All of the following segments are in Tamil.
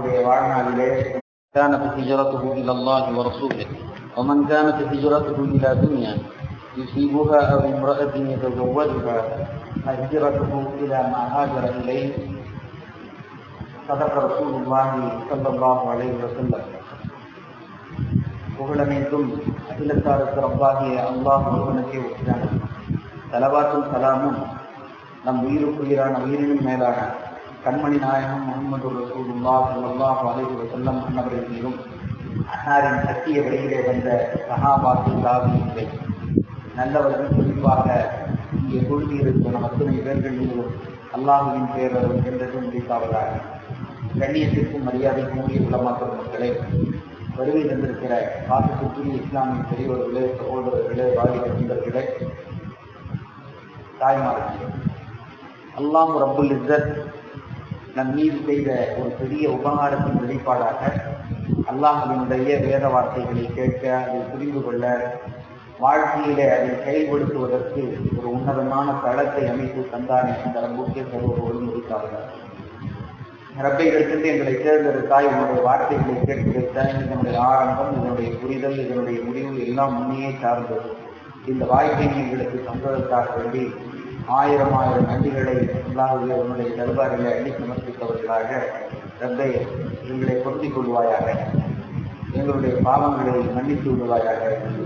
அவர்களுடைய வாழ்நாளிலே كانت هجرته إلى الله ورسوله ومن كانت هجرته إلى دنيا يصيبها أو امرأة يتزوجها فهجرته إلى ما هاجر إليه صدق رسول الله صلى الله عليه وسلم புகழனைத்தும் அகிலத்தாருக்கு ரப்பாகிய அல்லாஹ் ஒருவனுக்கே உற்றான தலவாத்தும் சலாமும் நம் உயிருக்குயிரான உயிரினும் மேலான கண்மணி நாயகம் முகமது ரசூலுல்லா ஸல்லல்லாஹு அலைஹி வஸல்லம் அன்னவர்கள் மீதும் அன்னாரின் சத்திய வழியிலே வந்த சஹாபாத்து தாபியிலே நல்லவர்கள் குறிப்பாக இங்கே குழுமியிருக்கும் நம் அத்தனை பேர்கள் மீதும் அல்லாஹுவின் பேரரும் என்றதும் குறிப்பாவதாக கண்ணியத்திற்கும் மரியாதைக்கும் உரிய உலமாக்கும் மக்களே வருகை தந்திருக்கிற பாசத்துக்குரிய இஸ்லாமிய பெரியவர்களே சகோதரர்களே வாலிப நண்பர்களே தாய்மார்களே அல்லாம் ரப்புல் இஸ்ஸத் நம் மீது செய்த ஒரு பெரிய உபகாரத்தின் வெளிப்பாடாக அல்லாஹினுடைய வேத வார்த்தைகளை கேட்க அதை புரிந்து கொள்ள வாழ்க்கையிலே அதை செயல்படுத்துவதற்கு ஒரு உன்னதமான தளத்தை அமைத்து தந்தானே அந்த ரப்புக்கே சர்வரோடு முடித்தார்கள் ரப்பை எடுத்துட்டு எங்களை தேர்ந்தெடுத்தாய் உன்னுடைய வார்த்தைகளை கேட்டு வைத்தாய் இதனுடைய ஆரம்பம் இதனுடைய புரிதல் இதனுடைய முடிவு எல்லாம் முன்னையே சார்ந்தது இந்த வாய்ப்பை எங்களுக்கு தந்ததற்காக வேண்டி ஆயிரம் ஆயிரம் நன்றிகளை அல்லாஹுவே உன்னுடைய தர்பாரிலே அள்ளி சமர்ப்பித்தவர்களாக ரப்பை எங்களை பொருந்திக் கொள்வாயாக எங்களுடைய பாவங்களை மன்னித்து விடுவாயாக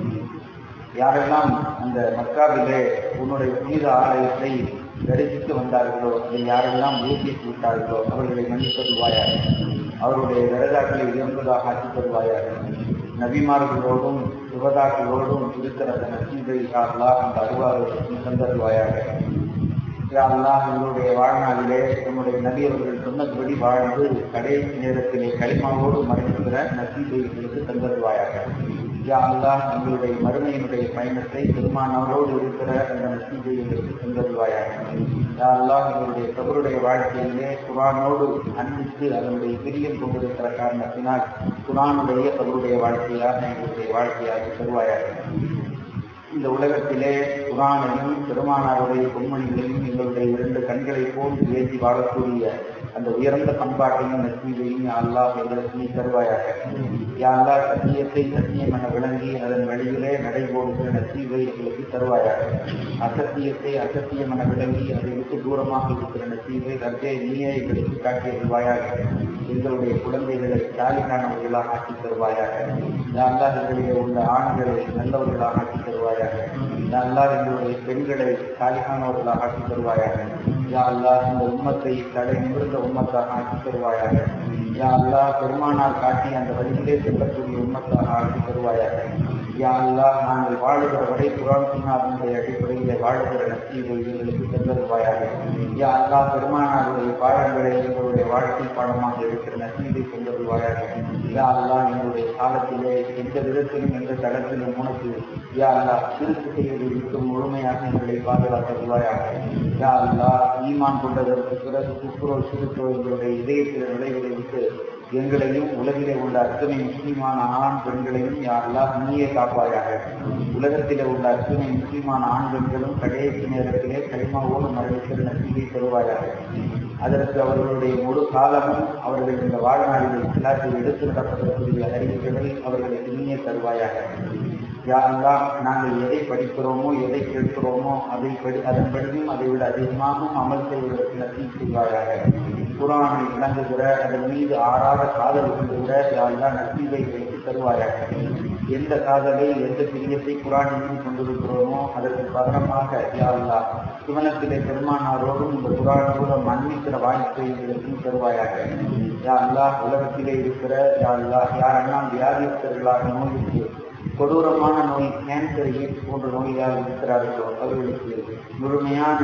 யாரெல்லாம் அந்த மக்காவிலே உன்னுடைய புனித ஆலயத்தை தரிசித்து வந்தார்களோ அதை யாரெல்லாம் உயர்த்தி விட்டார்களோ அவர்களை மன்னித்தருவாயாக அவருடைய விரதாக்களை உயர்ந்ததாக ஆக்கி தருவாயாக நபிமார்களோடும் சுகதாக்களோடும் இருக்கிற அந்த நசீதை யாரெல்லாம் அந்த அருவாவை தந்தருவாயாக யாரெல்லாம் எங்களுடைய வாழ்நாளிலே நம்முடைய நபி அவர்கள் சொன்னபடி வாழ்ந்து கடைசி நேரத்திலே களிமாவோடு மறைக்கிற நசீதை எங்களுக்கு தந்தருவாயாக யா அல்லாஹ் எங்களுடைய மறுமையினுடைய பயணத்தை பெருமானவரோடு இருக்கிற அந்த நசீதை எங்களுக்கு தந்தருவாயாக யா அல்லாஹ் எங்களுடைய கபருடைய வாழ்க்கையிலே குரானோடு அன்பித்து அதனுடைய பிரியம் கொண்டிருக்கிற காரணத்தினால் குரானுடைய கபருடைய வாழ்க்கையாக எங்களுடைய வாழ்க்கையாக தருவாயாக இந்த உலகத்திலே குரானையும் பெருமானாருடைய பொன்மொழிகளையும் எங்களுடைய இரண்டு கண்களை போல் ஏற்றி வாழக்கூடிய அந்த உயர்ந்த பண்பாட்டையும் நெற்றியையும் அல்லாஹ் எங்களுக்கு நீ தருவாயாக யாழ்லா சத்தியத்தை சத்தியம் என விளங்கி அதன் வழியிலே நடைபோடுகிற நெற்றிவை எங்களுக்கு தருவாயாக அசத்தியத்தை அசத்தியம் என விளங்கி அதை விட்டு தூரமாக இருக்கிற நெற்றிவை ரத்தே நீயே எங்களுக்கு காட்டியருவாயாக எங்களுடைய குழந்தைகளை தாலிகானவர்களாக ஆக்கி தருவாயாக யாழ்லா எங்களிலே உள்ள ஆண்களை நல்லவர்களாக ஆக்கி தருவாயாக யாழ்லா எங்களுடைய பெண்களை தாலிகானவர்களாக ஆக்கி தருவாயாக யா அல்லா இந்த உம்மத்தை தடை நிமிர்ந்த உம்மத்தாக ஆக்கி தருவாயாக யா அல்லா பெருமானார் காட்டி அந்த வழியிலே செல்லக்கூடிய உம்மத்தாக ஆக்கி தருவாயாக யா அல்லா நாங்கள் வாழுகிற வரை குரான் சுண்ணாவினுடைய அடிப்படையிலே வாழுகிற நசீவை எங்களுக்கு தந்தருவாயாக யா அல்லா பெருமானாருடைய பாடங்களை எங்களுடைய வாழ்க்கை பாடமாக இருக்கிற நசீவை தந்தருவாயாக யா அல்லா எங்களுடைய காலத்திலே எந்த விதத்திலும் எந்த தளத்திலும் உனக்கு யா அல்லா திருத்து செய்வதை விட்டு முழுமையாக எங்களை பாதுகாத்தருவாயாக யா அல்லா ஈமான் கொண்டதற்கு பிறகு குப்புரோ சிறுத்தோ எங்களுடைய இதயத்தில் நுழைவதை விட்டு எங்களையும் உலகிலே உள்ள அத்தனை முஸ்லிமான ஆண் பெண்களையும் யாரெல்லாம் நீயே காப்பாயாக உலகத்திலே உள்ள அத்தனை முஸ்லிமான ஆண் பெண்களும் கடைசி நேரத்திலே களிமாவோடு மரணிக்கிற நம்பிக்கை தருவாயாக அதற்கு அவர்களுடைய முழு காலமும் அவர்கள் இந்த வாழ்நாளில் இஸ்லாத்தை எடுத்து நடப்பதற்குரிய அறிவுகளை அவர்களுக்கு நீயே தருவாயாக யாரெல்லாம் நாங்கள் எதை படிக்கிறோமோ எதை கேட்கிறோமோ அதை படி அதன்படியும் அதை விட அதிகமாகவும் அமல் செய்வதற்கு நன்றி செய்வாயாக குரானை விளங்குகிற அதன் மீது ஆறாத காதல் கொண்டுகிற யாரெல்லாம் நசீவை வைத்து தருவாயாக எந்த காதலை எந்த பிரியத்தை குரானின் மீது கொண்டிருக்கிறோமோ அதற்கு பகரமாக யாருலா சிவனத்திலே பெருமானாரோடும் இந்த குரானோட மன்னிக்கிற வாய்ப்பை எங்களுக்கு தருவாயாக யா அல்லா உலகத்திலே இருக்கிற யா அல்லா யாரெல்லாம் வியாதியஸ்தர்களாக நோய்க்கு கொடூரமான நோய் கேன்சர் எய்ட்ஸ் போன்ற நோயால் இருக்கிறார்களோ அவர்களுக்கு முழுமையான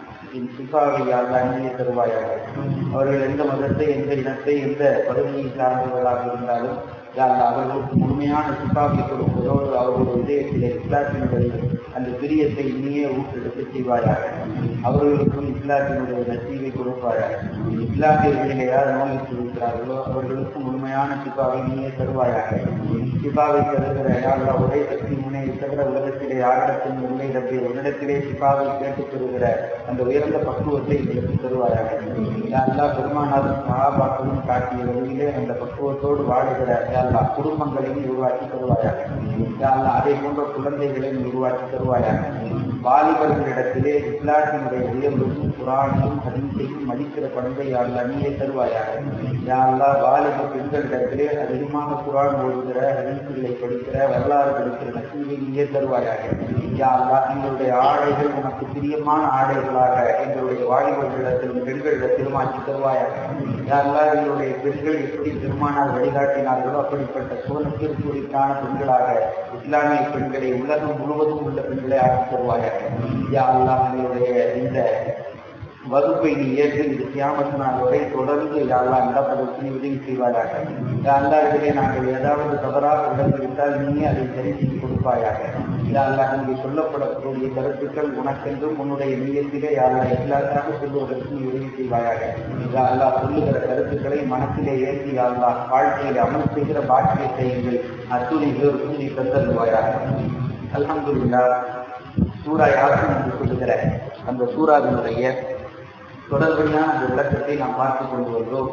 சிபாவை அல்லா நீயே தருவாயாக அவர்கள் எந்த மதத்தை எந்த இனத்தை எந்த பகுதியை சார்ந்தவர்களாக இருந்தாலும் யார் அவர்களுக்கு முழுமையான சிப்பாவை கொடுப்பதோடு அவர்களுடைய இதயத்திலே இஸ்லாத்தினுடைய அந்த பிரியத்தை நீயே ஊற்றெடுத்து செய்வாயாக அவர்களுக்கும் இஸ்லாத்தினுடைய நசீவை கொடுப்பாயாக இஸ்லாமியர்களில் யார் நோயிட்டு இருக்கிறார்களோ அவர்களுக்கு முழுமையான சிப்பாவை நீயே தருவாயாக சிப்பாவை தருகிற யாரா ஒரே சக்தி முனை தவிர உலகத்திலே யாரிடத்திலும் இல்லை தப்பி உன்னிடத்திலே சிப்பாவை கேட்டுப் பெறுகிற அந்த உயர்ந்த பக்குவத்தை எங்களுக்கு தருவாயாக யாரெல்லா பெருமானாரும் சகாபாக்களும் காட்டிய வழியிலே அந்த பக்குவத்தோடு வாழுகிற யாரெல்லா குடும்பங்களையும் உருவாக்கி தருவாயாக யாரெல்லாம் அதை போன்ற குழந்தைகளையும் உருவாக்கி தருவாயாக வாலிபர்களிடத்திலே இஸ்லாத்தினுடைய உயர்வுக்கும் குரானையும் ஹதீஸையும் மதிக்கிற பண்பை யாரெல்லாம் நீயே தருவாயாக யாரெல்லாம் வாலிப பெண்களிடத்திலே அதிகமாக குரான் ஓடுகிற ஹதீசுகளை படிக்கிற வரலாறு படிக்கிற நசீவை நீயே தருவாயாக யாரெல்லாம் எங்களுடைய ஆடைகள் உனக்கு பிரியமான ஆடைகளாக எங்களுடைய வாலிபர்களிடத்திலும் பெண்களிடத்திலும் ஆக்கி தருவாயாக யாரெல்லாம் எங்களுடைய பெண்கள் எப்படி பெருமானார் வழிகாட்டினார்களோ அப்படிப்பட்ட சுவனத்திற்குறித்தான பெண்களாக இஸ்லாமிய பெண்களை உலகம் முழுவதும் உள்ள பெண்களை ஆக்கி தருவாயாக யா அல்லாஹ் எங்களுடைய இந்த வகுப்பை நீ ஏற்று இது கியாமத் நாள் வரை தொடர்ந்து யாரெல்லாம் நடப்பதற்கு நீ உதவி செய்வாயாக அல்லா இதிலே நாங்கள் ஏதாவது தவறாக நடந்துவிட்டால் நீயே அதை சரி செய்து கொடுப்பாயாக யாரெல்லாம் இங்கே சொல்லப்படக்கூடிய கருத்துக்கள் உனக்கென்றும் உன்னுடைய நீயத்திலே யாரெல்லாம் எல்லாத்தாக சொல்லுவதற்கு நீ உதவி செய்வாயாக அல்லா சொல்லுகிற கருத்துக்களை மனத்திலே ஏற்றி யாரெல்லா வாழ்க்கையில் அமல் செய்கிற பாக்கியத்தை எங்கள் அத்துணை பேருக்கும் நீ தந்தருவாயாக அல்ஹம்துல்லா சூரா யாரும் என்று சொல்லுகிற அந்த சூறாவினுடைய தொடர்புடையான அந்த விளக்கத்தை நாம் பார்த்துக் கொண்டு வந்தோம்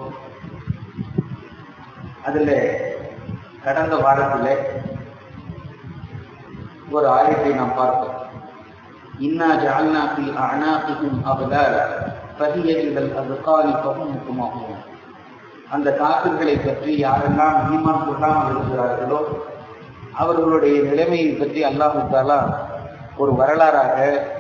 அதுல கடந்த வாரத்தில் ஒரு ஆயத்தை நாம் பார்த்தோம் இன்னா ஜால்னா ஃபி அனாபிஹிம் அகலால ஃபஹிய இலல் அஸ்காலி ஃபஹும் முக்மஹூன் அந்த காப்பிர்களை பற்றி யாரெல்லாம் ஈமான் கொள்ளாமல் இருக்கிறார்களோ அவர்களுடைய நிலைமையை பற்றி அல்லாஹு தாலா ஒரு வரலாறாக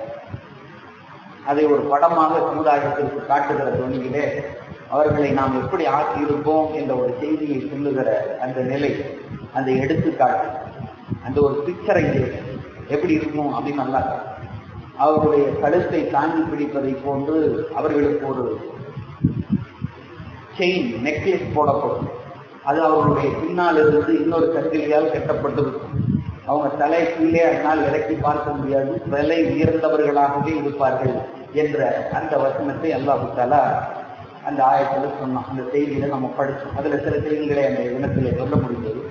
அதை ஒரு படமாக சமுதாயத்திற்கு காட்டுகிற துணியிலே அவர்களை நாம் எப்படி ஆக்கியிருப்போம் என்ற ஒரு செய்தியை சொல்லுகிற அந்த நிலை அந்த எடுத்துக்காட்டு அந்த ஒரு பிக்சரை எப்படி இருக்கும் அப்படின்னு நல்லா அவருடைய கழுத்தை தாங்கி பிடிப்பதை போன்று அவர்களுக்கு ஒரு செயின் நெக்லஸ் போடப்படும் அது அவர்களுடைய பின்னால் இருந்து இன்னொரு கத்திரியால் கட்டப்பட்டிருக்கும் அவங்க தலை கீழே அதனால் இறக்கி பார்க்க முடியாது விலை உயர்ந்தவர்களாகவே இருப்பார்கள் என்ற அந்த வசனத்தை அல்லாஹு தாலா அந்த ஆயத்தில் சொன்னோம் அந்த செய்தியில நம்ம படிச்சோம் அதுல சில செய்திகளை அந்த தினத்திலே சொல்ல முடிந்தது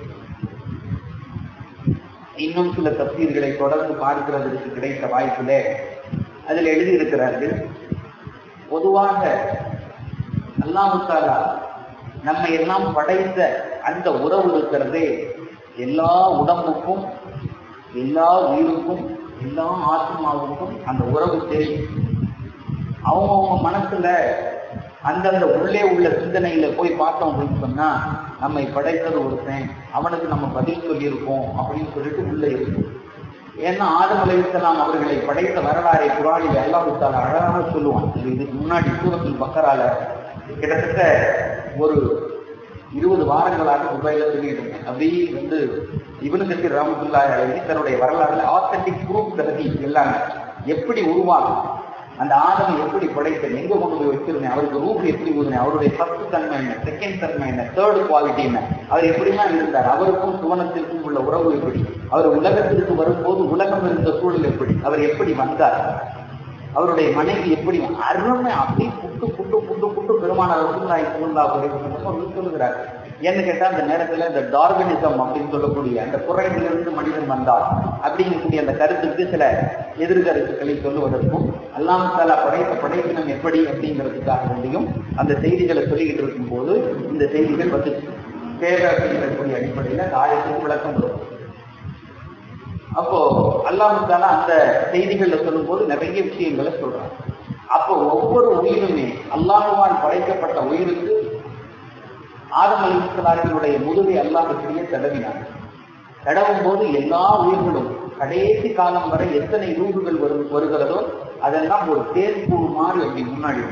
இன்னும் சில தப்சீர்களை தொடர்ந்து பார்க்கிறதற்கு கிடைத்த வாய்ப்பிலே அதில் எழுதியிருக்கிறார்கள் பொதுவாக அல்லாஹு தாலா நம்ம எல்லாம் படைத்த அந்த உறவு இருக்கிறதே எல்லா உடம்புக்கும் எல்லா உயிருக்கும் எல்லா ஆத்மாவுக்கும் அந்த உறவு தெரியும் அவங்கவுங்க மனசுல அந்தந்த உள்ளே உள்ள சிந்தனையில போய் பார்த்தோம் அப்படின்னு சொன்னா நம்மை படைத்தது ஒருத்தன் அவனுக்கு நம்ம பதில் சொல்லியிருக்கோம் அப்படின்னு சொல்லிட்டு உள்ள இருக்கும் ஏன்னா ஆதம் அலைத்தலாம் அவர்களை படைத்த வரலாறை குரானில் அல்லாஹுத்தால அழகாக சொல்லுவான் இதுக்கு முன்னாடி சூரத்தில் பக்கரால கிட்டத்தட்ட ஒரு இருபது வாரங்களாக துபாயில சொல்லிட்டு இருக்கேன் அப்படி வந்து இவனு கட்டி ராமத்துல்லா எழுதி தன்னுடைய வரலாறுல ஆத்தன்டிக் ப்ரூஃப் தகுதி எல்லாமே எப்படி உருவாகும் அந்த ஆதமை எப்படி படைத்தேன் எங்க கொண்டு போய் வச்சிருந்தேன் அவருக்கு ரூப் எப்படி ஊதுனேன் அவருடைய ஃபர்ஸ்ட் தன்மை என்ன செகண்ட் தன்மை என்ன தேர்ட் குவாலிட்டி என்ன அவர் எப்படிலாம் இருந்தார் அவருக்கும் சுவனத்திற்கும் உள்ள உறவு எப்படி அவர் உலகத்திற்கு வரும்போது உலகம் இருந்த சூழல் எப்படி அவர் எப்படி வந்தார் அவருடைய மனைவி எப்படி அருமை அப்படி புட்டு புட்டு புட்டு புட்டு பெருமான ரசூல்லாய் சுல்லா சொல்லுகிறார் ஏன்னு கேட்டா அந்த நேரத்துல இந்த டார்கனிசம் அப்படின்னு சொல்லக்கூடிய அந்த குறைவிலிருந்து மனிதன் வந்தார் அப்படிங்கக்கூடிய அந்த கருத்துக்கு சில எதிர்கருத்துக்களை சொல்லுவதற்கும் அல்லாமத்தாலா படைத்த படைப்பினம் எப்படி அப்படிங்கிறதுக்காக வேண்டியும் அந்த செய்திகளை சொல்லிக்கிட்டு இருக்கும் போது இந்த செய்திகள் வந்து தேவை அப்படிங்கக்கூடிய அடிப்படையில் அந்த ஆயத்துக்கு விளக்கம் வரும் அப்போ அல்லாமுத்தால அந்த செய்திகள்ல சொல்லும் போது நிறைய விஷயங்களை சொல்றாங்க அப்போ ஒவ்வொரு உயிருமே அல்லாஹுவால் படைக்கப்பட்ட உயிருக்கு ஆதம் அலிஸ்லாத்தினுடைய முதுகை அல்லாஹ் இப்படியே தடவினார் தடவும் போது எல்லா உயிர்களும் கடைசி காலம் வரை எத்தனை ரூகுகள் வரும் வருகிறதோ அதெல்லாம் ஒரு தேர்கூடு மாதிரி அப்படி முன்னாடி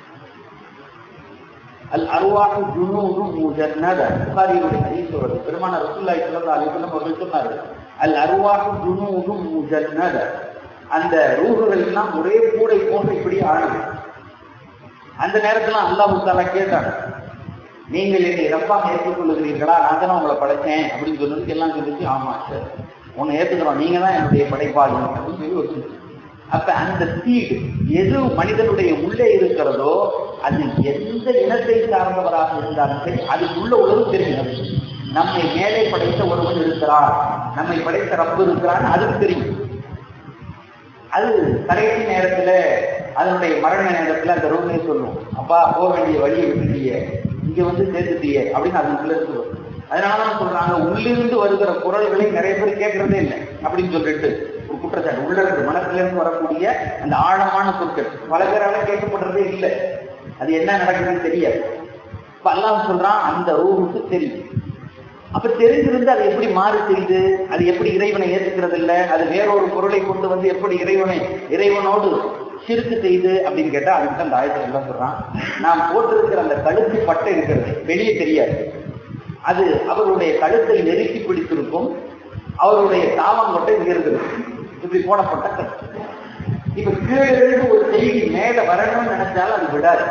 அல் அருவாக்கு ஜுனூரும் முஜன்னத புகாரியுடைய ஹதீஸ் வருது பெருமான ரசூல்லாய் ஸல்லல்லாஹு அலைஹி வஸல்லம் அவர்கள் சொன்னார்கள் அல் அருவாக்கு ஜுனூரும் முஜன்னத அந்த ரூகுகள் எல்லாம் ஒரே கூடை போன்று இப்படி ஆடுது அந்த நேரத்துல அல்லாஹ் தாலா கேட்டாங்க நீங்கள் என்னை ரப்பாக ஏற்றுக்கொள்ளுகிறீர்களா நான் தானே உங்களை படைச்சேன் அப்படின்னு சொன்னதுக்கு எல்லாம் சொல்லிச்சு ஆமா சார் உன்னை ஏத்துக்கிறோம் நீங்க தான் என்னுடைய படைப்பாளி அப்படின்னு சொல்லி ஒரு அப்ப அந்த சீடு எது மனிதனுடைய உள்ளே இருக்கிறதோ அது எந்த இனத்தை சார்ந்தவராக இருந்தாலும் சரி அதுக்குள்ள உழவு தெரியும் நம்மை மேலே படைத்த ஒருவன் இருக்கிறார் நம்மை படைத்த ரப்பு இருக்கிறான்னு அதுக்கு தெரியும் அது கடைசி நேரத்துல அதனுடைய மரண நேரத்துல அந்த ரூமே சொல்லும் அப்பா போக வேண்டிய வழியை விட்டுட்டியே இங்க வந்து சேர்த்துட்டியே அப்படின்னு அதுக்குள்ள இருந்து வரும் அதனாலதான் சொல்றாங்க உள்ளிருந்து வருகிற குரல்களை நிறைய பேர் கேட்கறதே இல்லை அப்படின்னு சொல்லிட்டு ஒரு குற்றச்சாட்டு உள்ள இருந்து மனசுல இருந்து வரக்கூடிய அந்த ஆழமான சொற்கள் பல பேரால கேட்கப்படுறதே இல்லை அது என்ன நடக்குதுன்னு தெரியாது இப்ப அல்லாஹ் சொல்றான் அந்த ரூஹுக்கு தெரியும் அப்ப தெரிஞ்சிருந்து அது எப்படி மாறு செய்து அது எப்படி இறைவனை ஏற்றுக்கிறது இல்ல அது வேறொரு பொருளை கொண்டு வந்து எப்படி இறைவனை இறைவனோடு சிறுக்கு செய்து அப்படின்னு கேட்டா அதுக்கு அந்த ஆயத்தில் என்ன சொல்றான் நாம் போட்டிருக்கிற அந்த கழுத்து பட்டை இருக்கிறது வெளியே தெரியாது அது அவருடைய கழுத்தை நெருக்கி பிடித்திருக்கும் அவருடைய தாவங்கொட்டை உயர்ந்திருக்கும் இப்படி போடப்பட்ட கழுத்து இப்ப கீழே இருந்து ஒரு செய்தி மேல வரணும்னு நினைச்சாலும் அது விடாது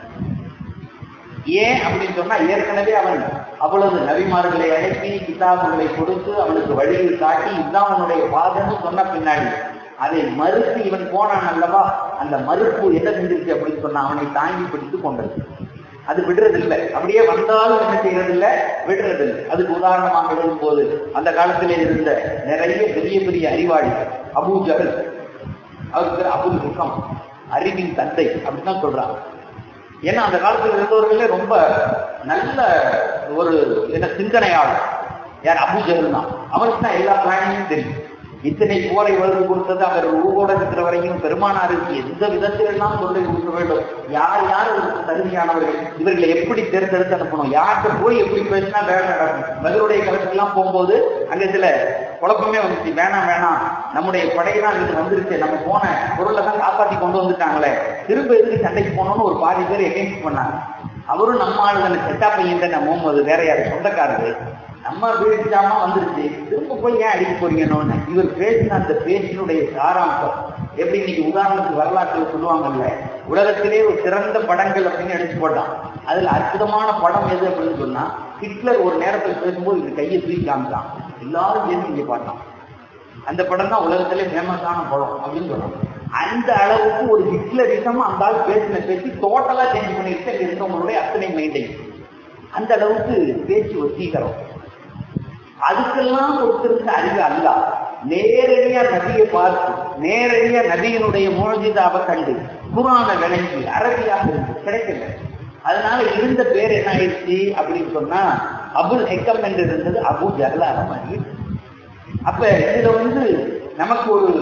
ஏன் அப்படின்னு சொன்னா ஏற்கனவே அவன் அவ்வளவு நபிமார்களை அனுப்பி கிதாபுகளை கொடுத்து அவனுக்கு வழியில் காட்டி இதுதான் அவனுடைய பாதம்னு சொன்ன பின்னாடி அதை மறுத்து இவன் போனான் அல்லவா அந்த மறுப்பு என்ன செஞ்சிருச்சு அப்படின்னு சொன்னா அவனை தாங்கி பிடித்து கொண்டது அது விடுறதில்லை அப்படியே வந்தாலும் என்ன செய்யறதில்லை விடுறதில்லை அதுக்கு உதாரணமாக எழுதும் போது அந்த காலத்திலே இருந்த நிறைய பெரிய பெரிய அறிவாளிகள் அபூ ஜஹல் அவருக்கு பேர் அபுல் ஹுக்கம் அறிவின் தந்தை அப்படின்னு தான் சொல்றாங்க ஏன்னா அந்த காலத்துல இருந்தவர்களே ரொம்ப நல்ல ஒரு என்ன சிந்தனையாளர் யார் அபுஜகல் தான் அவருக்கு தான் எல்லா பிளானிங்கும் தெரியும் இத்தனை போரை வலுவு கொடுத்தது அவர் உருவோட இருக்கிற வரையும் பெருமானாருக்கு எந்த விதத்தில் எல்லாம் சொல்லை கொடுக்க வேண்டும் யார் யார் அதற்கு தகுதியானவர்கள் இவர்களை எப்படி தேர்ந்தெடுத்து அனுப்பணும் யார்கிட்ட போய் எப்படி பேசினா வேலை நடக்கும் பதிலுடைய களத்துக்கெல்லாம் போகும்போது அங்க சில குழப்பமே வந்துச்சு வேணாம் வேணாம் நம்முடைய படையெல்லாம் இது வந்துருச்சு நம்ம போன பொருளை தான் காப்பாத்தி கொண்டு வந்துட்டாங்களே திரும்ப எதுக்கு சண்டைக்கு போனோம்னு ஒரு பாதி பேர் எகென்ஸ்ட் பண்ணாங்க அவரும் நம்ம ஆளுங்க செட்டா பையன் தான் முகமது வேற யாரு சொந்தக்காரரு நம்ம வீழ்ச்சாம வந்துருச்சு திரும்ப போய் ஏன் அடிக்க போறீங்கன்னு இவர் பேசின அந்த பேச்சினுடைய சாராம்சம் எப்படி இன்னைக்கு உதாரணத்துக்கு வரலாற்றுல சொல்லுவாங்கல்ல உலகத்திலே ஒரு சிறந்த படங்கள் அப்படின்னு எடுத்து போட்டான் அதுல அற்புதமான படம் எது அப்படின்னு சொன்னா ஹிட்லர் ஒரு நேரத்தில் பேசும்போது இந்த கையை தூக்கி காமிச்சான் எல்லாரும் சேர்ந்து இங்க பார்த்தான் அந்த படம் தான் உலகத்திலே ஃபேமஸான படம் அப்படின்னு சொல்றாங்க அந்த அளவுக்கு ஒரு ஹிட்லரிசம் அந்த ஆள் பேசின பேசி டோட்டலா சேஞ்ச் பண்ணிட்டு அங்க இருக்கவங்களுடைய அத்தனை மைண்டையும் அந்த அளவுக்கு பேச்சு வசீகரம் அதுக்கெல்லாம் கொடுத்திருந்த அறிவு அல்ல நேரடியா நபியை பார்த்து நேரடியா நபியினுடைய மோஜிதாவை கண்டு குரான விளங்கி அரபியாக இருந்து கிடைக்கல அதனால இருந்த பேர் என்ன ஆயிடுச்சு அப்படின்னு சொன்னா அபுல் ஹெக்கம் என்று இருந்தது அபு ஜஹலான மாதிரி அப்ப இதுல வந்து நமக்கு ஒரு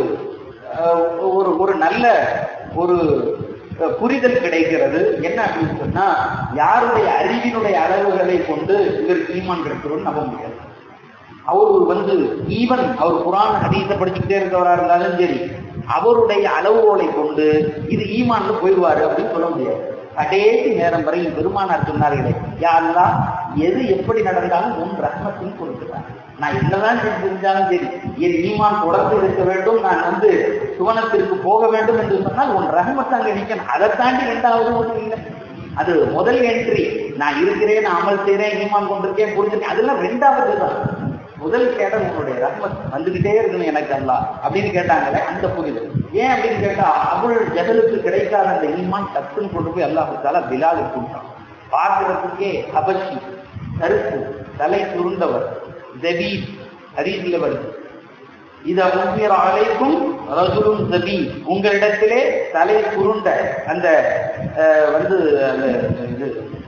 ஒரு ஒரு நல்ல ஒரு புரிதல் கிடைக்கிறது என்ன அப்படின்னு சொன்னா யாருடைய அறிவினுடைய அளவுகளை கொண்டு இவருக்கு ஈமான் கிடைக்கிறோம்னு நம்ப முடியாது அவர் வந்து ஈவன் அவர் குரான் ஹதீஸை படிச்சுக்கிட்டே இருக்கிறவரா இருந்தாலும் சரி அவருடைய அளவுகோலை கொண்டு இது ஈமான்னு போயிடுவாரு அப்படின்னு சொல்ல முடியாது கடைசி நேரம் வரையும் பெருமானார் சொன்னார்களே யாரெல்லாம் எது எப்படி நடந்தாலும் உன் ரத்னத்தையும் கொடுக்கிறார் நான் என்னதான் செஞ்சிருந்தாலும் சரி என் ஈமான் தொடர்ந்து இருக்க வேண்டும் நான் வந்து சுவனத்திற்கு போக வேண்டும் என்று சொன்னால் உன் ரஹமத் அங்க நிற்கணும் அதை தாண்டி ரெண்டாவது ஒன்றும் இல்லை அது முதல் என்ட்ரி நான் இருக்கிறேன் நான் அமல் செய்றேன் ஈமான் கொண்டிருக்கேன் புரிஞ்சிருக்கேன் அதெல்லாம் ரெண்டாவது தான் முதல் கேட்டல் உன்னுடைய ரஹ்மத் வந்துகிட்டே இருக்கணும் எனக்கு அல்லா அப்படின்னு கேட்டாங்களே அந்த புரிதல் ஏன் அப்படின்னு கேட்டா அபுல் ஜஹலுக்கு கிடைக்காத அந்த ஈமான் டக்குன்னு கொண்டு போய் அல்லாஹால பிலாலுக்கு கொடுத்தான் பார்க்கிறதுக்கே அபர்ஷி கருப்பு தலை சுருண்டவர் ஜபீப் ஹரீஸ்ல வருது இத உண்மையர் அழைக்கும் ரஜுலும் ஜபி உங்களிடத்திலே தலை சுருண்ட அந்த வந்து அந்த இது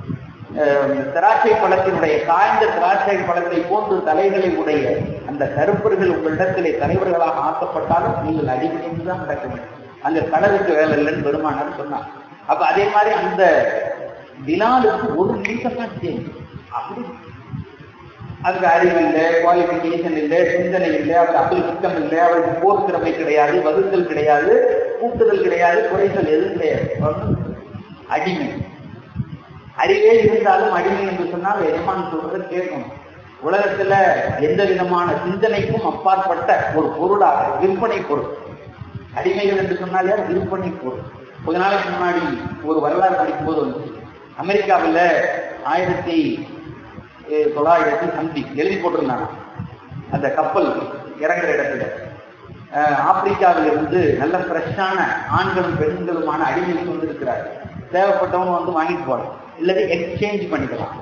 திராட்சை பழத்தினுடைய காய்ந்த திராட்சை பழத்தை போன்று தலைகளை உடைய அந்த கருப்பர்கள் உங்களிடத்திலே தலைவர்களாக ஆக்கப்பட்டாலும் நீங்கள் அடிக்கடி தான் நடக்க வேண்டும் அந்த கடலுக்கு வேலை இல்லைன்னு பெருமானார் சொன்னார் அப்ப அதே மாதிரி அந்த விழாலுக்கு ஒரு நிமிஷம் தான் சேஞ்ச் அப்படி அதுக்கு அறிவு இல்லை குவாலிபிகேஷன் இல்லை சிந்தனை இல்லை அவர் அப்துல் சிஸ்டம் இல்லை அவருக்கு போர் திறமை கிடையாது வகுத்தல் கிடையாது கூட்டுதல் கிடையாது குறைத்தல் எதுவும் கிடையாது அடிமை அறிவே இருந்தாலும் அடிமை என்று சொன்னால் எஜமான் சொல்றதை கேட்கணும் உலகத்துல எந்த விதமான சிந்தனைக்கும் அப்பாற்பட்ட ஒரு பொருளாக விற்பனை பொருள் அடிமைகள் என்று சொன்னாலே விற்பனை பொருள் கொஞ்ச நாளைக்கு முன்னாடி ஒரு வரலாறு படிக்கும்போது வந்து அமெரிக்காவில் ஆயிரத்தி அஹ், தொள்ளாயிரத்தி சம்திங் எழுதி போட்டிருந்தாங்க அந்த கப்பல் இறங்குற இடத்துல அஹ், ஆப்பிரிக்காவில் இருந்து நல்ல ஃப்ரெஷ்ஷான ஆண்களும் பெண்களுமான அடிமைகள் வந்து இருக்கிறார் தேவைப்பட்டவங்க வந்து வாங்கிட்டு போகலாம் இல்லாட்டி எக்ஸ்சேஞ்ச் பண்ணிக்கலாம்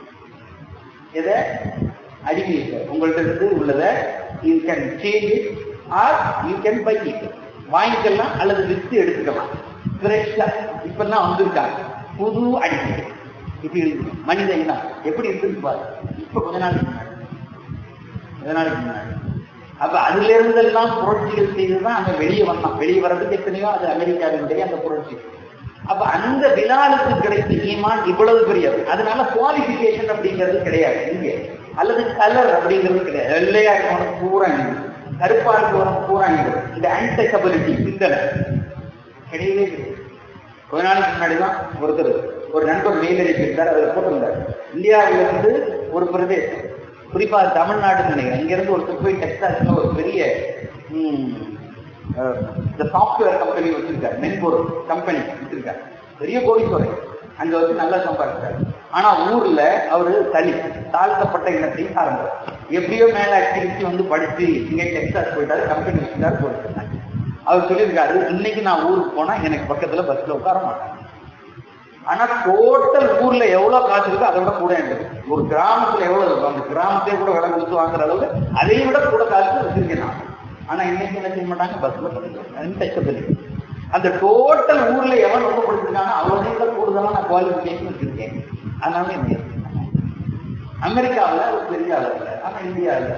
எதை அடிமை உங்கள்ட்ட இருந்து உள்ளதை you can change or you can buy it வாங்கிக்கலாம் அல்லது வித்து எடுத்துக்கலாம் ஃப்ரெஷ்ஷா இப்பெல்லாம் வந்திருக்காங்க புது அடிமை இப்படி இருக்கு மனித இனம் எப்படி இருக்கு பாரு இப்ப கொஞ்ச நாளைக்கு முன்னாடி கொஞ்ச நாளைக்கு முன்னாடி அப்ப அதுல இருந்தெல்லாம் புரட்சிகள் செய்துதான் அங்க வெளியே வந்தான் வெளியே வர்றதுக்கு எத்தனையோ அது அமெரிக்காவினுடைய அந்த புரட்சி அப்ப அந்த விழாவுக்கு கிடைத்த ஈமான் இவ்வளவு பெரியது அதனால குவாலிபிகேஷன் அப்படிங்கிறது கிடையாது இங்க அல்லது கலர் அப்படிங்கிறது கிடையாது வெள்ளையா இருக்கவனுக்கு பூரா இங்கு கருப்பா இருக்கவனுக்கு பூரா இங்கு இந்த அன்டச்சபிலிட்டி சிந்தனை கிடையவே கிடையாது கொஞ்ச நாளைக்கு முன்னாடி தான் ஒருத்தர் ஒரு நண்பர் மெயில் அனுப்பியிருந்தார் அதில் போட்டிருந்தார் இந்தியாவிலிருந்து ஒரு பிரதேசம் குறிப்பா தமிழ்நாடு நினைக்கிறேன் இங்கிருந்து ஒருத்தர் போய் டெக்ஸாஸ்ல ஒரு பெரிய ம், அஹ், இந்த சாஃப்ட்வேர் கம்பெனி வச்சிருக்காரு மென்பொருள் கம்பெனி வச்சிருக்காரு பெரிய கோடீஸ்வரர் அங்க வச்சு நல்லா சம்பாதிச்சாரு ஆனா ஊர்ல அவரு தனி தாழ்த்தப்பட்ட இனத்தை சார்ந்தவர் எப்படியோ மேல ஆக்டிவிட்டி வந்து படிச்சு இங்க டெக்ஸாஸ் போயிட்டாரு கம்பெனி வச்சிருக்காரு போயிருக்காரு அவர் சொல்லியிருக்காரு இன்னைக்கு நான் ஊருக்கு போனா எனக்கு பக்கத்துல பஸ்ல உட்கார மாட்டேன் ஆனா டோட்டல் ஊர்ல எவ்வளவு காசு இருக்கோ அதை விட கூட இருக்குது ஒரு கிராமத்துல எவ்வளவு இருக்கும் அந்த கிராமத்தையே கூட விலை கொடுத்து வாங்குற அளவுக்கு அதை விட கூட காசு வச்சிருக்கேன் நான் ஆனா இன்னைக்கு என்ன செய்ய மாட்டாங்க பஸ்ல அந்த டோட்டல் ஊர்ல எவன் ரொம்ப படிச்சிருக்காங்க அவனே விட கூடுதலா நான் குவாலிஃபிகேஷன் வச்சிருக்கேன் அதனால என்ன அமெரிக்காவில் ஒரு பெரிய அளவில் ஆனா இந்தியாவில்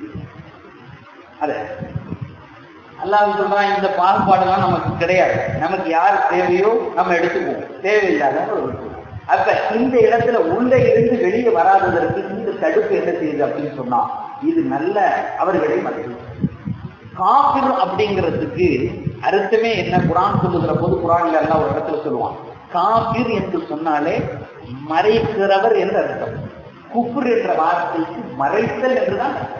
அதே அல்லாஹ் சொல்றான் இந்த பாகுபாடுலாம் நமக்கு கிடையாது நமக்கு யார் தேவையோ நம்ம எடுத்துக்குவோம் தேவையில்லாத விட்டுருவோம் அப்ப இந்த இடத்துல உள்ள இருந்து வெளியே வராததற்கு இந்த தடுப்பு என்ன செய்யுது அப்படின்னு சொன்னா இது நல்ல அவர்களை மறைக்கும் காபிர் அப்படிங்கிறதுக்கு அர்த்தமே என்ன குரான் சொல்லுகிற போது குரான்ல எல்லாம் ஒரு இடத்துல சொல்லுவான் காபிர் என்று சொன்னாலே மறைக்கிறவர் என்று அர்த்தம் குஃபுர் என்ற வார்த்தைக்கு மறைத்தல் என்றுதான் அர்த்தம்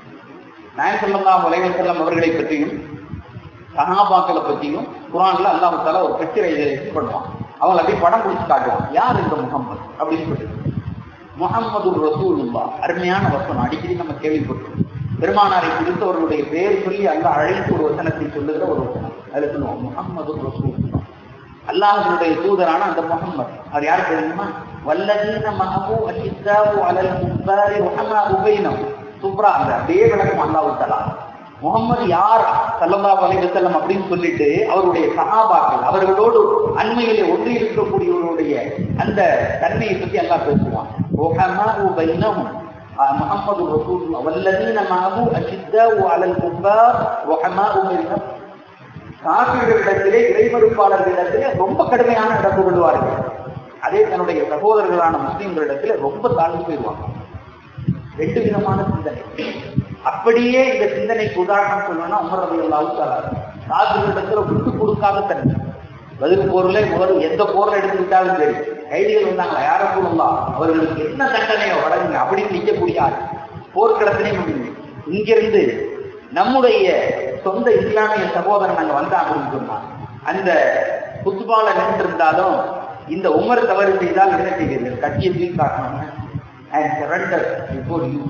நாயன் செல்லலாம் உலகம் செல்லம் அவர்களை பற்றியும் சகாபாக்களை பற்றியும் குரான்ல அல்லாஹ் தால ஒரு பிக்சரை பண்ணுவான் அவங்க அப்படியே படம் பிடிச்சு காட்டுவான் யார் இந்த முகம்மது அப்படின்னு சொல்லி முகம்மது ரசூலுல்லா அருமையான வசனம் அடிக்கடி நம்ம கேள்விப்பட்டோம் பெருமானாரை குறித்தவர்களுடைய பேர் சொல்லி அல்ல அழைத்து ஒரு வசனத்தை சொல்லுகிற ஒரு வசனம் அதுல சொல்லுவோம் முகம்மது ரசூலுல்லா அல்லாஹனுடைய தூதரான அந்த முகம்மது அவர் யார் தெரியுமா வல்லதீன மகமு அஷித்தாவு அலல் குப்பாரி ரஹமா உபைனம் சூப்பரா அந்த அப்படியே விளக்கம் அல்லாஹ் தலா முகம்மது யார் சல்லல்லாஹு அலைஹி வஸல்லம் அப்படின்னு சொல்லிட்டு அவருடைய சஹாபாக்கள் அவர்களோடு அண்மையிலே ஒன்றி இருக்கக்கூடியவருடைய அந்த தன்மையை பற்றி அல்லாஹ் பேசுவான் ரஹமா உபைனஹும் முகமது ரசூல் வல்லதீன மகமு அஷித்தாவு அலல் குப்பார் ரஹமா உபைனஹும் காப்பீடுகளிடத்திலே இறைமறுப்பாளர்களிடத்திலே ரொம்ப கடுமையான நடந்து கொள்வார்கள் அதே தன்னுடைய சகோதரர்களான முஸ்லிம்களிடத்திலே ரொம்ப தாழ்ந்து போயிடுவாங்க ரெண்டு விதமான சிந்தனை அப்படியே இந்த சிந்தனைக்கு உதாரணம் சொல்லணும்னா உமர் ரவி அல்லாவும் காப்பீடுகளிடத்துல விட்டு கொடுக்காத தன்மை பதில் போர்ல முதல் எந்த போர்ல எடுத்துக்கிட்டாலும் சரி கைதிகள் வந்தாங்களா யார சொல்லலாம் அவர்களுக்கு என்ன தண்டனையோ வழங்குங்க அப்படின்னு நிற்கக்கூடிய ஆள் போர்க்களத்திலே முடியுங்க இங்கிருந்து நம்முடைய சொந்த இஸ்லாமிய சகோதரன் அங்க வந்தான் அப்படின்னு சொன்னா அந்த குத்துபால நின்றிருந்தாலும் இந்த உமர் தவறு செய்தால் என்ன செய்வீர்கள் கட்சியை தூக்கி காட்டணும் அண்ட் சரண்டர் பிஃபோர் யூ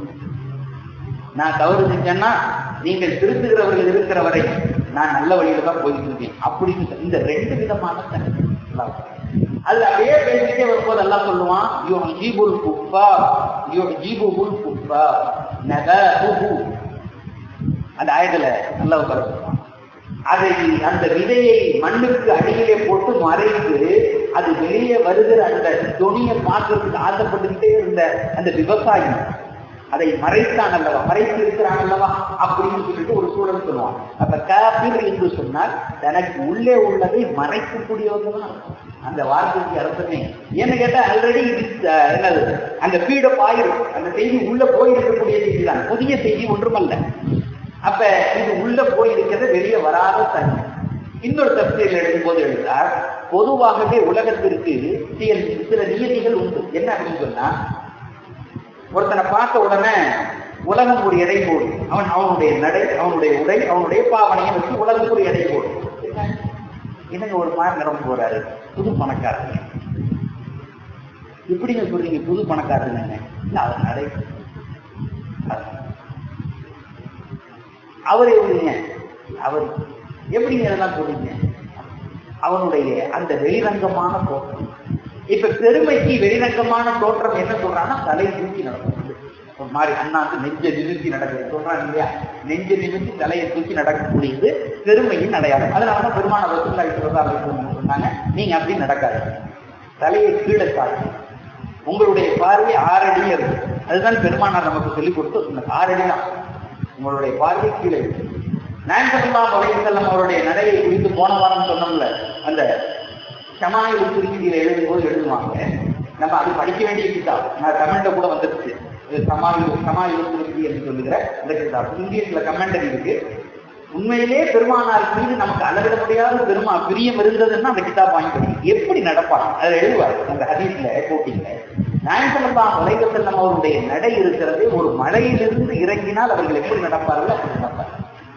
நான் தவறு செஞ்சேன்னா நீங்கள் திருத்துகிறவர்கள் இருக்கிற வரை நான் நல்ல வழியில தான் போயிட்டு இருக்கேன் அப்படின்னு சொல்லி- இந்த ரெண்டு விதமான தன்மை அல்லாஹ். அது அப்படியே பேசிட்டே வரும்போது எல்லாம் சொல்லுவான் யோ ஜீபுல் குப்பா யோ ஜீபுல் குப்பா நகூ அந்த ஆயத்துல நல்லா உட்காருவான் அதை அந்த விதையை மண்ணுக்கு அடியிலே போட்டு மறைத்து அது வெளியே வருகிற அந்த துணியை பார்க்கறதுக்கு ஆசைப்பட்டுக்கிட்டே இருந்த அந்த விவசாயி அதை மறைத்தான் அல்லவா மறைத்து இருக்கிறான் அல்லவா அப்படின்னு சொல்லிட்டு ஒரு சூழல் சொல்லுவான் அப்ப காபிர் என்று சொன்னால் தனக்கு உள்ளே உள்ளதை மறைக்கக்கூடியவங்க தான் அந்த வார்த்தைக்கு அர்த்தமே ஏன்னு கேட்டா ஆல்ரெடி என்னது அந்த பீடப் ஆயிரும் அந்த செய்தி உள்ள போயிருக்கக்கூடிய செய்தி தான் புதிய செய்தி ஒன்றுமல்ல அப்ப இது உள்ள போயிருக்கிறது வெளியே வராத தன்மை இன்னொரு தப்சீரில் எழுதும்போது எழுதார் பொதுவாகவே உலகத்திற்கு சில சில நியதிகள் உண்டு என்ன அப்படின்னு சொன்னா ஒருத்தனை பார்த்த உடனே உலகம் ஒரு எடை போடும் அவன் அவனுடைய நடை அவனுடைய உடை அவனுடைய பாவனையை வச்சு உலகம் ஒரு எடை போடும் என்னங்க ஒரு மாதிரி நிரம்ப போறாரு புது பணக்காரங்க எப்படிங்க சொல்றீங்க புது பணக்காரன் இல்ல அவர் நடை அவர் எப்படிங்க அவர் எப்படிங்க இதெல்லாம் சொல்றீங்க அவனுடைய அந்த வெளிரங்கமான தோற்றம் இப்ப பெருமைக்கு வெளிரங்கமான தோற்றம் என்ன சொல்றான்னா தலை தூக்கி நடக்கும் ஒரு மாதிரி அண்ணாந்து நெஞ்ச நிமித்தி நடக்கிறது சொல்றான் இல்லையா நெஞ்ச நிமித்தி தலையை தூக்கி நடக்கக்கூடியது பெருமையின் அடையாளம் அதனாலதான் பெருமான ரசூல்லா சொல்றாங்க சொன்னாங்க நீங்க அப்படி நடக்காது தலையை கீழே காட்டு உங்களுடைய பார்வை ஆறடி இருக்கு அதுதான் பெருமானார் நமக்கு சொல்லிக் கொடுத்து சொன்னார் ஆறடி தான் உங்களுடைய பார்வை கீழே இருக்கு நாயகல்லாம் வலைத்தல்லம் அவருடைய நடையை குறித்து போன வாரம் சொன்னோம்ல அந்த சமாயில் திருச்சியில எழுதும்போது எழுதுவாங்க நம்ம அது படிக்க வேண்டிய கிதாப் நான் கமெண்ட கூட வந்துருச்சு சமாயில் சமாயில் திருச்சி என்று சொல்லுகிற அந்த கிதாப் இங்கிலீஷ்ல கமெண்டரி இருக்கு உண்மையிலே பெருமானார் மீது நமக்கு அளவிட முடியாத பெருமா பிரியம் இருந்ததுன்னா அந்த கிதாப் வாங்கி படிக்கும் எப்படி நடப்பாங்க அதை எழுதுவார் அந்த ஹதீஸ்ல போட்டிங்க நாயகல்லாம் வலைகத்தில் நம்ம அவருடைய நடை இருக்கிறது ஒரு மலையிலிருந்து இறங்கினால் அவர்கள் எப்படி நடப்பார்கள் அப்படி நடப்பார்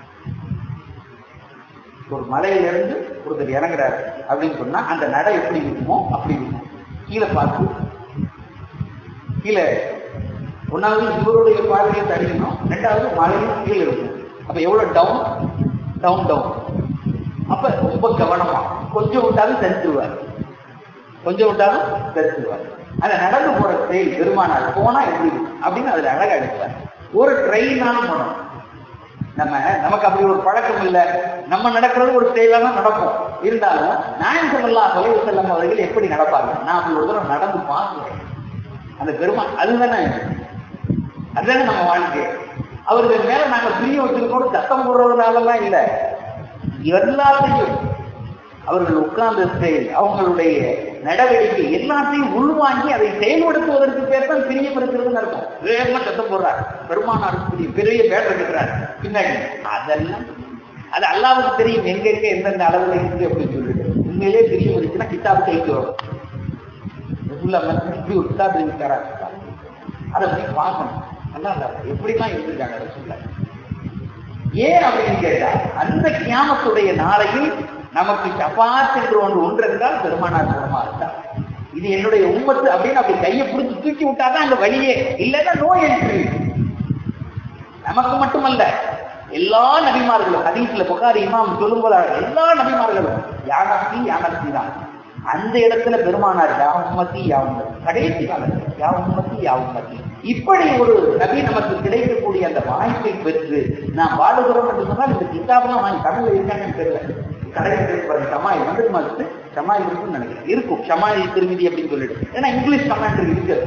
ஒரு மலையிலிருந்து ஒருத்தர் இறங்குறாரு அப்படின்னு சொன்னா அந்த நடை எப்படி இருக்குமோ அப்படி இருக்கும் கீழே பார்த்து கீழே ஒன்னாவது இவருடைய பார்வையை தடிக்கணும் ரெண்டாவது மலையும் கீழே இருக்கும் அப்ப எவ்வளவு டவுன் டவுன் டவுன் அப்ப ரொம்ப கவனமா கொஞ்சம் விட்டாலும் தெரிஞ்சிருவார் கொஞ்சம் விட்டாலும் தெரிஞ்சிருவார் அந்த நடந்து போற ஸ்டைல் பெருமானார் போனா எப்படி அப்படின்னு அதுல அழகா எடுப்பார் ஒரு ட்ரெயினாலும் போனோம் நம்ம நமக்கு அப்படி ஒரு பழக்கம் இல்லை நம்ம நடக்கிறது ஒரு ஸ்டைலா தான் நடப்போம் இருந்தாலும் நாயன் சொல்லலாம் தொலைவு செல்லம் அவர்கள் எப்படி நடப்பாங்க நான் அப்படி ஒரு தடவை நடந்து பார்க்கிறேன் அந்த பெருமா அதுதானே அதுதானே நம்ம வாழ்க்கை அவர்கள் மேல நாங்க பிரிய வச்சிருக்கோம் சத்தம் போடுறதுனாலலாம் இல்லை எல்லாத்தையும் அவர்கள் உட்கார்ந்த ஸ்டைல் அவங்களுடைய நடவடிக்கை எல்லாத்தையும் உள்வாங்கி அதை செயல்படுத்துவதற்கு பேர் தான் பிரியம் இருக்கிறதுன்னு அர்த்தம் வேகமா சத்தம் போடுறார் பெருமானார் பெரிய பெரிய பேட்டர் இருக்கிறார் பின்னாடி அதெல்லாம் அது அல்லாவுக்கு தெரியும் எங்க எங்க எந்தெந்த அளவுல இருக்கு அப்படின்னு சொல்லிட்டு உண்மையிலே பிரியம் இருக்குன்னா கித்தாபு கைக்கு வரும் இப்படி ஒரு கித்தாபு இருக்காரா அதை போய் பார்க்கணும் நல்லா இல்ல எப்படிலாம் இருந்திருக்காங்க ரசூல்லா ஏன் அப்படின்னு கேட்டா அந்த கியாமத்துடைய நாளையில் நமக்கு சபாத் என்று ஒன்று ஒன்று என்றால் பெருமானார் பெருமா இருந்தார் இது என்னுடைய உம்மத்து அப்படின்னு அப்படி கையை பிடிச்சி தூக்கி விட்டாதான் அந்த வழியே இல்லைன்னா நோய் என்று நமக்கு மட்டுமல்ல எல்லா நபிமார்களும் ஹதீஸ்ல புகாரி இமாம் சொல்லும்போது எல்லா நபிமார்களும் யானத்தி யானத்தி தான் அந்த இடத்துல பெருமானார் யா உம்மத்தி யா உம்மத்தி கடைசி காலத்தில் யா உம்மத்தி யா உம்மத்தி இப்படி ஒரு நபி நமக்கு கிடைக்கக்கூடிய அந்த வாய்ப்பை பெற்று நாம் வாழுகிறோம் என்று சொன்னால் இந்த கிதாபெல்லாம் வாங்கி தமிழ்ல இருக்காங்கன்னு தெரியல கடையில் பாருங்க சமாய் வந்து மாதிரி சமாய் இருக்கும்னு நினைக்கிறேன் இருக்கும் சமாய் திருமதி அப்படின்னு சொல்லிட்டு ஏன்னா இங்கிலீஷ் கமாண்ட் இருக்கு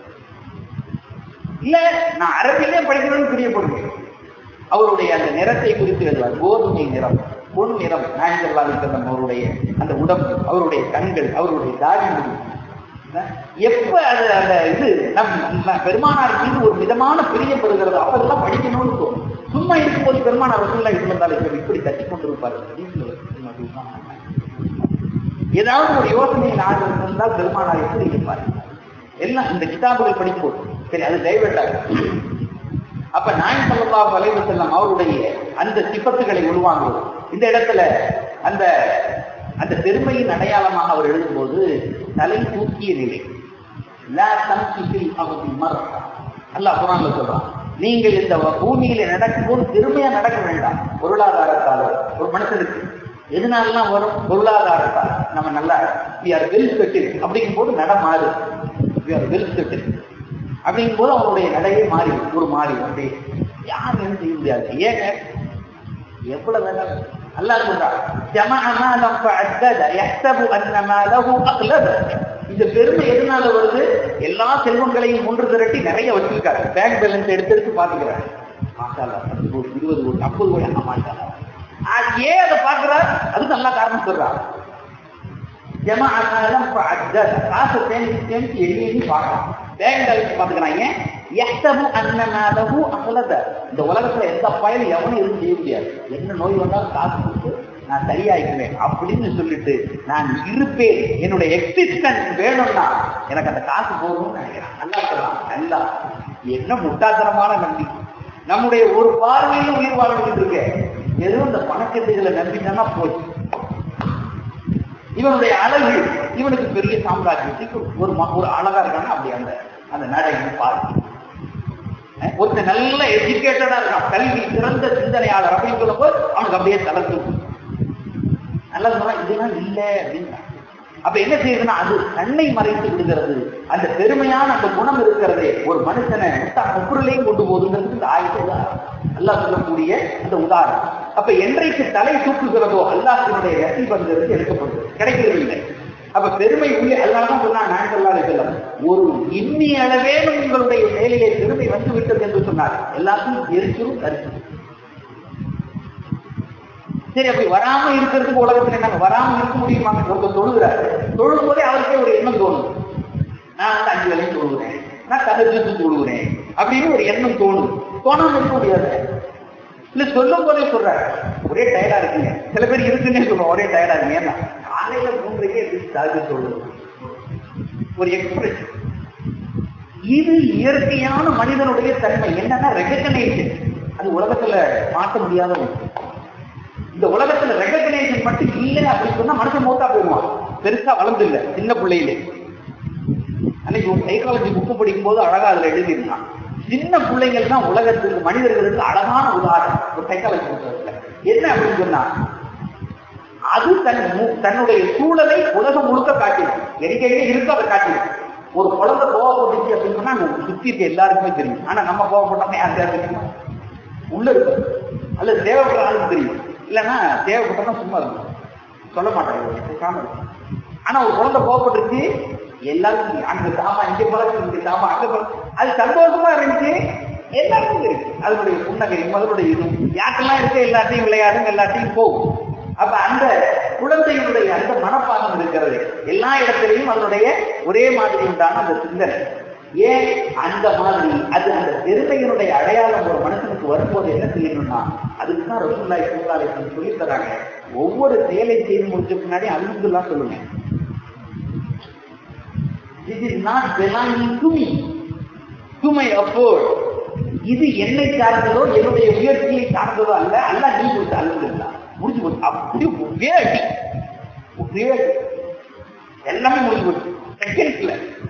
இல்ல நான் அரபிலே படிக்கணும்னு பிரியப்படுங்க அவருடைய அந்த நிறத்தை குறித்து எழுதுவார் கோதுமை நிறம் பொன் நிறம் நாயகல்லாவின் அவருடைய அந்த உடம்பு அவருடைய கண்கள் அவருடைய தாடி முடி எப்ப அது அந்த இது நம் பெருமானார் மீது ஒரு விதமான பிரியப்படுகிறது அப்பெல்லாம் படிக்கணும்னு தோணும் சும்மா இருக்கும்போது பெருமானார் ரசூல்லா இருந்தாலே இப்படி தட்டி கொண்டிருப்பார் ஏதாவது ஒரு யோசனையை நாடு இருந்தால் பெருமானார் எப்படி இருப்பார் எல்லாம் இந்த கிதாபுகள் படிப்போம் சரி அது டைவர்ட் ஆகும் அப்ப நாயன் சல்லா வலைவு செல்லம் அவருடைய அந்த சிப்பத்துகளை உருவாங்குவது இந்த இடத்துல அந்த அந்த பெருமையின் அடையாளமாக அவர் எழுதும்போது தலை தூக்கிய நிலை அல்லாஹ் குரான்ல சொல்றான் நீங்கள் இந்த பூமியில நடக்கும்போது பெருமையா நடக்க வேண்டாம் பொருளாதாரத்தால் ஒரு மனுஷனுக்கு எதனாலலாம் வரும் பொருளாதாரத்தால் நம்ம நல்லா வி ஆர் வெல் செட்டில் அப்படிங்கும் போது நட மாறு வி ஆர் வெல் செட்டில் அப்படிங்கும் போது அவருடைய நடையே மாறி ஒரு மாறி அப்படி யாரும் என்ன செய்ய முடியாது ஏங்க எவ்வளவு வேணாலும் அல்லாஹ் சொல்றான் ஜமஅ மாலம் ஃபஅத்தத யஹ்சபு அன்ன மாலஹு அக்லத இந்த பெருமை எதனால வருது எல்லா செல்வங்களையும் ஒன்று திரட்டி நிறைய வச்சிருக்காரு பேங்க் பேலன்ஸ் எடுத்து எடுத்து பாத்துக்கிறாரு மாஷால்லா பத்து கோடி இருபது கோடி ஐம்பது கோடி ஆமா மாஷால்லா ஏன் அதை பாக்குறார் அதுக்கு நல்லா காரணம் சொல்றாரு ஜமா மாலம் ஃபஅத்தத காசை சேமிச்சு சேமிச்சு எண்ணி எண்ணி பார்க்கலாம் பேங்க் பேலன்ஸ் பாத்துக்கிறாங்க எத்தபு அன்னமாதகு அகலத இந்த உலகத்துல எந்த பயனும் எவனும் எதுவும் செய்ய முடியாது என்ன நோய் வந்தாலும் காசு கொடுத்து நான் சரியாயிக்குவேன் அப்படின்னு சொல்லிட்டு நான் இருப்பேன் என்னுடைய எக்ஸிஸ்டன்ஸ் வேணும்னா எனக்கு அந்த காசு போகணும்னு நினைக்கிறேன் நல்லா இருக்கலாம் நல்லா என்ன முட்டாத்தனமான நம்பி நம்முடைய ஒரு பார்வையிலும் உயிர் வாழ்ந்துட்டு இருக்க எதுவும் இந்த பணக்கட்டுகளை நம்பிட்டானா போச்சு இவனுடைய அழகு இவனுக்கு பெரிய சாம்ராஜ்யத்துக்கு ஒரு ம- ஒரு அழகா இருக்கான அப்படி அந்த அந்த நடையை பாரு அஹ் ஒருத்தன் நல்ல எஜுகேட்டடா இருக்கான் கல்வி சிறந்த சிந்தனையாளர் அப்படின்னு சொல்லும்போது அவனுக்கு அப்படியே தளர்த்து நல்லா சொன்னா இதெல்லாம் இல்ல அப்படின்னா அப்ப என்ன செய்யுதுன்னா அது தன்னை மறைத்து விடுகிறது அந்த பெருமையான அந்த குணம் இருக்கிறதே ஒரு மனுஷனை முட்டா முக்குரலையும் கொண்டு போகுதுங்கிறது இந்த ஆயுத உதாரணம் அல்லாஹ் சொல்லக்கூடிய அந்த உதாரணம் அப்ப என்றைக்கு தலை தூக்குகிறதோ அல்லாஹினுடைய நசீபங்கிறது எடுக்கப்படுது கிடைக்கிறது இல்லை அப்ப பெருமை உள்ளே அதனாலதான் சொன்னா நான் சொல்லாத செல்லம் ஒரு இன்னி அளவேனும் உங்களுடைய செயலிலே பெருமை வந்து விட்டது என்று சொன்னார் எல்லாத்தையும் எரிச்சிரும் கரிச்சிரும் சரி அப்படி வராம இருக்கிறதுக்கு உலகத்துல நாங்க வராம இருக்க முடியுமா ஒருத்தர் தொழுகிறாரு தொழும் போதே அவருக்கே ஒரு எண்ணம் தோணும் நான் வந்து அஞ்சு வேலையும் தொழுகிறேன் நான் தகஜத்து தொழுகிறேன் அப்படின்னு ஒரு எண்ணம் தோணும் தோணாம இருக்க முடியாது இல்ல சொல்லும் போதே சொல்றாரு ஒரே டயர்டா இருக்குங்க சில பேர் இருக்குன்னே சொல்லுவோம் ஒரே டயர்டா இருக்குங்க ஏன்னா காலையில மூன்றைக்கே தகஜ சொல்லுவோம் ஒரு எக்ஸ்பிரஸ் இது இயற்கையான மனிதனுடைய தன்மை என்னன்னா ரெகக்னைசேஷன் அது உலகத்துல மாற்ற முடியாத ஒன்று இந்த உலகத்துல ரெகக்னேஷன் மட்டும் இல்லை அப்படின்னு சொன்னா மனுஷன் மூத்தா போயிடுவான் பெருசா வளர்ந்து இல்ல சின்ன பிள்ளையிலே அன்னைக்கு ஒரு சைக்காலஜி புக்கு படிக்கும் போது அழகா அதுல எழுதியிருந்தான் சின்ன பிள்ளைங்கள் தான் உலகத்துக்கு மனிதர்களுக்கு அழகான உதாரணம் ஒரு சைக்காலஜி புத்தகத்துல என்ன அப்படின்னு சொன்னா அது தன் மு- தன்னுடைய சூழலை உலகம் முழுக்க காட்டிடும் எங்க எங்க இருக்கு அதை காட்டிடும் ஒரு குழந்தை கோவப்பட்டுச்சு அப்படின்னு சொன்னா அங்க சுத்தி இருக்க எல்லாருக்குமே தெரியும் ஆனா நம்ம கோவப்பட்டோம்னா யார் யார் தெரியுமா உள்ள இருக்கு அல்லது தேவைப்படுற ஆளுக்கு தெரியும் இல்லைன்னா தேவைப்பட்டோம்னா சும்மா இருக்கும் சொல்ல மாட்டாங்க பேசாம இருக்கும் ஆனா ஒரு குழந்தை கோவப்பட்டுருச்சு எல்லாருக்கும் தெரியும். அங்க சாமா இங்க பழக்கம் இங்க சாமா அங்க பழக்கம் அது சந்தோஷமா இருந்துச்சு எல்லாருக்கும் இருக்கு அதனுடைய புன்னகையும் அதனுடைய இதுவும் யாருக்கெல்லாம் இருக்க எல்லாத்தையும் விளையாடும் எல்லாத்தையும் போகும் அப்ப அந்த குழந்தையினுடைய அந்த மனப்பாகம் இருக்கிறது எல்லா இடத்திலையும் அதனுடைய ஒரே மாதிரி உண்டான அந்த சிந்தனை ஏன் அந்த மாதிரி அது அந்த பெருமையினுடைய அடையாளம் ஒரு மனுஷனுக்கு வரும்போது என்ன செய்யணும்னா அதுக்கு தான் ரசூல்லாய் சூழ்நிலை சொல்லி தராங்க ஒவ்வொரு செயலை செய்து முடிச்ச பின்னாடி அல்ஹம்துலில்லாஹ் சொல்லுங்க this is not belonging to me to my effort இது என்னை சார்ந்ததோ என்னுடைய முயற்சியை சார்ந்ததோ அல்ல அல்ல நீ கொடுத்த அல்ஹம்துலில்லாஹ் முடிஞ்சு போச்சு அப்படி ஒரே அடி ஒரே அடி எல்லாமே முடிஞ்சு போச்சு செகண்ட்ஸ்ல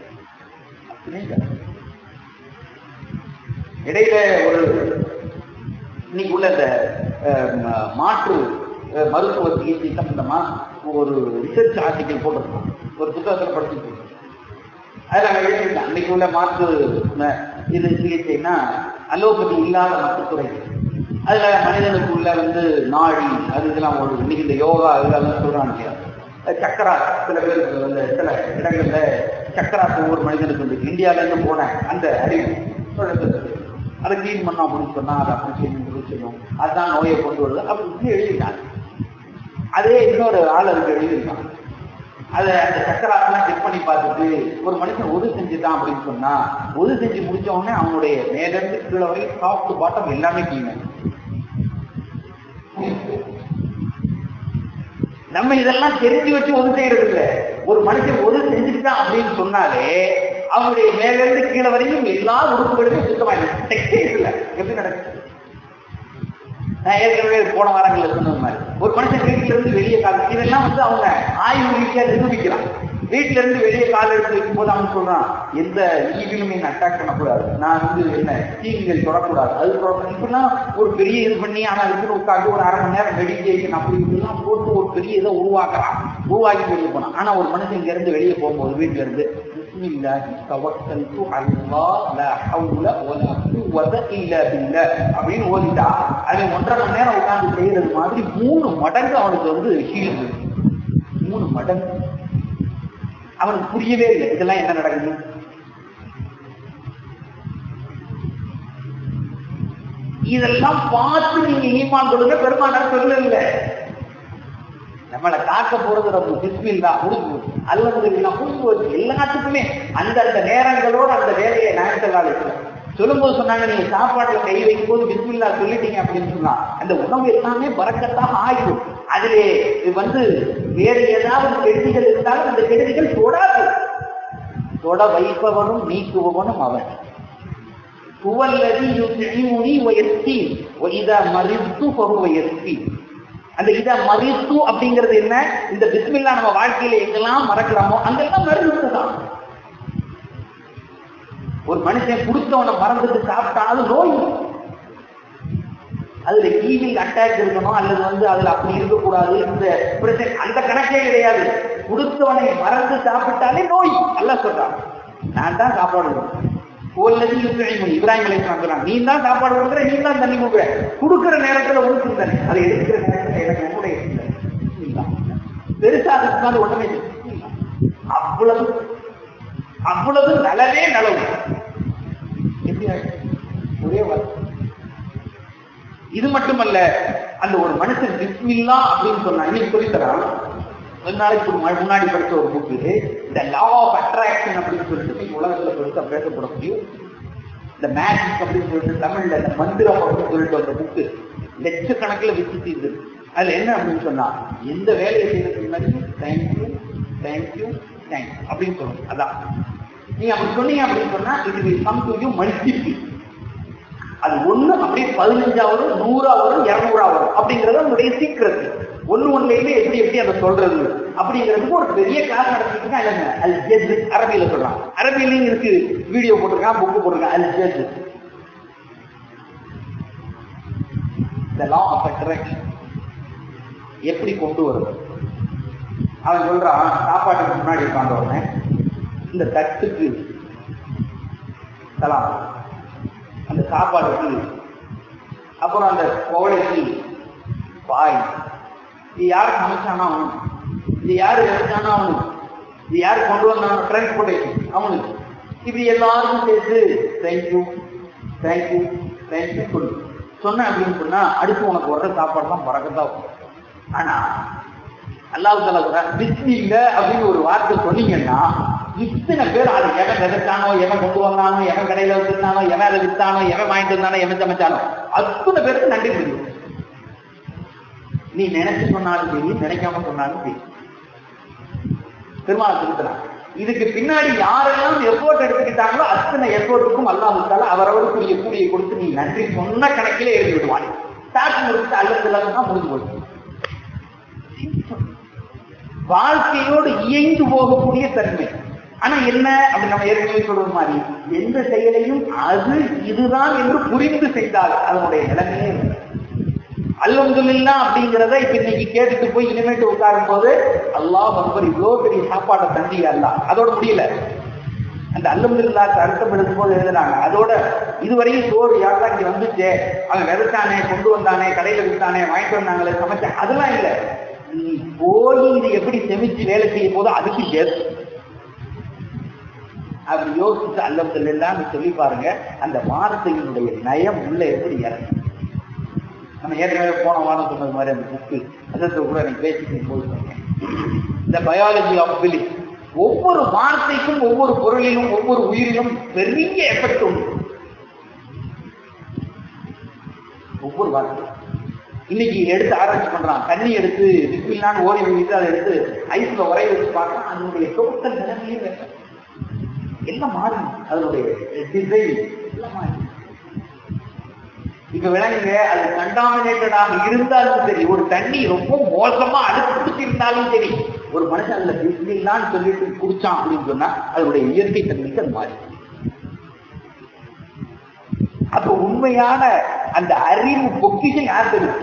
இடையில ஒரு இன்னைக்கு உள்ள இந்த அஹ், ம- மாற்று அஹ், மருத்துவ சிகிச்சை சம்பந்தமா ஒரு ரிசர்ச் ஆர்டிக்கல் போட்டிருக்கோம் ஒரு புத்தகத்தில் படிச்சுட்டு இருக்கோம் அதில் நாங்கள் எழுதியிருந்தேன் அன்னைக்கு உள்ள மாற்று ம- இது சிகிச்சைனா அலோபதி இல்லாத மருத்துவத்துறை அதுல மனிதனுக்கு உள்ள வந்து நாடி அது இதெல்லாம் ஒரு இன்னைக்கு இந்த யோகா இதெல்லாம் சொல்றாங்க இல்லையா அஹ் சக்கரா சில பேருக்கு வந்து சில இடங்கள்ல சக்கரா ஒவ்வொரு மனிதனுக்கு இருக்கு இந்தியால இருந்து போன அந்த அறிவு சொல்றது. அதை கிளீன் பண்ணோம் அப்படின்னு சொன்னா அதை அப்படி செய்யணும் இப்படி செய்யணும் அதுதான் நோயை கொண்டு வருது அப்படி இப்படி எழுதிட்டாங்க அதே இன்னொரு ஆள் அதுக்கு எழுதியிருக்கான் அதை அந்த சக்கராக்கெல்லாம் செக் பண்ணி பார்த்துட்டு ஒரு மனுஷன் உது செஞ்சுட்டான் அப்படின்னு சொன்னா உது செஞ்சு முடிச்ச உடனே அவனுடைய மேல இருந்து கீழே வரைக்கும் டாப் பாட்டம் எல்லாமே கிளீன் நம்ம இதெல்லாம் தெரிஞ்சு வச்சு ஒது செய்யறது இல்ல ஒரு மனுஷன் ஒது செஞ்சுட்டான் அப்படின்னு சொன்னாலே அவனுடைய மேல இருந்து கீழே வரைக்கும் எல்லா உறுப்புகளுமே சுத்தமாயிடும் டெக்ஸ்டைல்ஸ் இல்ல எப்படி நடக்குது நான் ஏற்கனவே போன வாரங்கள்ல சொன்னது மாதிரி ஒரு மனுஷன் வீட்டுல இருந்து வெளியே கால் இதெல்லாம் வந்து அவங்க ஆய்வு ரீதியா நிரூபிக்கிறான் வீட்டுல இருந்து வெளியே கால் எடுத்து வைக்கும்போது அவன் சொல்றான் எந்த ஈவிலும் என்ன அட்டாக் பண்ணக்கூடாது நான் வந்து என்ன தீங்குகள் தொடக்கூடாது அது தொடக்கூடாது இப்படிலாம் ஒரு பெரிய இது பண்ணி ஆனா அதுக்குன்னு உட்காந்து ஒரு அரை மணி நேரம் மெடிடேஷன் அப்படி இப்படிலாம் போட்டு ஒரு பெரிய இதை உருவாக்குறான் உருவாக்கி வெளியே போனான் ஆனா ஒரு மனுஷன் இங்க இருந்து வெளியே போகும்போது வீட்டுல இருந்து பிஸ்மில்லாஹி தவக்கல்து அல்லாஹ் லா ஹவுல வலா குவத இல்லா பில்லாஹ் அப்படின்னு ஓதிட்டா அவன் ஒன்றரை மணி நேரம் உட்கார்ந்து செய்யறது மாதிரி மூணு மடங்கு அவனுக்கு வந்து ஹீல் மூணு மடங்கு அவனுக்கு புரியவே இல்லை இதெல்லாம் என்ன நடக்குது இதெல்லாம் பார்த்து நீங்க ஈமான் கொடுங்க பெருமானார் சொல்லல நம்மளை காக்க போறது நம்ம பிஸ்மில்லா முடிஞ்சு போச்சு அல்லது முடிஞ்சு போச்சு எல்லாத்துக்குமே அந்த அந்த நேரங்களோட அந்த வேலையை நாயத்தலால் இருக்கிறேன் சொல்லும்போது சொன்னாங்க நீங்க சாப்பாட்டுல கை வைக்கும் போது பிஸ்மில்லா சொல்லிட்டீங்க அப்படின்னு சொன்னா அந்த உணவு எல்லாமே பறக்கத்தாக ஆகிடும் அதிலே வந்து வேறு ஏதாவது கெடுதிகள் இருந்தாலும் அந்த கெடுதிகள் தொடாது தொட வைப்பவனும் நீக்குபவனும் அவன் துவல்லதி யுத்இமுனி வயஸ்கீன் வைதா மரித்து ஃபஹுவ யஸ்கீன் அந்த இத மறித்து அப்படிங்கிறது என்ன இந்த பிஸ்மில்லா நம்ம வாழ்க்கையில எங்கெல்லாம் மறக்கிறோமோ அங்கெல்லாம் மருந்து தான் ஒரு மனுஷன் கொடுத்தவனை மறந்துட்டு சாப்பிட்டாலும் நோய் அதுல ஈவில் அட்டாக் இருக்கணும் அல்லது வந்து அதுல அப்படி இருக்கக்கூடாது இந்த பிரச்சனை அந்த கணக்கே கிடையாது கொடுத்தவனை மறந்து சாப்பிட்டாலே நோய் அல்ல சொல்றான் நான் தான் சாப்பாடு கோல்லதி இப்ராஹிம் இப்ராஹிம் அலைஹிஸ்ஸலாம் சொன்னாங்க நீ தான் சாப்பாடு கொடுக்குற நீ தான் தண்ணி கொடுக்குற கொடுக்குற நேரத்துல உனக்கு தானே அதை எடுக்கிற நேரத்துல எனக்கு என்னுடைய சிந்தனை. பெருசா அதுக்கு உடனே அவ்வளவு அவ்வளவு நலவே நலவு எப்படி ஆயிடுச்சு? ஒரே வார்த்தை இது மட்டுமல்ல அந்த ஒரு மனுஷன் பிஸ்மில்லா அப்படின்னு சொன்னா இன்னைக்கு சொல்லித்தரான் கொஞ்ச நாளைக்கு முன்னாடி- முன்னாடி படிச்ச ஒரு புக்கு இந்த லா ஆஃப் அட்ராக்ஷன் அப்படின்னு சொல்லிட்டு இன்னைக்கு உலகத்துல பெருசா பேசப்படக்கூடிய இந்த மேஜிக் அப்படின்னு சொல்லிட்டு தமிழ்ல இந்த மந்திரம் அப்படின்னு சொல்லிட்டு ஒரு புக்கு லட்சக்கணக்கில் வித்து தீர்ந்து அதுல என்ன அப்படின்னு சொன்னா எந்த வேலையை செய்யறதுக்கு முன்னாடி தேங்க்யூ தேங்க்யூ தேங்க்யூ அப்படின்னு சொல்லணும் அதான் நீங்க அப்படி சொன்னீங்க அப்படின்னு சொன்னா இது கம் டு யூ மல்டிபிள் அது ஒண்ணு அப்படியே பதினஞ்சா வரும் நூறா வரும் இருநூறா வரும் அப்படிங்கறது உங்களுடைய சீக்கிரட் ஒண்ணு ஒண்ணுலயுமே எப்படி எப்படி அதை சொல்றது அப்படிங்கிறதுக்கு ஒரு பெரிய கிளாஸ் நடத்திட்டு அல் அல் ஜெத் அரபியில சொல்றான் அரபியிலையும் இருக்கு வீடியோ போட்டிருக்கான் புக்கு போட்டிருக்கான் அல் ஜெத் த லா ஆஃப் அட்ராக்ஷன் எப்படி கொண்டு வருது அவன் சொல்றான் சாப்பாட்டுக்கு முன்னாடி உட்கார்ந்த உடனே இந்த தட்டுக்கு சலாம் அந்த சாப்பாடுக்கு அப்புறம் அந்த கோவலைக்கு பாய் இது யார் சமைச்சானா அவனுக்கு இது யாரு எடுத்தானா அவனுக்கு இது யாரு கொண்டு வந்தானோ டிரான்ஸ்போர்டேஷன் அவனுக்கு இப்படி எல்லாருக்கும் சேர்த்து தேங்க்யூ தேங்க்யூ தேங்க்யூ சொல்லு சொன்ன அப்படின்னு சொன்னா அடுத்து உனக்கு வர்ற சாப்பாடு தான் பறக்கத்தான் வரும் ஆனா அல்லாஹ் தலா சொல்றான் பிஸ்மில்ல அப்படின்னு ஒரு வார்த்தை சொன்னீங்கன்னா இத்தனை பேர் அது எவன் விதைச்சானோ எவன் கொண்டு வந்தானோ எவன் கடையில வச்சிருந்தானோ எவன் அதை வித்தானோ எவன் வாங்கிட்டு வந்தானோ எவன் சமைச்சானோ அத்தனை பேருக்கு நன்றி தெரியும் நீ நினைச்சு சொன்னாலும் சரி நினைக்காம சொன்னாலும் சரி பெருமாள் திருத்தலாம் இதுக்கு பின்னாடி யாரெல்லாம் எஃபோர்ட் எடுத்துக்கிட்டாங்களோ அத்தனை எஃபோர்ட்டுக்கும் அல்லாஹால அவரவருக்குரிய கூலியை கொடுத்து நீ நன்றி சொன்ன கணக்கிலே எழுதி விடுவான் ஸ்டார்ட் முடிச்சுட்டு அல்லது இல்லாதான் முடிஞ்சு போச்சு வாழ்க்கையோடு இயைந்து போகக்கூடிய தன்மை ஆனா என்ன அப்படி நம்ம ஏற்கனவே சொல்ற மாதிரி எந்த செயலையும் அது இதுதான் என்று புரிந்து செய்தால் அதனுடைய நிலைமையே இல்லை. அல்ஹம்துலில்லா அப்படிங்கிறத இப்ப இன்னைக்கு கேட்டுட்டு போய் இனிமேட்டு உட்காரும் போது அல்லாஹ் அக்பர் இவ்வளவு பெரிய சாப்பாடை தந்தி அல்லாஹ் அதோட முடியல அந்த அல்ஹம்துலில்லாஹ்க்கு அர்த்தம் எடுக்கும் போது எழுதுனாங்க அதோட இதுவரையும் சோறு யாரெல்லாம் இங்க வந்துச்சே அவன் விதைச்சானே கொண்டு வந்தானே கடையில வித்தானே வாங்கிட்டு வந்தாங்களே சமைச்சேன் அதெல்லாம் இல்ல நீ போய் இது எப்படி செமிச்சு வேலை செய்ய போதோ அதுக்கு எஸ் அப்படி யோசிச்சு அல்ஹம்துலில்லாஹ்னு சொல்லி பாருங்க அந்த வார்த்தையினுடைய நயம் உள்ள எப்படி இறங்கும் நம்ம ஏற்கனவே போன வாரம் சொன்னது மாதிரி அந்த புக்கு அதற்கு கூட எனக்கு பேசிட்டு போய் சொன்னேன் இந்த பயாலஜி ஆஃப் பிலிப் ஒவ்வொரு வார்த்தைக்கும் ஒவ்வொரு பொருளிலும் ஒவ்வொரு உயிரிலும் பெரிய எஃபெக்ட் உண்டு ஒவ்வொரு வார்த்தை இன்னைக்கு எடுத்து ஆராய்ச்சி பண்றான் தண்ணி எடுத்து பிஸ்மில்லான்னு ஓடி வைத்து அதை எடுத்து ஐஸ்ல உரைய வச்சு பார்க்கலாம் அதனுடைய டோட்டல் நிலைமையே வேற. எல்லாம் மாறி அதனுடைய டிசைன் எல்லாம் மாறி இப்ப விளங்குங்க அது கண்டாமினேட்டடாக இருந்தாலும் சரி ஒரு தண்ணி ரொம்ப மோசமா அழுத்தி இருந்தாலும் சரி ஒரு மனுஷன் அதுல பிஸ்மில்லான்னு சொல்லிட்டு குடிச்சான் அப்படின்னு சொன்னா அதனுடைய இயற்கை தன்மைக்கு அது மாறி அப்ப உண்மையான அந்த அறிவு பொக்கிஷம் யார் தெரியும்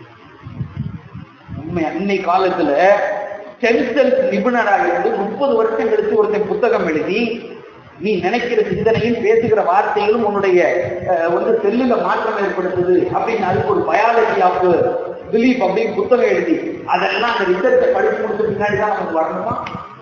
உண்மை அன்னை காலத்துல ஸ்டெம் செல்ஸ் நிபுணராக இருந்து முப்பது வருஷம் கழிச்சு ஒருத்தன் புத்தகம் எழுதி நீ நினைக்கிற சிந்தனையும் பேசுகிற வார்த்தைகளும் உன்னுடைய அஹ், வந்து செல்லுல மாற்றம் ஏற்படுத்துது அப்படின்னு அதுக்கு ஒரு பயாலஜி ஆஃப் பிலீஃப் அப்படின்னு புத்தகம் எழுதி அதெல்லாம் அந்த ரிசர்ச்சை படிச்சு முடிச்ச பின்னாடி தான் நமக்கு வரணுமா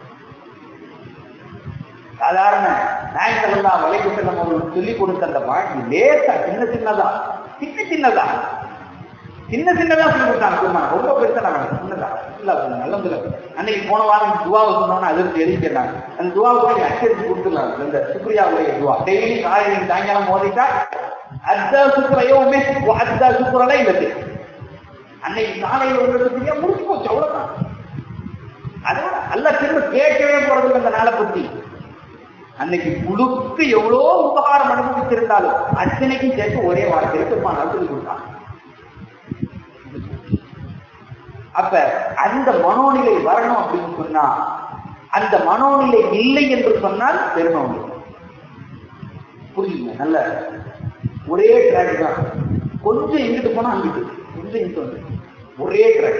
சாதாரண நாயக்கெல்லாம் வலைக்கு செல்லம் அவர்கள் சொல்லிக் கொடுத்த அந்த வாழ்க்கை லேசா சின்ன சின்னதா சின்ன சின்னதா சின்ன சின்னதா சொல்லி கொடுத்தாங்க பெருமாள் ரொம்ப பெருசா நாங்க சின்னதா இல்ல நல்ல அன்னைக்கு போன வாரம் துவாவை சொன்னோன்னு அதிர்ச்சி எழுதிக்கிறாங்க அந்த துவாவை கூட நீ அச்சடிச்சு கொடுத்துடலாம் இந்த சுக்ரியாவுடைய துவா டெய்லி காலையில் சாயங்காலம் மோதிட்டா அத்தா சுக்கரையோமே அத்தா சுக்கரெல்லாம் இல்லை அன்னைக்கு காலையில் உங்களுக்கு தெரியா முடிச்சு போச்சு அவ்வளவுதான் அதோட அல்ல திரும்ப கேட்கவே போறது அந்த நாளை பத்தி அன்னைக்கு முழுக்க எவ்வளோ உபகாரம் அனுபவிச்சிருந்தாலும் அத்தனைக்கும் சேர்த்து ஒரே வார்த்தையை பெருமாள் சொல்லி கொடுத்தான் அப்ப அந்த மனோநிலை வரணும் அப்படின்னு சொன்னா அந்த மனோநிலை இல்லை என்று சொன்னால் பெருமை உண்டு புரியுங்க நல்ல ஒரே ட்ராக் தான் கொஞ்சம் எங்கிட்டு போனா அங்கிட்டு கொஞ்சம் இங்கிட்டு வந்து ஒரே ட்ராக்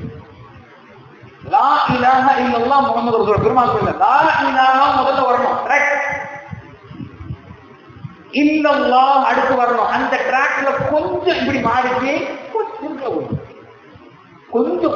லா இலாஹ இல்லல்லாஹ் முகமது ரசூல் பெருமாள் சொல்ல லா இலாஹா முதல்ல வரணும் ட்ராக் இல்லல்லாஹ் அடுத்து வரணும் அந்த ட்ராக்ல கொஞ்சம் இப்படி மாறிச்சு கொஞ்சம் கொஞ்சம்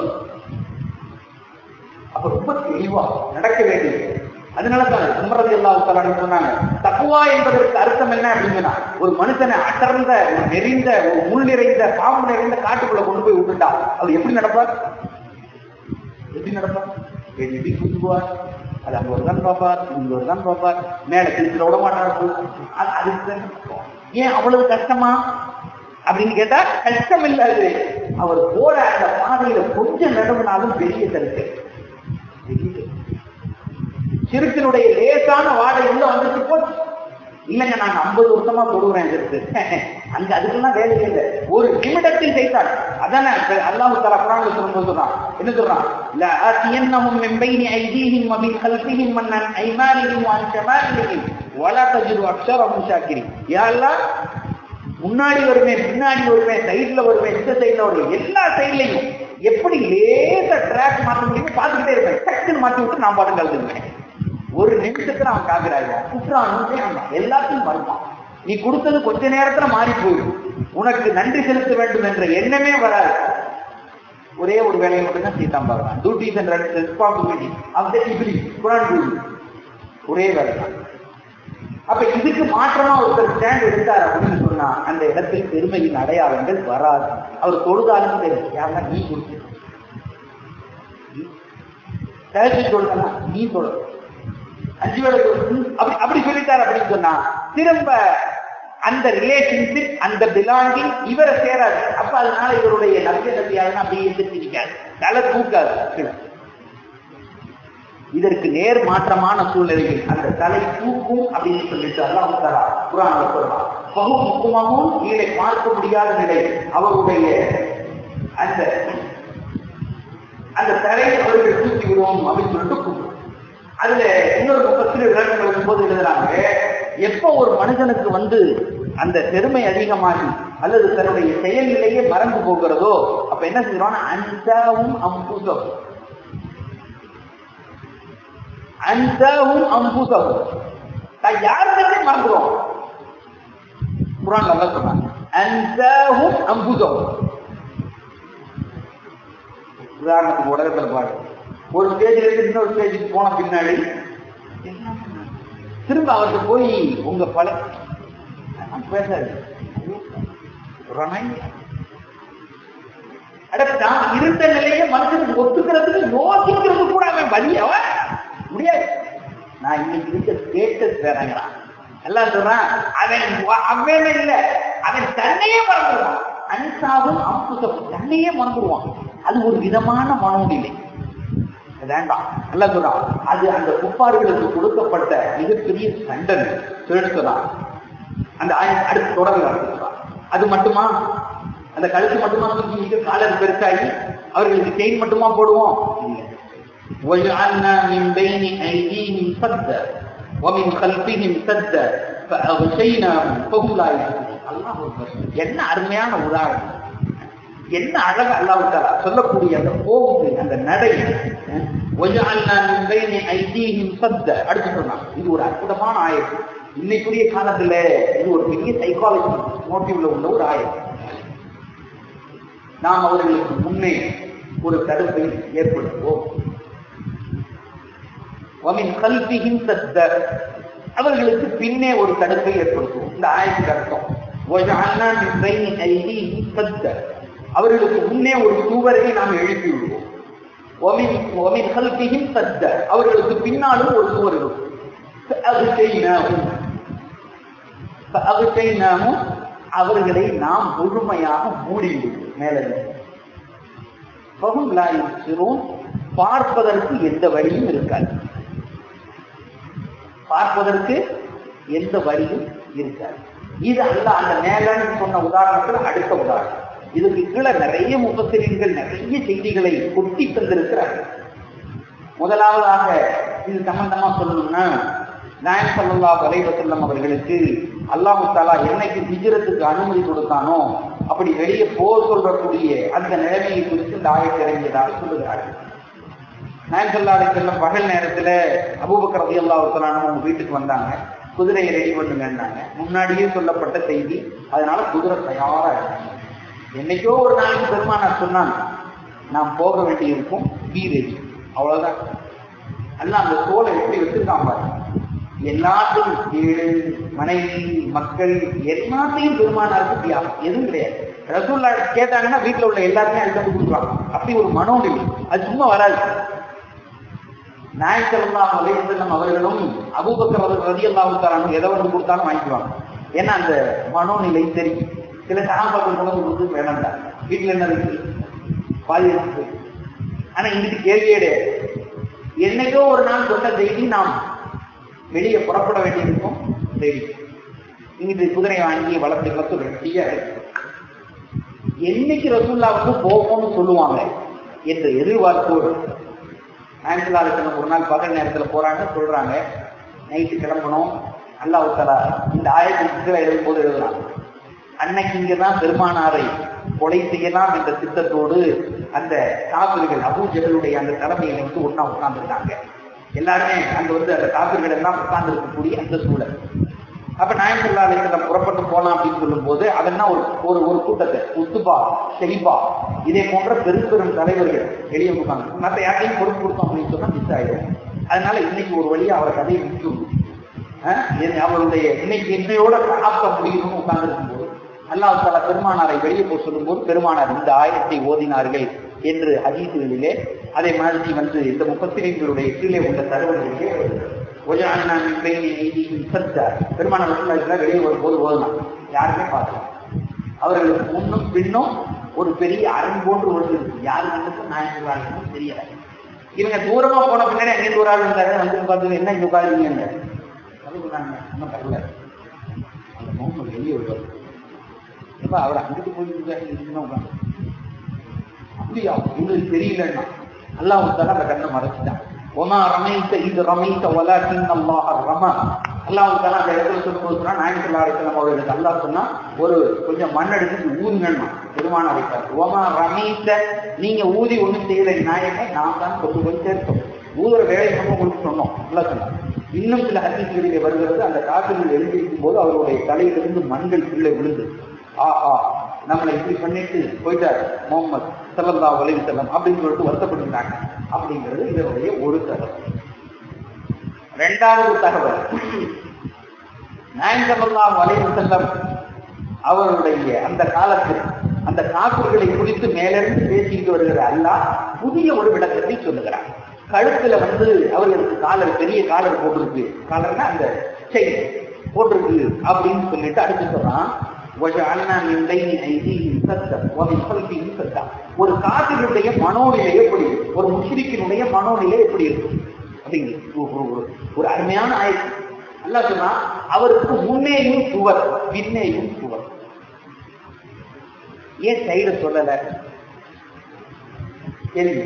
அப்ப ரொம்ப தெளிவா நடக்க வேண்டியது அதனால தான் உமரது எல்லா சொன்னாங்க தக்குவா என்பதற்கு அர்த்தம் என்ன அப்படின்னா ஒரு மனுஷனை அடர்ந்த ஒரு நெறிந்த ஒரு முள் நிறைந்த பாம்பு நிறைந்த காட்டுக்குள்ள கொண்டு போய் விட்டுட்டா அவர் எப்படி நடப்பார் எப்படி நடப்பார் எப்படி குத்துவார் அது அங்க ஒரு தான் பார்ப்பார் இங்க ஒரு தான் பார்ப்பார் மேல திருச்சிட விட மாட்டார் அது அதுக்கு ஏன் அவ்வளவு கஷ்டமா அப்படின்னு கேட்டா கஷ்டம் இல்லாது அவர் போற அந்த பாதையில கொஞ்சம் நடவுனாலும் பெரிய தருக்கு சிறுத்தினுடைய லேசான வாடை உள்ள வந்துட்டு போச்சு இல்லைங்க நான் ஐம்பது வருஷமா தொடுகிறேன் சிறுத்து அங்க அதுக்கெல்லாம் வேலை இல்லை ஒரு நிமிடத்தில் செய்தார் அதானே அல்லாஹு தலா குரான் சொல்லும்போது சொல்றான் என்ன சொல்றான் لا آتينهم من بين أيديهم ومن خلفهم من عن أيمانهم وعن شمائلهم ولا تجد أكثرهم شاكرين يا الله முன்னாடி வருவேன் பின்னாடி வருவேன் சைட்ல வருவேன் இந்த சைட்ல வருவேன் எல்லா சைட்லயும் எப்படி லேசா ட்ராக் மாற்ற முடியுமோ பார்த்துக்கிட்டே இருப்பேன் டக்குன்னு மாற்றி விட்டு நான் பாட்டு கலந்துருவேன் ஒரு நிமிஷத்துல அவன் காக்கிறாயிடும் குற்றான் எல்லாத்தையும் மறுப்பான் நீ கொடுத்தது கொஞ்ச நேரத்துல மாறி போயிடும் உனக்கு நன்றி செலுத்த வேண்டும் என்ற எண்ணமே வராது ஒரே ஒரு வேலையை மட்டும் தான் சீதான் பார்க்கலாம் டியூட்டிஸ் அண்ட் ரெஸ்பான்சிபிலிட்டி அந்த இப்படி குரான் ஒரே வேலை தான் அப்ப இதுக்கு மாற்றமா ஒருத்தர் ஸ்டாண்ட் எடுத்தார் அப்படின்னு சொன்னா அந்த இடத்தில் பெருமையின் அடையாளங்கள் வராது அவர் தொழுதாலும் தெரியும் யாருன்னா நீ கொடுத்து தேர்ச்சி தொழுதா நீ தொழு அஞ்சு வேலை அப்படி அப்படி சொல்லிட்டார் அப்படின்னு சொன்னா திரும்ப அந்த ரிலேஷன்ஷிப் அந்த பிலாங்கிங் இவரை சேராது அப்ப அதனால இவருடைய நம்பிக்கை நம்பியாதுன்னு அப்படியே எந்திரிச்சிருக்காது தலை தூக்காது இதற்கு நேர் மாற்றமான சூழ்நிலையில் அந்த தலை தூக்கும் அப்படின்னு சொல்லிட்டு அல்லாஹ் தரா குரான் சொல்றான் பகு முக்குமாகவும் கீழே பார்க்க முடியாத நிலை அவருடைய அந்த அந்த தலை அவர்கள் தூக்கி விடுவோம் அப்படின்னு சொல்லிட்டு கூப்பிடும் அதுல இன்னொரு முப்பத்தில் விளக்கம் எழுதும் போது எழுதுறாங்க எப்ப ஒரு மனிதனுக்கு வந்து அந்த பெருமை அதிகமாகி அல்லது தன்னுடைய செயல்நிலையே மறந்து போகிறதோ அப்ப என்ன செய்யறோம் அஞ்சாவும் அம்புசம் அஞ்சாவும் அம்புசம் தான் யாருமே மறந்துடும் குரான் நல்லா சொன்னாங்க அஞ்சாவும் அம்புசம் உதாரணத்துக்கு உலகத்துல பாரு ஒரு ஸ்டேஜ்ல இருந்து இன்னொரு ஸ்டேஜுக்கு போன பின்னாடி திரும்ப அவர்கிட்ட போய் உங்க பல பேசாது தான் இருந்த நிலையை மனுஷனுக்கு ஒத்துக்கிறதுக்கு யோசிக்கிறது கூட அவன் வழியவ முடியாது நான் இன்னைக்கு இருக்க ஸ்டேட்டஸ் வேறங்கிறான் எல்லாம் சொல்றான் அவன் அவன் இல்ல அவன் தன்னையே மறந்துடுவான் அன்சாவும் அம்புசமும் தன்னையே மறந்துடுவான் அது ஒரு விதமான மனோநிலை வேண்டாம் நல்லா சொல்றான் அது அந்த குப்பார்களுக்கு கொடுக்கப்பட்ட மிகப்பெரிய தண்டனை சொல்றான் அந்த அடுத்து தொடர்ந்து ஆரம்பிச்சான் அது மட்டுமா அந்த கழுத்து மட்டுமா தூக்கி மிக காலர் பெருசாகி அவர்களுக்கு செயின் மட்டுமா போடுவோம் وجعلنا من بين أيديهم سدا ومن خلفهم سدا فأغشيناهم فهم لا يبصرون الله أكبر என்ன அருமையான உதாரணம் என்ன அழக அல்லாவிட்டாரா சொல்லக்கூடிய அந்த போக்கு அந்த நடை அடுத்து சொன்னா இது ஒரு அற்புதமான ஆயத்து இன்னைக்குரிய காலத்துல இது ஒரு பெரிய சைக்காலஜி மோட்டிவ்ல உள்ள ஒரு ஆயத்து நாம் அவர்களுக்கு முன்னே ஒரு தடுப்பை ஏற்படுத்துவோம் அவர்களுக்கு பின்னே ஒரு தடுப்பை ஏற்படுத்துவோம் இந்த ஆயத்துக்கு அர்த்தம் அவர்களுக்கு முன்னே ஒரு சுவரை நாம் எழுப்பி விடுவோம் அவர்களுக்கு பின்னாலும் ஒரு சுவர் இருக்கும் அவர்களை நாம் முழுமையாக மூடிவிடுவோம் மேலே பகுலாயும் பார்ப்பதற்கு எந்த வழியும் இருக்காது பார்ப்பதற்கு எந்த வழியும் இருக்காது இது அல்ல அந்த மேலன்னு சொன்ன உதாரணத்துல அடுத்த உதாரணம் இதுக்கு கீழே நிறைய முப்பத்திரீன்கள் நிறைய செய்திகளை கொட்டி தந்திருக்கிறார்கள் முதலாவதாக இது சம்பந்தமா சொல்லணும்னா நாயன் சல்லா வலைவசல்லம் அவர்களுக்கு அல்லாஹு தாலா என்னைக்கு ஹிஜ்ரத்துக்கு அனுமதி கொடுத்தானோ அப்படி வெளியே போர் சொல்றக்கூடிய அந்த நிலைமையை குறித்து இந்த ஆயத்தை இறங்கியதாக சொல்லுகிறார்கள் நாயன் சல்லா செல்லம் பகல் நேரத்துல அபூபக்கர் ரதி அல்லா அவங்க வீட்டுக்கு வந்தாங்க குதிரையை ரெடி பண்ணுங்கன்னாங்க முன்னாடியே சொல்லப்பட்ட செய்தி அதனால குதிரை தயாரா இருந்தாங்க என்னைக்கோ ஒரு நாளைக்கு பெருமானார் சொன்னாங்க நாம் போக வேண்டியிருக்கும் பி ரெடி அவ்வளவுதான் அல்ல அந்த தோலை எப்படி வச்சிருக்கான் பாருங்க எல்லாத்தையும் வீடு மனைவி மக்கள் எல்லாத்தையும் பெருமானாருக்கு தியாகம் எதுவும் கிடையாது ரசூல்லா கேட்டாங்கன்னா வீட்டுல உள்ள எல்லாத்தையும் அழுத்தம் கொடுக்குறாங்க அப்படி ஒரு மனோநிலை அது சும்மா வராது நாயக்கல்லாம் வலைவசல்லம் அவர்களும் அபூபக்கர் ரதி அல்லாஹு எதை வந்து கொடுத்தாலும் வாங்கிக்குவாங்க ஏன்னா அந்த மனோநிலை தெரியும் சில சகாபாக்கள் கொண்டு கொடுத்து வேணாண்டா வீட்டுல என்ன இருக்கு பாதி இருக்கு ஆனா இங்கிட்டு கேள்வியே கிடையாது என்னைக்கோ ஒரு நாள் சொன்ன செய்தி நாம் வெளியே புறப்பட வேண்டியிருக்கும் செய்தி இங்கிட்டு குதிரை வாங்கி வளர்த்து வளர்த்து ரெட்டியா இருக்கு என்னைக்கு ரசூல்லா வந்து போகும்னு சொல்லுவாங்க என்ற எதிர்பார்ப்போடு ஆன்சலாலுக்கு ஒரு நாள் பகல் நேரத்துல போறாங்க சொல்றாங்க நைட்டு கிளம்பணும் அல்லாஹ் தலா இந்த ஆயிரத்தி எழுதும் போது எழுதுறாங்க அன்னைக்கு இங்கதான் பெருமானாரை கொலை செய்யலாம் என்ற திட்டத்தோடு அந்த காப்பிர்கள் அபூஜகளுடைய அந்த தலைமையில வந்து ஒன்னா உட்கார்ந்துருக்காங்க எல்லாருமே அங்க வந்து அந்த காப்பிர்கள் எல்லாம் உட்கார்ந்து இருக்கக்கூடிய அந்த சூழல் அப்ப நாயசல்லா அலிசல்லம் புறப்பட்டு போலாம் அப்படின்னு சொல்லும் போது அதெல்லாம் ஒரு ஒரு ஒரு கூட்டத்தை உத்துபா ஷெலிபா இதே போன்ற பெரும் பெரும் தலைவர்கள் வெளியே உட்காந்து மற்ற யாரையும் பொறுப்பு கொடுத்தோம் அப்படின்னு சொன்னா மிஸ் ஆயிடும் அதனால இன்னைக்கு ஒரு வழியா அவர் கதையை நிற்கும் அவருடைய இன்னைக்கு இன்னையோட காப்ப முடியணும்னு உட்கார்ந்து இருக்கும்போது அல்லாஹ் தாலா பெருமானாரை வெளியே போய் சொல்லும்போது பெருமானார் இந்த ஆயத்தை ஓதினார்கள் என்று ஹதீசுகளிலே அதே மாதிரி வந்து இந்த முப்பத்திரைகளுடைய கீழே உள்ள தகவல்களிலே பெருமானார் வெளியே வரும்போது ஓதலாம் யாருமே பார்க்கலாம் அவர்களுக்கு முன்னும் பின்னும் ஒரு பெரிய அரண் போன்று ஒன்று இருக்கு யாரு கண்டுக்கும் நாயகம் தெரியல இவங்க தூரமா போன பின்னாடி அங்கே ஒரு ஆள் இருந்தாரு வந்து பார்த்து என்ன இங்க உட்காருங்க ஒன்றும் தரல அந்த முகமது வெளியே வருவார் இப்ப அவர் அங்கிட்டு போய் அப்படியா உங்களுக்கு தெரியலன்னா அல்லாஹ் தால அந்த கண்ணை மறைச்சிட்டான் ஒமா ரமைத்த இது ரமைத்த வலாக்கின் அல்லாஹ் ரமா அல்லாஹ் தாலா அந்த இடத்துல சொல்லும்போது சொன்னா நாயன் சொல்லா அலிஸ்லாம் அவர்களுக்கு அல்லாஹ் சொன்னா ஒரு கொஞ்சம் மண் எடுத்து ஊதுங்கன்னா பெருமான அழைத்தார் ஓமா ரமைத்த நீங்க ஊதி ஒண்ணும் செய்யலை நாயகமே நான் தான் கொண்டு போய் சேர்த்தோம் ஊதுற வேலை நம்ம உங்களுக்கு சொன்னோம் அல்லாஹ் சொன்னா இன்னும் சில ஹதீஸ்களிலே வருகிறது அந்த காற்றுகள் எழுந்திருக்கும் போது அவருடைய தலையிலிருந்து மண்கள் கீழே விழுந்து ஆஹா நம்மளை இப்படி பண்ணிட்டு போயிட்டார் முகமது செல்லந்தா வலிவு செல்லம் அப்படின்னு சொல்லிட்டு வருத்தப்பட்டிருந்தாங்க அப்படிங்கிறது இதனுடைய ஒரு தகவல் ரெண்டாவது தகவல் நாயன் செல்லந்தா வலிவு செல்லம் அவருடைய அந்த காலத்தில் அந்த காப்புகளை குறித்து மேலிருந்து பேசிட்டு வருகிற அல்லாஹ் புதிய ஒரு விளக்கத்தை சொல்லுகிறார் கழுத்துல வந்து அவர்களுக்கு காலர் பெரிய காலர் போட்டிருக்கு காலர்னா அந்த செயின் போட்டிருக்கு அப்படின்னு சொல்லிட்டு அடுத்து சொல்றான் ஒரு காட்டினுடைய மனோநிலை எப்படி இருக்கும் ஒரு முஸ்லிக்கினுடைய மனோநிலை எப்படி இருக்கும் அப்படிங்கிறது ஒரு அருமையான ஆய்வு அல்ல சொன்னா அவருக்கு முன்னேயும் சுவர் பின்னேயும் சுவர் ஏன் சைடு சொல்லல கேள்வி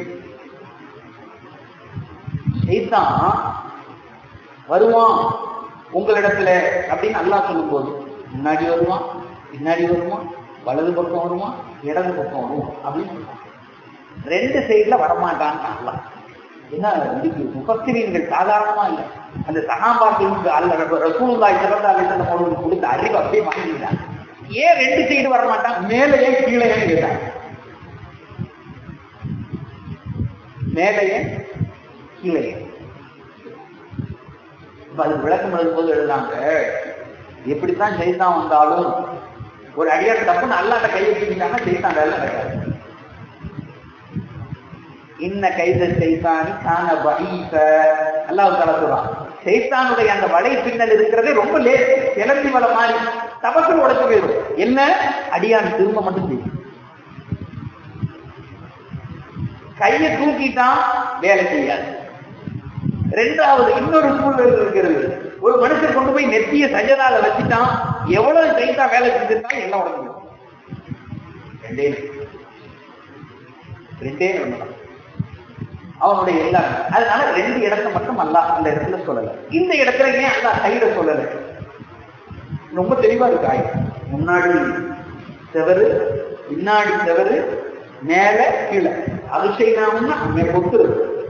செய்தான் வருவான் உங்களிடத்துல அப்படின்னு அல்லா சொல்லும் போது முன்னாடி வருவான் பின்னாடி வருவான் வலது பக்கம் வருவான் இடது பக்கம் வருவான் அப்படின்னு சொல்லுவான் ரெண்டு சைட்ல வரமாட்டான்னு அல்ல ஏன்னா இதுக்கு முகத்திரீன்கள் சாதாரணமா இல்லை அந்த சகாபாக்களுக்கு அல்ல ரசூல்லாய் சிறந்த அலிசல்லம் அவர்களுக்கு கொடுத்த அறிவு அப்படியே வாங்கிட்டாங்க ஏன் ரெண்டு சைடு வரமாட்டான் மேலே ஏன் கீழே ஏன் கேட்டாங்க மேலேயே கீழே அது விளக்கம் எழுதும் போது எழுதாங்க எப்படித்தான் செய்தான் வந்தாலும் ஒரு அடியார் தப்புன்னு அல்லாட்ட கையை பிடிக்கிட்டாங்கன்னா செய்தான் வேலை கிடையாது இன்ன கைத செய்தானி காண வகைச அல்லாஹ் தலா சொல்றான் செய்தானுடைய அந்த வலை பின்னல் இருக்கிறதே ரொம்ப லேட் கிளம்பி வள மாதிரி தபத்தில் உடச்சு போயிடும் என்ன அடியான் திரும்ப மட்டும் செய்யும் கையை தூக்கிட்டான் வேலை செய்யாது ரெண்டாவது இன்னொரு சூழ்நிலை இருக்கிறது ஒரு மனுஷன் கொண்டு போய் நெத்திய சஜதால வச்சுட்டான் எவ்வளவு கைத்தா வேலை செஞ்சிருந்தாலும் எல்லாம் உடஞ்சிடும் ரெண்டே ரெண்டே நிலைமைதான் அவனுடைய எல்லா அதனால ரெண்டு இடத்த மட்டும் அல்லா அந்த இடத்துல சொல்லல இந்த இடத்துல ஏன் அல்லா கையில சொல்லல ரொம்ப தெளிவா இருக்கு ஆய் முன்னாடி செவரு பின்னாடி செவரு மேல கீழே அது செய்யலாம்னா அங்கே கொத்து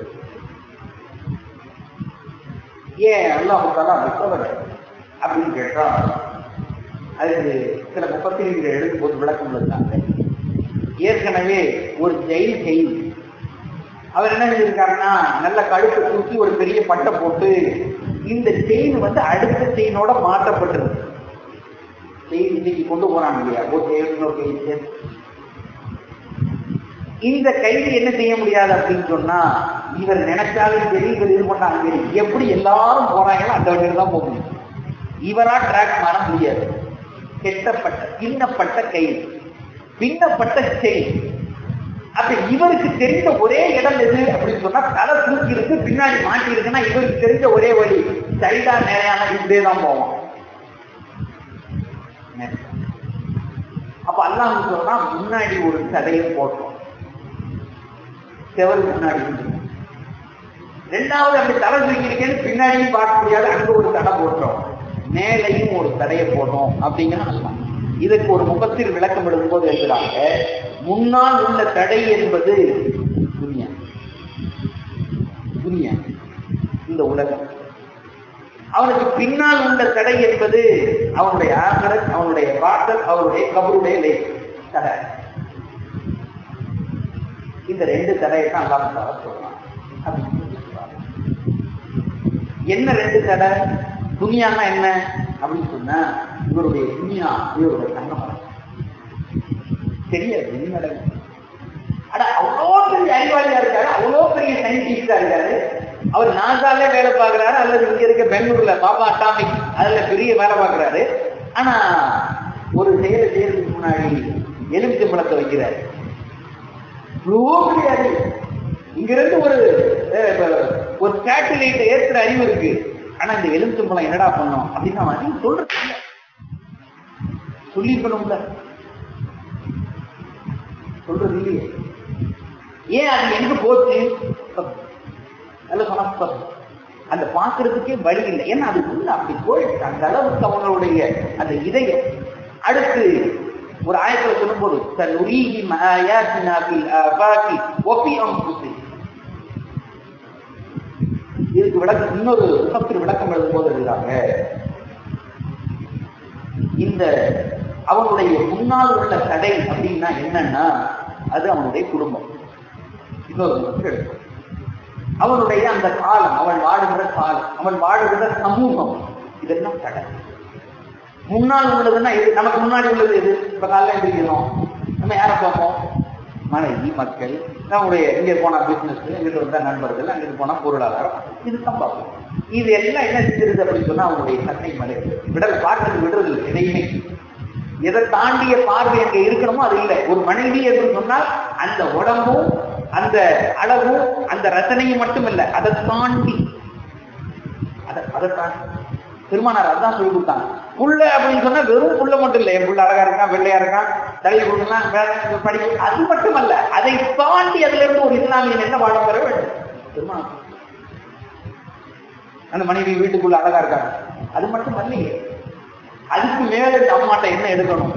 ஏன் அல்லாஹால அப்படி சொல்லல அப்படின்னு கேட்டா அதுக்கு சில முப்பத்திரிகளை எழுதும் போது விளக்கம் இருந்தாங்க ஏற்கனவே ஒரு ஜெயில் செயின் அவர் என்ன செஞ்சிருக்காருன்னா நல்ல கழுத்தை தூக்கி ஒரு பெரிய பட்டை போட்டு இந்த செயின் வந்து அடுத்த செயினோட மாற்றப்பட்டிருக்கு செயின் இன்னைக்கு கொண்டு போறாங்க இல்லையா ஒரு செயின் இன்னொரு செயின் இந்த கைது என்ன செய்ய முடியாது அப்படின்னு சொன்னா இவர் நினைச்சாலும் சரி இவர் இது பண்ணாலும் சரி எப்படி எல்லாரும் போறாங்களோ அந்த வழியில் தான் போக முடியும் இவரா ட்ராக் மாற முடியாது கெட்டப்பட்ட பின்னப்பட்ட கைது பின்னப்பட்ட செயின் அப்ப இவருக்கு தெரிந்த ஒரே இடம் எது அப்படின்னு சொன்னா தலை தூக்கி இருக்கு பின்னாடி மாட்டி இருக்குன்னா இவருக்கு தெரிஞ்ச ஒரே வழி சைடா நேரையான இப்படியே தான் போவோம் அப்ப அல்லாஹ் சொல்றா முன்னாடி ஒரு தடையை போட்டோம் செவல் முன்னாடி இருந்து ரெண்டாவது அப்படி தலை தூக்கி இருக்கேன்னு பின்னாடியும் பார்க்க முடியாது அங்க ஒரு தடை போட்டோம் மேலையும் ஒரு தடையை போட்டோம் அப்படிங்கிற அல்லா இதுக்கு ஒரு முகத்தில் விளக்கம் எழுதும்போது எழுதுறாங்க முன்னால் உள்ள தடை என்பது துனியா துனியா இந்த உலகம் அவனுக்கு பின்னால் உள்ள தடை என்பது அவனுடைய ஆகரத் அவனுடைய வாட்டல் அவருடைய கபருடைய லை தடை இந்த ரெண்டு தடையை தான் அல்லாஹ் சொல்றான் அப்படின்னு சொல்றாங்க என்ன ரெண்டு தடை துனியானா என்ன அப்படின்னு சொன்னா இவருடைய துனியா இவருடைய தங்கம் தெரியாது என்ன நடக்கும் ஆனா அவ்வளோ பெரிய அறிவாளியா இருக்காரு அவ்வளோ பெரிய சயின்டிஸ்டா இருக்காரு அவர் நாசாலே வேலை பார்க்கிறாரு அல்லது இங்க இருக்க பெங்களூர்ல பாபா அட்டாமிக் அதுல பெரிய வேலை பார்க்கிறாரு ஆனா ஒரு செயலை செய்யறதுக்கு முன்னாடி எலுமிச்சம்பழத்தை வைக்கிறாரு இவ்வளோ பெரிய அறிவு இங்க இருந்து ஒரு ஒரு சேட்டலைட்டை ஏற்றுற அறிவு இருக்கு ஆனா இந்த எலுமிச்சம்பழம் என்னடா பண்ணும் அப்படின்னு அவன் அறிவு சொல்றது சொல்லிருக்கணும்ல சொல்றது இல்லையே ஏன் அது எங்க போச்சு நல்ல சொன்னா அந்த பாக்குறதுக்கே வழி இல்லை ஏன்னா அது உள்ள அப்படி போயிடுச்சு அந்த அளவுக்கு அவங்களுடைய அந்த இதயம் அடுத்து ஒரு ஆயத்துல சொல்லும்போது தன்னுரீஹி ஆயாத்தினா ஃபில் ஆஃபாகி வஃபி அன்ஃபுஸிஹிம் இதுக்கு விளக்கம் இன்னொரு முகத்தில் விளக்கம் எழுதும்போது எழுதுறாங்க இந்த அவனுடைய முன்னால் உள்ள தடை அப்படின்னா என்னன்னா அது அவனுடைய குடும்பம் இன்னொரு முகத்தில் எடுக்கும் அவனுடைய அந்த காலம் அவன் வாழுகிற காலம் அவன் வாழுகிற சமூகம் இதெல்லாம் தடை முன்னால் உள்ளதுன்னா எது நமக்கு முன்னாடி உள்ளது எது இப்ப காலைல எழுந்திரிக்கணும் நம்ம யாரை பார்ப்போம் மனைவி மக்கள் நம்முடைய இங்கே போனா பிசினஸ் எங்கிட்ட வந்தா நண்பர்கள் அங்கிட்டு போனா பொருளாதாரம் இதுதான் பார்ப்போம் இது எல்லாம் என்ன செஞ்சிருது அப்படின்னு சொன்னா அவனுடைய சட்டை மலை விடல் பார்க்கறது விடுறது இல்லை எதையுமே எதை தாண்டிய பார்வை அங்க இருக்கணுமோ அது இல்லை ஒரு மனைவி என்று சொன்னால் அந்த உடம்பும் அந்த அளவும் அந்த ரசனையும் மட்டும் இல்லை அதை தாண்டி அதை அதை தாண்டி பெருமானார் அதான் சொல்லி கொடுத்தாங்க புள்ள அப்படின்னு சொன்னா வெறும் புள்ள மட்டும் இல்லை என் புள்ள அழகா இருக்கான் வெள்ளையா இருக்கான் தள்ளி கொடுக்கலாம் படிக்க அது மட்டும் அல்ல அதை தாண்டி அதுல இருந்து ஒரு இஸ்லாமியன் என்ன வாழ பெற வேண்டும் பெருமானார் அந்த மனைவி வீட்டுக்குள்ள அழகா இருக்காங்க அது மட்டும் அல்லையே அதுக்கு மேல இந்த அம்மாட்ட என்ன எடுக்கணும்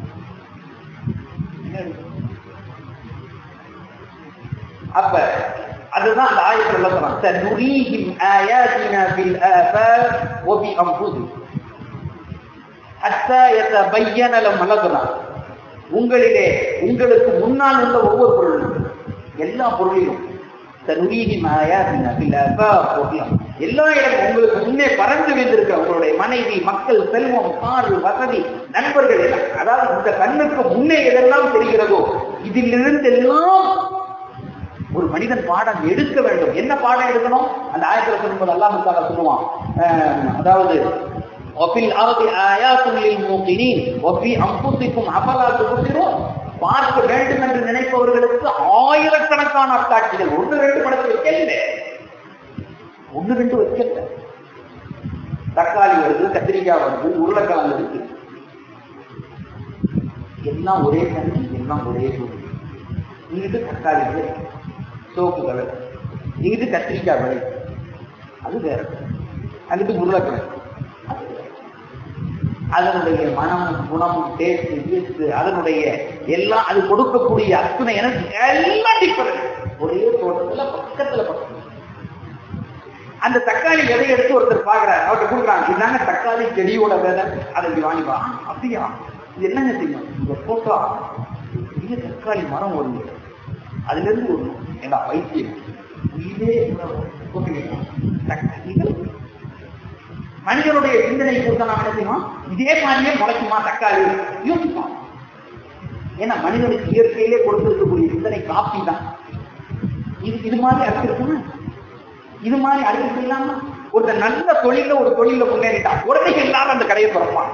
அப்ப அதுதான் அந்த ஆயத்தை சொல்ல சொல்றான் சனுரீஹிம் ஆயாத்தினா ஃபில் ஆஃபாக் வ ஃபி அன்ஃபுஸிஹிம் ஹத்தா யதபய்யன லஹும் அல்லாஹ் உங்களிலே உங்களுக்கு முன்னால் உள்ள ஒவ்வொரு பொருளும் எல்லா பொருளிலும் சனுரீஹிம் ஆயாத்தினா ஃபில் ஆஃபாக் வ ஃபி எல்லா இடமும் உங்களுக்கு முன்னே பறந்து வைத்திருக்க உங்களுடைய மனைவி மக்கள் செல்வம் காரு வசதி நண்பர்கள் எல்லாம் அதாவது இந்த கண்ணுக்கு முன்னே எதெல்லாம் தெரிகிறதோ இதிலிருந்து எல்லாம் ஒரு மனிதன் பாடம் எடுக்க வேண்டும் என்ன பாடம் எடுக்கணும் அந்த ஆயத்துல சொல்லும்போது அல்லாஹ் தாலா சொல்லுவான் அதாவது ஒபில் அரபி ஆயாத்துள்ளில் மூக்கினீன் ஒபி அம்புசிக்கும் அபலா துபுசிரும் பார்க்க வேண்டும் என்று நினைப்பவர்களுக்கு ஆயிரக்கணக்கான அத்தாட்சிகள் ஒன்று ரெண்டு படத்தை வைக்கல ஒன்று ரெண்டு வைக்கல தக்காளி வருது கத்திரிக்காய் வருது உருளைக்கிழங்கு இருக்கு எல்லாம் ஒரே தண்ணி இதுதான் ஒரே சூழ்நிலை இங்கிட்டு தக்காளி விலை சோப்பு கலர் இங்கிட்டு கத்திரிக்காய் விலை அது வேற அங்கிட்டு உருளைக்கிழங்கு அது வேற. அதனுடைய மனம் குணம் டேஸ்ட் கீஸ்ட் அதனுடைய எல்லாம் அது கொடுக்கக்கூடிய அத்துணை எனக்கு எல்லாம் டிஃபரன்ஸ் ஒரே தோட்டத்துல பக்கத்துல பக்கத்துல அந்த தக்காளி விதை எடுத்து ஒருத்தர் பாக்குறாரு அவர்கிட்ட கொடுக்குறாங்க இதாங்க தக்காளி செடியோட விதை அதை இப்படி வாங்கி வா "ஆ, அப்படியா இது என்னங்க செய்யும் இந்த போட்டோ பெரிய தக்காளி மரம் வருது அதுல இருந்து ஒரு ஏன்னா வைத்தியம் இதே போட்டுக்கலாம் தக்காளிகள் மனிதனுடைய சிந்தனை கொடுத்த நாம் என்ன செய்வோம் இதே மாதிரியே முளைக்குமா தக்காளி யோசிப்போம் ஏன்னா மனிதனுக்கு இயற்கையிலே கொடுத்திருக்கக்கூடிய சிந்தனை காப்பி தான் இது இது மாதிரி அடுத்து இருக்குமா இது மாதிரி அடுத்து இல்லாம ஒருத்தர் நல்ல தொழில ஒரு தொழில முன்னேறிட்டான் உடனே எல்லாரும் அந்த கடையை திறப்பான்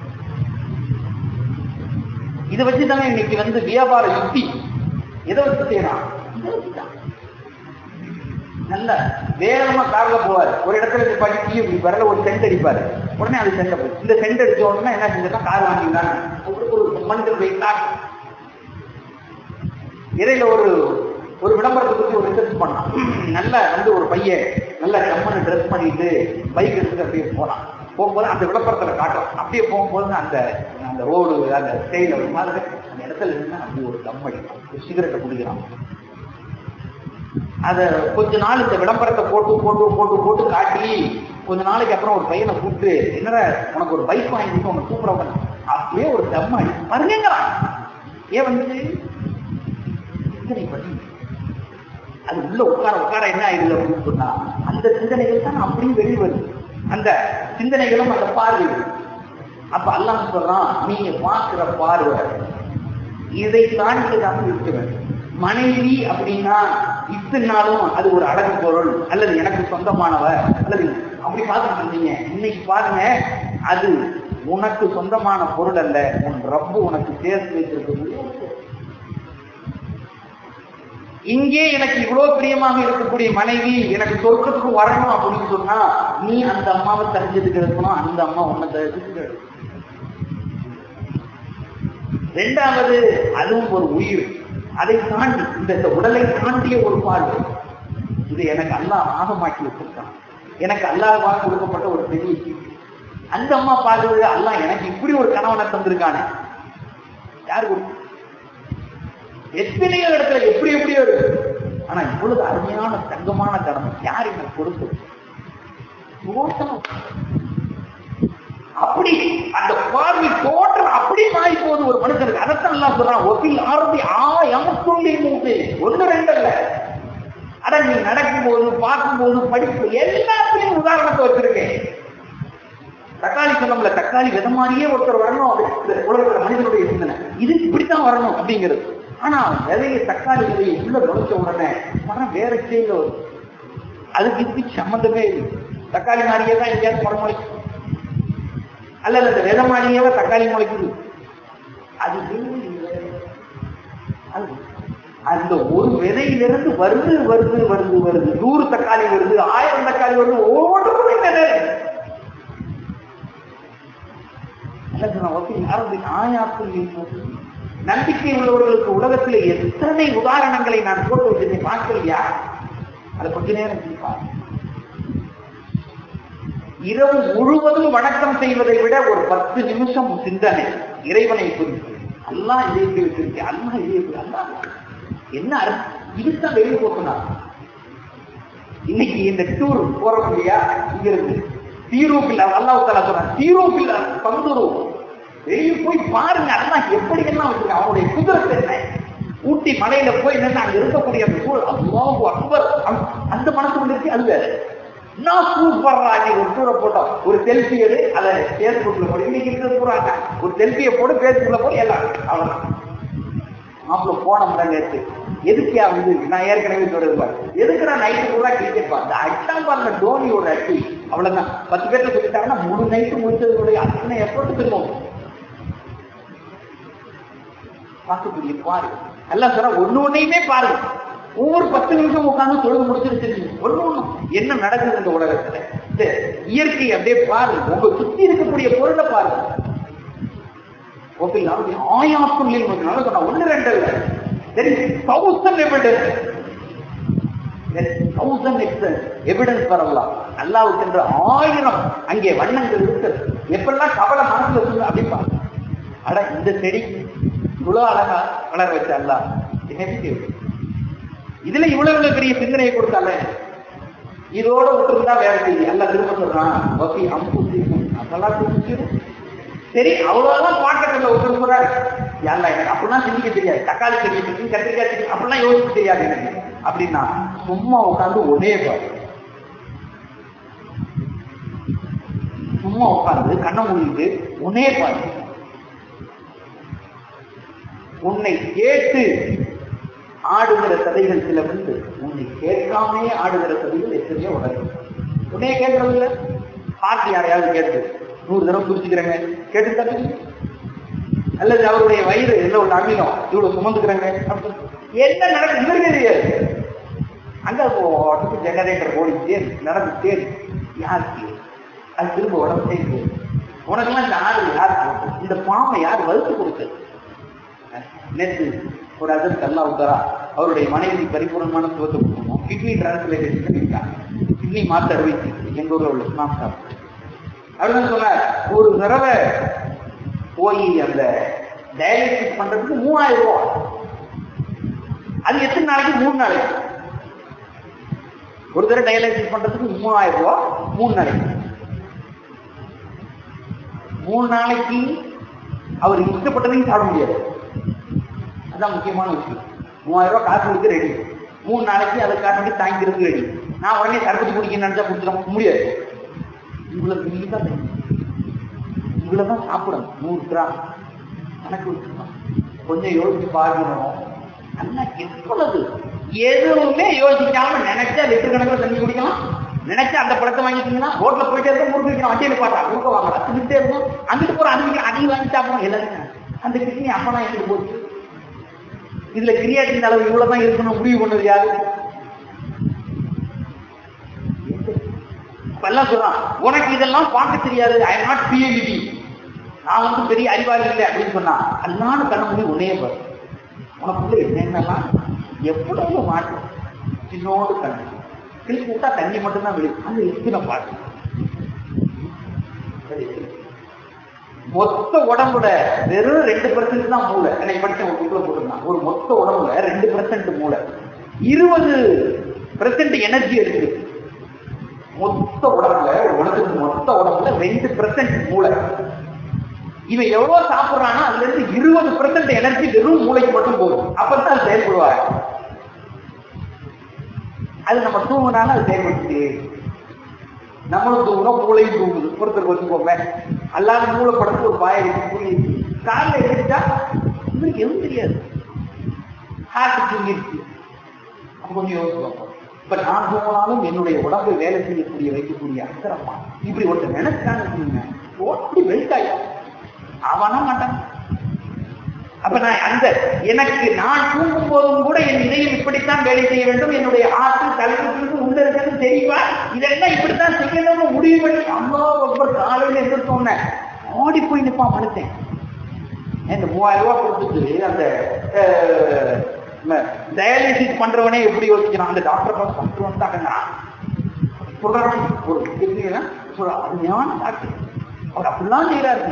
இதை வச்சுதானே இன்னைக்கு வந்து வியாபார யுக்தி எதை வச்சு செய்யறான் இதை வச்சுதான் நல்ல வேகமா கார்ல போவார் ஒரு இடத்துல இருந்து படிச்சு இப்படி வரல ஒரு சென்ட் அடிப்பாரு உடனே அது சென்ட் போய் இந்த சென்ட் அடிச்ச உடனே என்ன செஞ்சா கார் வாங்கிட்டாங்க அவருக்கு ஒரு மனிதர் வைத்தார் இடையில ஒரு ஒரு விளம்பரத்தை பத்தி ஒரு ரிசர்ச் பண்ணான் நல்ல வந்து ஒரு பையன் நல்ல கம்மனு ட்ரெஸ் பண்ணிட்டு பைக் எடுத்துட்டு அப்படியே போனான் போகும்போது அந்த விளம்பரத்துல காட்டும் அப்படியே போகும்போது அந்த அந்த ரோடு அந்த ஸ்டைல ஒரு மாதிரி அந்த இடத்துல இருந்து அப்படி ஒரு தம் அடிக்கும் ஒரு சிகரெட்டை குடிக்கிறான் அத கொஞ்ச நாள் இந்த விளம்பரத்தை போட்டு போட்டு போட்டு போட்டு காட்டி கொஞ்ச நாளைக்கு அப்புறம் ஒரு பையனை கூப்பிட்டு என்னடா உனக்கு ஒரு பைக் வாங்கி கொடுத்து உனக்கு சூப்பரா அப்படியே ஒரு தம் அடி பாருங்கிறான் ஏன் வந்து சிந்தனை பண்ணி அது உள்ள உட்கார உட்கார என்ன ஆயிடுது அப்படின்னு சொன்னா அந்த சிந்தனைகள் தான் அப்படியே வெளியே வருது அந்த சிந்தனைகளும் அந்த பார்வை அப்ப அல்லாஹ் சொல்றான் நீங்க பார்க்கிற பார்வை இதை தாண்டி தான் இருக்க வேண்டும் மனைவி அப்படின்னா இத்தனாலும் அது ஒரு அழகு பொருள் அல்லது எனக்கு சொந்தமானவ அல்லது அப்படி பார்த்துட்டு இருந்தீங்க இன்னைக்கு பாருங்க அது உனக்கு சொந்தமான பொருள் அல்ல உன் ரப்பு உனக்கு சேர்த்து வைத்திருக்கக்கூடிய ஒரு பொருள். இங்கே எனக்கு இவ்வளவு பிரியமாக இருக்கக்கூடிய மனைவி எனக்கு சொர்க்கத்துக்கு வரணும் அப்படின்னு சொன்னா நீ அந்த அம்மாவை தெரிஞ்சதுக்கு இருக்கணும் அந்த அம்மா உன்னை தெரிஞ்சதுக்கு இருக்கணும் ரெண்டாவது அதுவும் ஒரு உயிர் அதை தாண்டி இந்த இந்த உடலை தாண்டிய ஒரு பார்வை இது எனக்கு அல்லாஹ் ஆகமாக்கி வச்சிருக்கான் எனக்கு அல்லாஹ் கொடுக்கப்பட்ட ஒரு பெரிய gift. அந்த அம்மா பார்க்குறது அல்லாஹ் எனக்கு இப்படி ஒரு கணவனை தந்திருக்கானே யாரு கொடுத்து எத்தனையோ இடத்துல எப்படி எப்படியோ இருக்கு ஆனா இவ்வளவு அருமையான தங்கமான கடமை யார் எனக்கு கொடுத்தது யோசனை. அப்படி அந்த பார்வை தோற்றம் அப்படி மாறி போகுது ஒரு மனுஷனுக்கு அதைத்தான் எல்லாம் சொல்றான் ஒப்பில் ஆரம்பி ஆ எமக்குள்ளே மூட்டு ஒண்ணு ரெண்டு இல்ல அட நீ நடக்கும்போது பார்க்கும்போது படிப்பு எல்லாத்துலயும் உதாரணத்தை வச்சிருக்கேன் தக்காளி சொல்லல தக்காளி வித மாதிரியே ஒருத்தர் வரணும் அது இந்த உலகத்துல மனிதனுடைய சிந்தனை இது இப்படித்தான் வரணும் அப்படிங்கிறது ஆனா விதைய தக்காளி விதையை உள்ள நுழைச்ச உடனே மரம் வேற ஸ்டைல வரும் அதுக்கு இதுக்கு சம்மந்தமே இல்லை தக்காளி மாதிரியே தான் எங்கேயாவது மரம் முளைக்கும் அல்லது அந்த விதை மாதிரியே தக்காளி முளைக்குது அது வேறு இல்லை. அது அந்த ஒரு விதையிலிருந்து வருது வருது வருது வருது நூறு தக்காளி வருது ஆயிரம் தக்காளி வருது ஒவ்வொன்றுக்கும் இந்த நிலை. அல்ல சொன்ன வகையில் ஆரம்பின் ஆயாத்தில் இருப்பது நம்பிக்கை உள்ளவர்களுக்கு உலகத்தில் எத்தனை உதாரணங்களை நான் போட்டு வச்சிருந்தேன் பார்க்கலையா அதை கொஞ்ச நேரம் சிந்திப்பார் இரவு முழுவதும் வணக்கம் செய்வதை விட ஒரு பத்து நிமிஷம் சிந்தனை இறைவனை குறித்து அல்லாஹ் இதை எப்படி வச்சிருக்கேன் அல்லாஹ் இதை எப்படி அல்லாஹ் என்ன அர்த்தம் இதுதான் வெளியே போட்டுனார் இன்னைக்கு இந்த டூர் போறோம் இல்லையா இங்க இருந்து தீரூப்பில் அல்லாஹ் தலா சொல்றான் தீரூப்பில் பந்துரும் வெளியே போய் பாருங்க அல்லாஹ் எப்படி எல்லாம் வச்சிருக்கான் அவனுடைய குதிரத்தை என்ன ஊட்டி மலையில போய் நின்று அங்க இருக்கக்கூடிய அந்த சூழல் அல்லாஹ் அக்பர் அந்த- அந்த மனசு வந்துருச்சு அது வேற நான் சூப்பர்ரா நீ ஒரு டூரை போட்டோம் ஒரு செல்ஃபி எடு அதை பேஸ்புக்ல போடு இன்னைக்கு இருக்கிறது போறாங்க ஒரு செல்ஃபியை போடு பேஸ்புக்ல போடு எல்லாம் அவ்வளவுதான் மாப்பிள்ள போனோம்ல நேற்று எதுக்கு வந்து நான் ஏற்கனவே சொல்லிருப்பாரு எதுக்கு நான் நைட்டு கூட கிரிக்கெட் பார்த்தேன் அடிச்சான் பாருங்க தோனியோட அடி அவ்வளவுதான் பத்து பேர்ல சொல்லிட்டாங்கன்னா முழு நைட்டு முடிச்சதுடைய அத்தனை எஃபர்ட் திரும்பவும் பார்க்கக்கூடிய பாரு எல்லாம் சொல்ற ஒண்ணு ஒன்னையுமே பாருங்க ஒவ்வொரு பத்து நிமிஷம் உட்கார்ந்து தொழுது முடிச்சிருச்சு ஒண்ணு ஒண்ணு என்ன நடக்குது இந்த உலகத்துல இந்த இயற்கை அப்படியே பாருங்க உங்க சுத்தி இருக்கக்கூடிய பொருளை பாருங்க ஓபில் ஆயிரத்தும் சொன்னா ஒண்ணு ரெண்டு இல்ல சரி தௌசண்ட் எவிடன்ஸ் தௌசண்ட் எவிடன்ஸ் வரலாம் அல்லாவுக்கு என்ற ஆயிரம் அங்கே வண்ணங்கள் இருக்கு எப்பெல்லாம் கவலை மனசுல இருக்கு அப்படிப்பா அட இந்த செடி இவ்வளவு அழகா வளர வச்ச அல்லா இதுல இவ்வளவு இவ்வளவு பெரிய சிந்தனையை கொடுத்தால இதோட விட்டுருந்தா வேலை செய்ய அல்ல திரும்ப சொல்றான் வசி அம்பு அதெல்லாம் தெரிஞ்சிடும் சரி அவ்வளவுதான் பாட்டக்கல்ல ஒருத்தர் சொல்றாரு யாரா எனக்கு அப்படிலாம் சிந்திக்க தெரியாது தக்காளி செடி தெரியும் கத்திரிக்காய் செடி அப்படிலாம் யோசிக்க தெரியாது எனக்கு அப்படின்னா சும்மா உட்காந்து ஒரே பாரு சும்மா உட்காந்து கண்ணை மூடிட்டு ஒன்னே பாரு உன்னை கேட்டு ஆடுகிற சதைகள் சில உண்டு உன்னை கேட்காமே ஆடுகிற சதைகள் எத்தனையோ உடனே உன்னைய கேட்கறது இல்ல ஹார்ட் யாரையாவது கேட்டு நூறு தடவை குறிச்சுக்கிறேங்க கேட்டு தப்பு அல்லது அவருடைய வயிறு என்ன ஒரு அமிலம் இவ்வளவு சுமந்துக்கிறாங்க என்ன நடக்குது இவருக்கே தெரியாது அங்க அடுத்து ஜெனரேட்டர் ஓடிச்சே நடந்துச்சே யாருக்கு அது திரும்ப உடம்பு செய்யுது உனக்கெல்லாம் இந்த ஆடு யார் போட்டு இந்த பாம்பை யார் வறுத்து கொடுத்தது நேற்று ஒரு அதன் கல்லா உத்தரா அவருடைய மனைவி பரிபூர்ணமான சுகத்தை கொடுக்கணும் கிட்னி டிரான்ஸ்லேஷன் பண்ணியிருக்காங்க கிட்னி மாற்ற அறுவைக்கு எங்க ஊர்ல உள்ள ஸ்மாம் சாப் அப்படின்னு சொன்னார் ஒரு தடவை போய் அந்த டயாலிசிஸ் பண்றதுக்கு மூவாயிரம் ரூபாய் அது எத்தனை நாளைக்கு மூணு நாளைக்கு ஒரு தடவை டயாலிசிஸ் பண்றதுக்கு மூவாயிரம் ரூபாய் மூணு நாளைக்கு மூணு நாளைக்கு அவர் இஷ்டப்பட்டதையும் சாப்பிட முடியாது அதுதான் முக்கியமான விஷயம் மூவாயிரம் ரூபாய் காசு கொடுக்க ரெடி மூணு நாளைக்கு அதை காட்டி தாங்கிக்கிறதுக்கு ரெடி நான் உடனே தடுப்பூசி குடிக்க நினைச்சா கொடுத்துட முடியாது இவ்வளவு மில்லி தான் இவ்வளவு தான் சாப்பிடணும் நூறு கிராம் கணக்கு வச்சுக்கணும் கொஞ்சம் யோசிச்சு பார்க்கணும் நல்லா எவ்வளவு எதுவுமே யோசிக்காம நினைச்சா லிட்டர் கணக்கில் தண்ணி குடிக்கலாம் நினைச்சா அந்த பழத்தை வாங்கிட்டீங்கன்னா ரோட்ல போயிட்டே இருக்கும் முறுக்கு வைக்கணும் வண்டியில பார்த்தா முறுக்க வாங்கலாம் தின்னுட்டே இருக்கும் அங்கிட்டு போற அது அதையும் வாங்கி சாப்பிடணும் எல்லாரும் அந்த கிட்னி அப்பனா எங்களுக்கு போச்சு இதுல கிரியாட்டின் அளவு இவ்வளவுதான் இருக்கணும் முடிவு பண்ணது யாரு எல்லாம் சொல்றான் உனக்கு இதெல்லாம் பார்க்க தெரியாது ஐ நாட் பிஎல்டி நான் வந்து பெரிய அறிவாளி இல்லை அப்படின்னு சொன்னா அல்லான்னு கண்ண முடியும் ஒன்னே பாரு உனக்குள்ள என்னென்னலாம் எவ்வளவு மாற்றம் சின்னோடு கண்ணு கிழிச்சு விட்டா தண்ணி மட்டும்தான் வெளியே அந்த எத்தனை பாட்டு மொத்த உடம்புல வெறும் ரெண்டு பர்சன்ட் தான் மூளை எனக்கு படிச்ச ஒரு புக்ல போட்டிருந்தான் ஒரு மொத்த உடம்புல ரெண்டு பர்சன்ட் மூளை இருபது பெர்சன்ட் எனர்ஜி இருக்குது மொத்த உடம்புல ஒரு உலகத்துக்கு மொத்த உடம்புல ரெண்டு பெர்சன்ட் மூளை இவன் எவ்வளவு சாப்பிடுறானோ அதுல இருந்து இருபது பெர்சன்ட் எனர்ஜி வெறும் மூளைக்கு மட்டும் போதும் அப்பதான் அது செயல்படுவாங்க அது நம்ம தூங்கினாலும் அது செயல்படுத்து நம்மளும் தூங்கணும் மூளையும் தூங்குது ஒருத்தருக்கு வச்சுக்கோங்க அல்லாத மூளை படத்து ஒரு பாய மூளை காலில் எடுத்துட்டா இவருக்கு எதுவும் தெரியாது ஹார்ட் தூங்கிடுச்சு அப்ப கொஞ்சம் யோசிச்சு இப்ப நான் தூங்கினாலும் என்னுடைய உடம்பை வேலை செய்யக்கூடிய வைக்கக்கூடிய அந்தரமா இப்படி ஒருத்தர் நினைச்சாங்க ஓட்டி வெல்ட்டாயா அவனா மாட்டான் அப்ப நான் அந்த எனக்கு நான் தூங்கும் போதும் கூட என் இதயம் இப்படித்தான் வேலை செய்ய வேண்டும் என்னுடைய ஆற்றல் தலைவர்களுக்கு உள்ள இருக்கிறது தெரியவா இதெல்லாம் இப்படித்தான் செய்யணும்னு முடிவு பண்ணி அம்மா ஒவ்வொரு காலையில எதிர்த்தோன்னே ஓடி போய் நிப்பான் மனுத்தேன் இந்த மூவாயிரம் ரூபாய் கொடுத்துட்டு அந்த டயாலிசிஸ் பண்றவனே எப்படி யோசிக்கிறான் அந்த டாக்டர் பார்த்து டாக்டர் வந்தாங்கன்னா சொல்றாரு ஒரு கிட்னினா சொல்ற அருமையான டாக்டர் அவர் அப்படிலாம் செய்யறாரு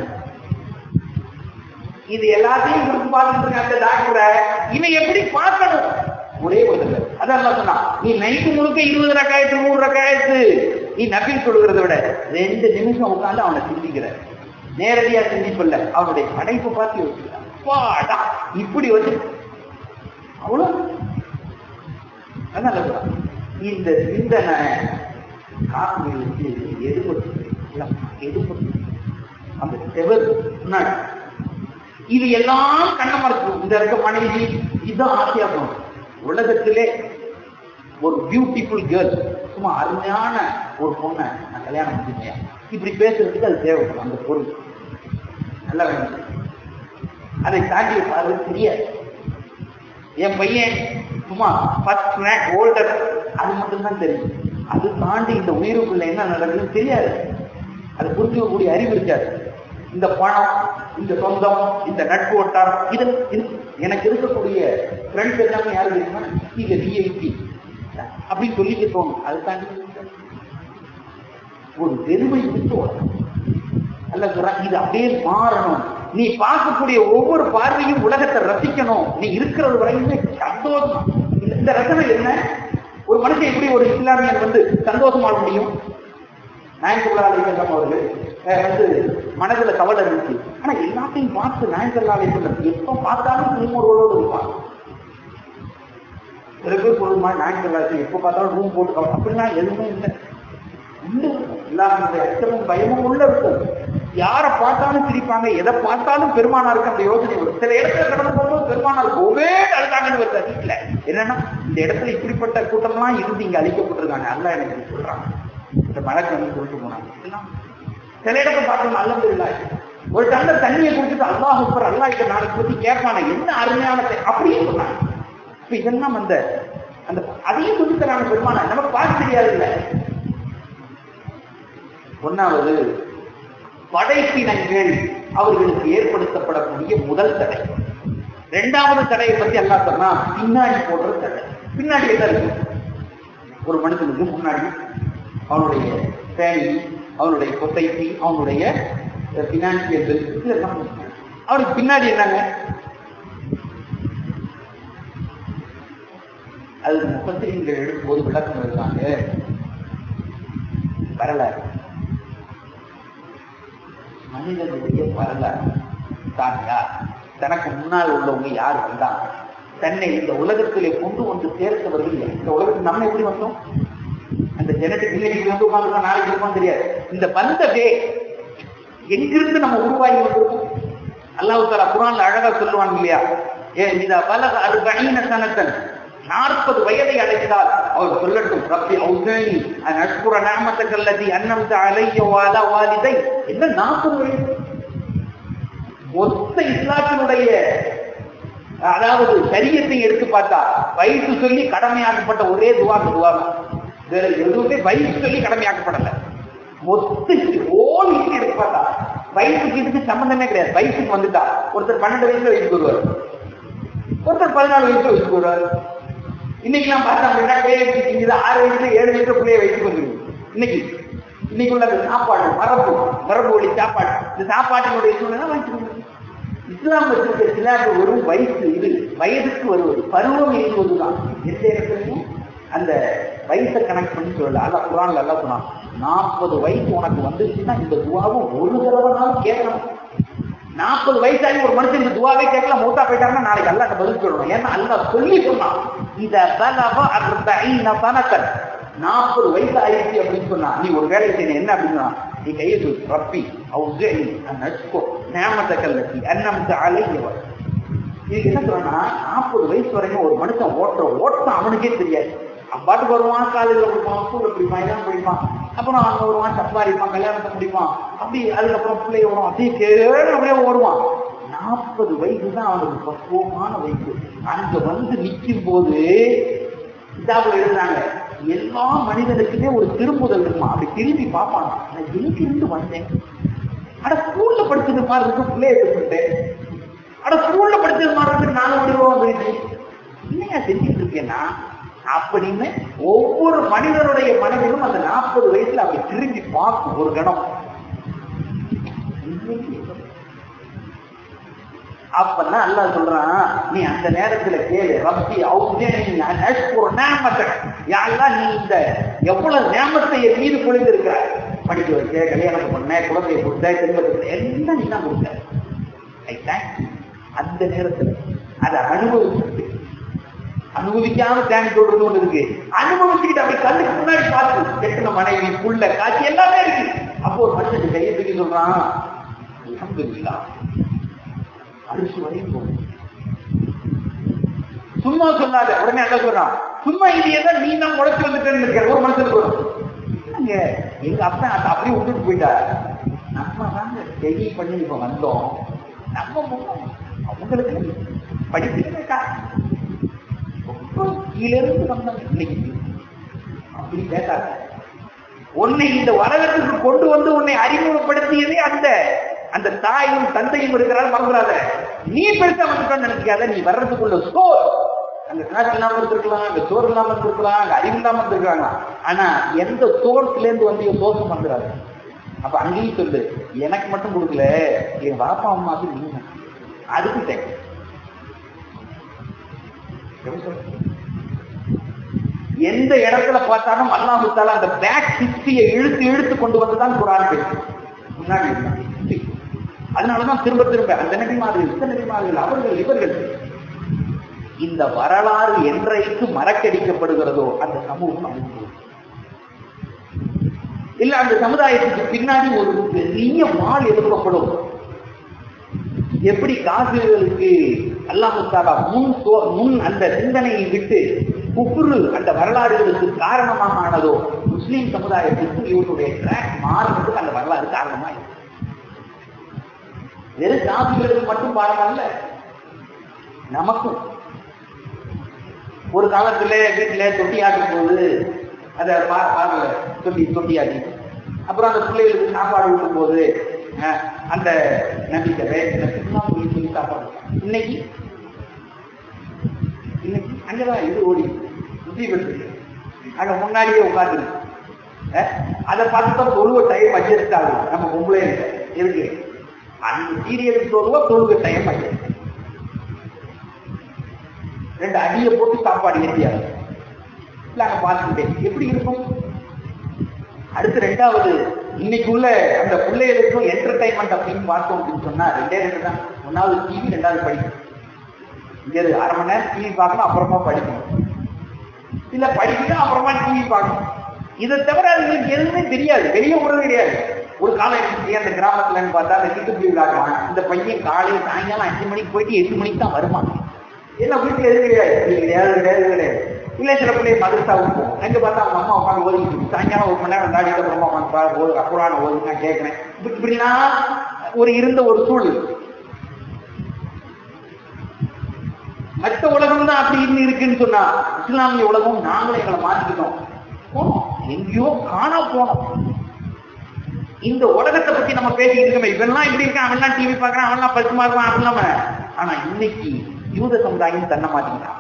இது எல்லாத்தையும் கொடுத்து பார்த்துட்டு இருக்க அந்த டாக்டரை இவன் எப்படி பார்க்கணும் ஒரே ஒரு அதான் சொன்னா நீ நைட்டு முழுக்க இருபது ரக்காயத்து நூறு ரக்காயத்து நீ நபில் சொல்கிறத விட ரெண்டு நிமிஷம் உட்காந்து அவனை சிந்திக்கிற நேரடியா சிந்திப்பல்ல அவனுடைய படைப்பு பார்த்து யோசிக்கிறான் இப்படி வச்சு அவ்வளவு அதனால இந்த சிந்தனை காப்பிற்கு எதுபட்டு எதுபட்டு அந்த செவர் முன்னாடி இது எல்லாம் கண்ண மறுக்கும் இந்த இருக்க மனைவி இதுதான் ஆசையா போகணும் உலகத்திலே ஒரு பியூட்டிஃபுல் கேர்ள் சும்மா அருமையான ஒரு பொண்ணை நான் கல்யாணம் பண்ணிட்டேன் இப்படி பேசுறதுக்கு அது தேவைப்படும் அந்த பொருள் நல்லா வேணும் அதை தாண்டி பார்வை தெரியாது என் பையன் சும்மா ஃபர்ஸ்ட் ரேங்க் ஓல்டர் அது மட்டும்தான் தெரியும் அது தாண்டி இந்த உயிருக்குள்ள என்ன நடக்குதுன்னு தெரியாது அது புரிஞ்சுக்கக்கூடிய அறிவு இருக்காது இந்த பணம் இந்த சொந்தம் இந்த நட்பு வட்டாரம் இது இது- எனக்கு இருக்கக்கூடிய ஃப்ரெண்ட்ஸ் எல்லாமே யாரு தெரியுமா இல்ல விஐபி அப்படின்னு சொல்லிக்க தோணும் அதுதான் ஒரு வெறுமை விட்டு வரும் அல்ல சொல்றான் இது அப்படியே மாறணும் நீ பார்க்கக்கூடிய ஒவ்வொரு பார்வையும் உலகத்தை ரசிக்கணும் நீ இருக்கிறது வரையுமே சந்தோஷம் இந்த- இந்த ரசனை என்ன ஒரு மனுஷன் எப்படி ஒரு இஸ்லாமியன் வந்து சந்தோஷமாக முடியும் நாயன்சல்லா அலிசல்லம் அவர்கள் அஹ், வந்து மனதுல கவலை இருந்துச்சு ஆனா எல்லாத்தையும் பார்த்து நாயன்சல்லா அலிசல்லம் எப்ப பார்த்தாலும் திருமுறையோடு இருப்பான் சில பேர் சொல்லுமா நாயன்சல்லா எப்ப பார்த்தாலும் ரூம் போட்டு கவலை அப்படிலாம் எதுவுமே இல்லை உள்ள இருக்கும். எல்லாருடைய அச்சமும் பயமும் உள்ள இருக்கும் யாரை பார்த்தாலும் சிரிப்பாங்க எதை பார்த்தாலும் பெருமானாருக்கு அந்த யோசனை வரும் சில இடத்துல கடந்து போகும்போது பெருமானார் கோவே அழுதாங்கன்னு வருது வீட்டுல என்னன்னா இந்த இடத்துல இப்படிப்பட்ட கூட்டம்லாம் இருந்து இங்க அழிக்கப்பட்டிருக்காங்க அல்ல எனக்கு சொல்றாங்க இந்த மழை வந்து சொல்லிட்டு போனாங்க இதெல்லாம் சில இடத்தை பார்த்தோம் நல்லது இல்லை ஒரு டம்ளர் தண்ணியை குடிச்சிட்டு அல்லாஹ் அக்பர் அல்லாஹ் கிட்ட நாளைக்கு பத்தி கேட்பானே என்ன அருமையான தே- அப்படியே சொன்னாங்க இப்ப இதெல்லாம் அந்த அந்த அதையும் சொல்லி தராங்க பெருமானா நமக்கு பார்க்க தெரியாது இல்லை ஒன்னாவது படைப்பினங்கள் அவர்களுக்கு ஏற்படுத்தப்படக்கூடிய முதல் தடை இரண்டாவது தடையை பத்தி எல்லாம் சொன்னா பின்னாடி போடுற தடை பின்னாடி என்ன இருக்கு ஒரு மனுஷனுக்கு முன்னாடி அவனுடைய ஃபேமிலி அவனுடைய சொசைட்டி அவனுடைய பினான்சியல் இதெல்லாம் முக்கியம். அவனுக்கு பின்னாடி என்னங்க அது முப்பத்திரிகள் எடுக்கும்போது விளக்கம் எழுதுறாங்க வரலாறு மனிதனுடைய வரலாறு தான் யார் தனக்கு முன்னால் உள்ளவங்க யார் வந்தாங்க தன்னை இந்த உலகத்திலே கொண்டு வந்து சேர்த்தவர்கள் யார்? இந்த உலகத்துக்கு நம்ம எப்படி வந்தோம் அந்த ஜெனட்டிக் இன்னைக்கு வந்து உட்காந்துருக்கோம் நாளைக்கு இருப்போம் தெரியாது இந்த வந்ததே எங்கிருந்து நம்ம உருவாகி வந்திருக்கோம் அல்லாஹ் தாலா குரான்ல அழகா சொல்லுவாங்க இல்லையா ஏ இதா பலக அறுபீன சனத்தன் நாற்பது வயதை அடைந்தால் அவர் சொல்லட்டும் ரப்பி அவுசேனி அன் அஷ்குர நிஅமத்தக அல்லதி அன்னம்த அலைய வாலா வாலிதை என்ன நாற்பது வயது மொத்த இஸ்லாத்தினுடைய அதாவது சரியத்தை எடுத்து பார்த்தா வயசு சொல்லி கடமையாக்கப்பட்ட ஒரே துவா அந்த துவா தான். வேற எதுவுமே வயசு சொல்லி கடமையாக்கப்படல மொத்த ஓல் ஹிஸ்டரி எடுத்து பார்த்தா வயசுக்கு இதுக்கு சம்பந்தமே கிடையாது வயசுக்கு வந்துட்டா ஒருத்தர் பன்னெண்டு வயசுல வயசுக்கு வருவார் ஒருத்தர் பதினாலு வயசுல வயசுக்கு வருவார் இன்னைக்கு எல்லாம் பார்த்தா அப்படின்னா பிள்ளைய இது ஆறு வயசுல ஏழு வயசுல பிள்ளைய வயசுக்கு வந்துருக்கு இன்னைக்கு இன்னைக்கு உள்ள அந்த சாப்பாடு மரபு மரபு வழி சாப்பாடு இந்த சாப்பாட்டினுடைய சூழ்நிலை வயசுக்கு வந்துருக்கு. இஸ்லாம் வச்சிருக்க சிலாபு வெறும் வயசு இது வயதுக்கு வருவது பருவம் எய்துவதுதான் எந்த இடத்துலையும் அந்த வயசை கணக்கு பண்ணி சொல்லல அல்ல குரான்ல எல்லாம் சொன்னான் நாற்பது வயசு உனக்கு வந்துருச்சுன்னா இந்த துவாவும் ஒரு தடவைனாலும் கேட்கணும் நாற்பது வயசாகி ஒரு மனுஷன் இந்த துவாவே கேட்கல மூத்தா போயிட்டாங்கன்னா நாளைக்கு அல்லாட்ட பதில் சொல்லணும் ஏன்னா அல்லாஹ் சொல்லி சொன்னான் இந்த பலவ அர்பஈன சனத்தன் நாற்பது வயசு ஆயிடுச்சு அப்படின்னு சொன்னா நீ ஒரு வேலையை செய்யணும் என்ன அப்படின்னா நீ கையை தூ ரப்பி அவுஜெனி நஷ்கோ நேமத்த கல்லத்தி அன்னம்த அலையவர் இதுக்கு என்ன சொல்றேன்னா நாற்பது வயசு வரைக்கும் ஒரு மனுஷன் ஓட்டுற ஓட்டம் அவனுக்கே தெரியாது அவன் பாட்டுக்கு வருவான் காலேஜில் படிப்பான் ஸ்கூல்ல படிப்பான் எல்லாம் படிப்பான் அப்புறம் அங்க வருவான் சம்பாதிப்பான் கல்யாணத்தை முடிப்பான் அப்படி அதுக்கப்புறம் பிள்ளைய வரும் அப்படியே கேடு அப்படியே ஓடுவான் நாற்பது வயசு தான் அவனுக்கு பக்குவமான வயசு அங்க வந்து நிற்கும் போது கிதாபுல எழுதுறாங்க எல்லா மனிதனுக்குமே ஒரு திரும்புதல் இருக்குமா அப்படி திரும்பி பார்ப்பான் நான் எங்கிருந்து வந்தேன் அட ஸ்கூல்ல படிச்சது மாதிரி இருக்கு பிள்ளைய பெற்றுட்டேன் அட ஸ்கூல்ல படிச்சது மாதிரி இருக்கு நானும் முடிவோம் அப்படின்னு என்னையா செஞ்சுட்டு இருக்கேன்னா அப்படின்னு ஒவ்வொரு மனிதனுடைய மனதிலும் அந்த நாற்பது வயசுல அப்படி திரும்பி பார்க்கும் ஒரு கணம் அப்பதான் அல்லாஹ் சொல்றான் நீ அந்த நேரத்துல கேளு ரப்பி அவுதே நீ அஷ்குர் நேமத்தை யாரெல்லாம் நீ இந்த எவ்வளவு நேமத்தை என் மீது பொழிந்திருக்கிறாய் படிக்க வச்ச கல்யாணம் பண்ண குழந்தைய கொடுத்த திரும்ப எல்லாம் நீ தான் கொடுத்த ஐ தேங்க் அந்த நேரத்துல அதை அனுபவிச்சு அனுபவிக்காம தேங்க் சொல்றது ஒண்ணு இருக்கு அனுபவிச்சுக்கிட்டு அப்படி கண்ணுக்கு முன்னாடி பார்த்து கெட்டின மனைவி புள்ள காட்சி எல்லாமே இருக்கு அப்போ ஒரு மனுஷன் கையை தூக்கி சொல்றான் அல்ஹம்துலில்லாஹ் அரிசி வரையும் போகும் சும்மா சொல்லாத உடனே அங்க சொல்றான் சும்மா இது ஏதோ நீ தான் உழைச்சு வந்துட்டேன்னு இருக்க ஒரு மனுஷனுக்கு வரும் என்னங்க எங்க அப்பா அதை அப்படியே விட்டுட்டு போயிட்டார் நம்ம தாங்க செய்தி பண்ணி இப்ப வந்தோம் நம்ம முகம் அவங்களுக்கு படிக்கிறேக்கா ரொம்ப கீழே இருந்து வந்தோம் இன்னைக்கு அப்படி பேசாத உன்னை இந்த உலகத்துக்கு கொண்டு வந்து உன்னை அறிமுகப்படுத்தியதே அந்த அந்த தாயும் தந்தையும் இருக்கிறாள் மறந்துடாத நீ பெருசா வந்துட்டோம்னு நினைக்காத நீ வர்றதுக்குள்ள ஸ்டோர் அந்த காசு இல்லாம இருந்திருக்கலாம் அங்க சோறு இல்லாம இருந்திருக்கலாம் அங்க அறிவு இல்லாம இருந்திருக்காங்க ஆனா எந்த சோர்ஸ்ல இருந்து வந்து தோஷம் வந்துடாது அப்ப அங்கேயும் சொல்லு எனக்கு மட்டும் கொடுக்கல என் பாப்பா அம்மாவுக்கு நீங்க அதுக்கு தேவை எந்த இடத்துல பார்த்தாலும் அல்லாஹு தாலா அந்த பேக் ஹிஸ்டரியை இழுத்து இழுத்து கொண்டு வந்துதான் குரான் பேசு முன்னாடி இருந்தான் history. அதனாலதான் திரும்ப திரும்ப அந்த நபிமார்கள் இந்த நபிமார்கள் அவர்கள் இவர்கள் இந்த வரலாறு என்றைக்கு மறக்கடிக்கப்படுகிறதோ அந்த சமூகம் அழிந்து போகும். இல்ல அந்த சமுதாயத்துக்கு பின்னாடி ஒரு பெரிய வாள் எழுப்பப்படும் எப்படி காசிர்களுக்கு அல்லாஹு தாலா முன் சோ- முன் அந்த சிந்தனையை விட்டு குப்புரு அந்த வரலாறுகளுக்கு காரணமாக ஆனதோ முஸ்லிம் சமுதாயத்திற்கு இவருடைய ட்ராக் மாறுறதுக்கு அந்த வரலாறு காரணமா இருக்கு வெறும் காசிகளுக்கு மட்டும் பாடம் அல்ல நமக்கும் ஒரு காலத்துல வீட்டுல தொட்டி ஆட்டும் போது அத பா- பார்க்கல தொட்டி தொட்டி ஆட்டி அப்புறம் அந்த பிள்ளைகளுக்கு சாப்பாடு ஊட்டும் போது அஹ், அந்த நம்பிக்கை நம்பிக்கைலாம் சொல்லி சொல்லி சாப்பாடு இன்னைக்கு இன்னைக்கு அங்கதான் இது ஓடி முசீபத்து அங்க முன்னாடியே உட்கார்ந்து அதை பார்த்து தான் தொழுவ டைம் அட்ஜஸ்ட் ஆகும் நம்ம பொம்பளை இருக்கு அந்த சீரியலுக்கு தொழுவ தொழுவ டைம் அட்ஜஸ்ட் ரெண்டு அடியை போட்டு சாப்பாடு ஏற்றியாரு இல்ல அங்க பார்த்துக்கிட்டேன் எப்படி இருக்கும் அடுத்து ரெண்டாவது இன்னைக்கு உள்ள அந்த பிள்ளைகளுக்கும் என்டர்டைன்மெண்ட் அப்படின்னு பார்த்தோம் அப்படின்னு சொன்னா ரெண்டே ரெண்டு தான் ஒன்னாவது டிவி ரெண்டாவது படிக்கணும் இங்க இரு, அரை மணி நேரம் டிவி பார்க்கணும் அப்புறமா படிக்கணும் இல்ல படிக்கணும் அப்புறமா டிவி பார்க்கணும் இதை தவிர அதுங்களுக்கு எதுவுமே தெரியாது வெளியே விடுறது கிடையாது ஒரு காலம் அந்த கிராமத்துலன்னு பார்த்தா அந்த கிட்டு விளாடுவான் இந்த பையன் காலையில் சாயங்காலம் அஞ்சு மணிக்கு போயிட்டு எட்டு மணிக்கு தான் வருவான் என்ன வீட்டுக்கு எதுவும் கிடையாது இது கிடையாது இது கிடையாது இது கிடையாது இல்ல சில பிள்ளைங்க மதரசாவுக்கு போகும் அங்க பார்த்தா அவங்க அம்மா உட்காந்து ஓதிட்டு இருக்கு. சாயங்காலம் ஒரு மணி நேரம் தாடி அப்புறமா உட்காந்து ஓது குரான ஓது நான் கேட்கிறேன் இப்படி இப்படிலாம் ஒரு இருந்த ஒரு சூழல் மற்ற உலகம் தான் அப்படி இருந்து இருக்குன்னு சொன்னா இஸ்லாமிய உலகம் நாங்களும் எங்களை மாத்திக்கிட்டோம் போனோம் எங்கேயோ காணா போனோம் இந்த உலகத்தை பத்தி நம்ம பேசிக்கிட்டு இருக்கோமே இவன்லாம் இப்படி இருக்கான் அவன்லாம் டிவி பார்க்கறான் அவன்லாம் பசுமா இருக்கான் அவன் இல்லாம ஆனா இன்னைக்கு யூத சமுதாயம் தன்னை மாத்திக்கிட்டான்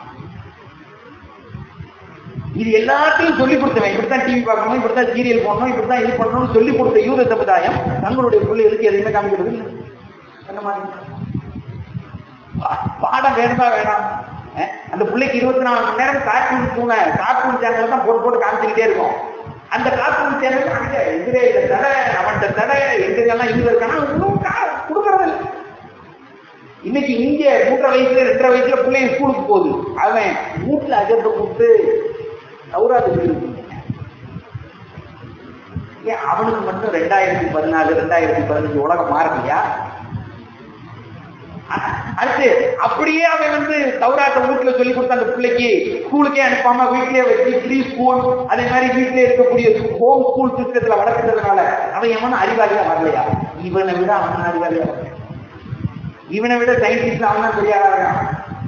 இது எல்லாத்தையும் சொல்லி கொடுத்தவன் இப்படித்தான் டிவி பார்க்கணும் இப்படித்தான் சீரியல் போடணும் இப்படித்தான் இது பண்ணணும்னு சொல்லி கொடுத்த யூத சமுதாயம் தங்களுடைய பிள்ளைகளுக்கு எதுவுமே காமிக்கிறது இல்லை தன்னை மாத்திக்கிட்டான் பா- பாடம் வேணுமா வேணாம் அஹ் அந்த பிள்ளைக்கு இருபத்தி நாலு மணி நேரம் கார்ட்டூன் தூங்க கார்ட்டூன் சேனல் தான் போட்டு போட்டு காமிச்சுக்கிட்டே இருக்கும் அந்த கார்ட்டூன் சேனல் அங்க இஸ்ரேல தடை அவன்கிட்ட தடை எங்கெல்லாம் இங்க இருக்கானா ஒன்றும் கொடுக்கறது இல்லை இன்னைக்கு இங்க மூன்றரை வயசுல ரெண்டரை வயசுல பிள்ளைங்க ஸ்கூலுக்கு போகுது அவன் வீட்டுல அஜத்தை கூப்பிட்டு சௌராது இருக்கு ஏன் அவனுக்கு மட்டும் ரெண்டாயிரத்தி பதினாலு ரெண்டாயிரத்தி பதினஞ்சு உலகம் மாறலையா அடுத்து அப்படியே அவன் வந்து தௌராட்ட வீட்டுல சொல்லி கொடுத்த அந்த பிள்ளைக்கு ஸ்கூலுக்கே அனுப்பாம வீட்லயே வச்சு ஃப்ரீ ஸ்கூல் அதே மாதிரி வீட்டுல இருக்கக்கூடிய ஹோம் ஸ்கூல் சிஸ்டத்துல வளர்க்கறதுனால அவன் எவனும் அறிவாளியா வரலையா இவனை விட அவன் அறிவாளியா வரல இவனை விட சயின்டிஸ்ட் அவன் தான் பெரிய ஆளா இருக்கான்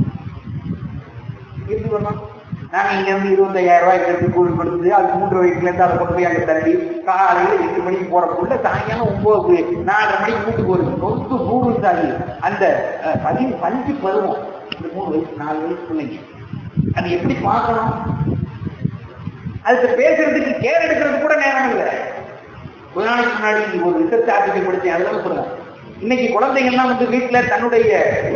எப்படி பண்ணலாம் நாங்க இங்க இருந்து இருபத்தையாயிரம் ரூபாய் எடுத்து கூழ் கொடுத்து அது மூன்று வயசுல இருந்து அதை கொண்டு போய் அங்க தள்ளி காலையில எட்டு மணிக்கு போறக்குள்ள சாயங்காலம் ஒன்பது நாலரை மணிக்கு வீட்டுக்கு வருது சொத்து நூறு சாகி அந்த அஹ், பதி பஞ்சு பருவம் இந்த மூணு வயசு நாலு வயசு பிள்ளைங்க அது எப்படி பார்க்கணும் அதுக்கு பேசுறதுக்கு கேர் எடுக்கிறது கூட நேரம் இல்லை கொஞ்ச நாளைக்கு முன்னாடி ஒரு ரிசர்ச் ஆர்டிகல் படிச்சேன் அதுதான் சொல்றேன் இன்னைக்கு குழந்தைங்கள்லாம் வந்து வீட்டுல தன்னுடைய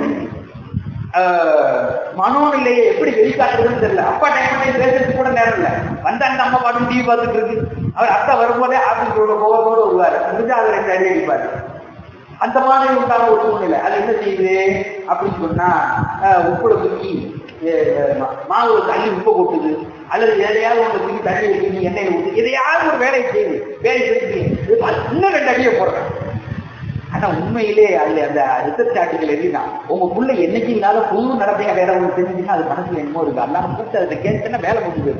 ஆஹ், மனோநிலையை எப்படி வெளிக்காட்டுறதுன்னு தெரியல அப்பா டைம் பேசுறதுக்கு கூட நேரம் இல்லை வந்த அந்த அம்மா பாட்டும் டிவி பார்த்துட்டு இருக்கு அவர் அத்தா வரும்போதே ஆபீஸோட கோவத்தோட வருவார் முடிஞ்சா அதை ரெண்டு அடி அடிப்பாரு அந்த மாதிரி உண்டான ஒரு சூழ்நிலை அது என்ன செய்யுது அப்படின்னு சொன்னா ஆஹ், உப்புல தூக்கி அஹ், மா- மாவுல தண்ணி உப்பு கொட்டுது அல்லது எதையாவது ஒன்று தூக்கி தண்ணி ஊற்றி எண்ணெய் ஊற்றி எதையாவது ஒரு வேலையை செய்யுது வேலை செஞ்சு இன்னும் ரெண்டு அடியை போடுறேன் ஆனா உண்மையிலே அதுல அந்த ரிசர்ச் ஆர்டிகல் எழுதிதான் உங்க புள்ள என்னைக்கு இல்லாத புது நடத்தையா வேற ஒன்று தெரிஞ்சுன்னா அது மனசுல என்னமோ இருக்கு அல்லாம கூப்பிட்டு அதை கேட்டுன்னா வேலை முடிஞ்சு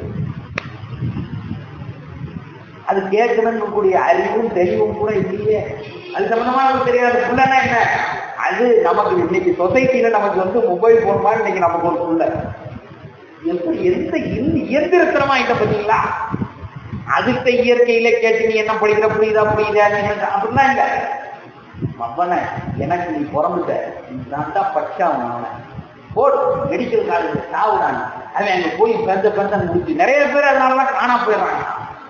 அது கேட்கணும்னு கூடிய அறிவும் தெளிவும் கூட இல்லையே அது சம்பந்தமா நமக்கு தெரியாது புள்ளனா என்ன அது நமக்கு இன்னைக்கு சொசைட்டில நமக்கு வந்து மொபைல் போன் மாதிரி இன்னைக்கு நமக்கு ஒரு புள்ள எப்படி எந்த எந்த இயந்திரத்தனமா ஆயிட்ட பாத்தீங்களா அதுக்கு இயற்கையில கேட்டு நீ என்ன படிக்கிற புரியுதா புரியுதா நீ என்ன- அப்படிலாம் இல்ல அவனை எனக்கு நீ பிறந்துட்ட நான் தான் பச்சாவன் அவனை போடு மெடிக்கல் காலேஜ் சாவுடான் அவன் அங்க போய் பெந்த பெந்த முடிச்சு நிறைய பேர் அதனாலதான் காணாம போயிடுறாங்க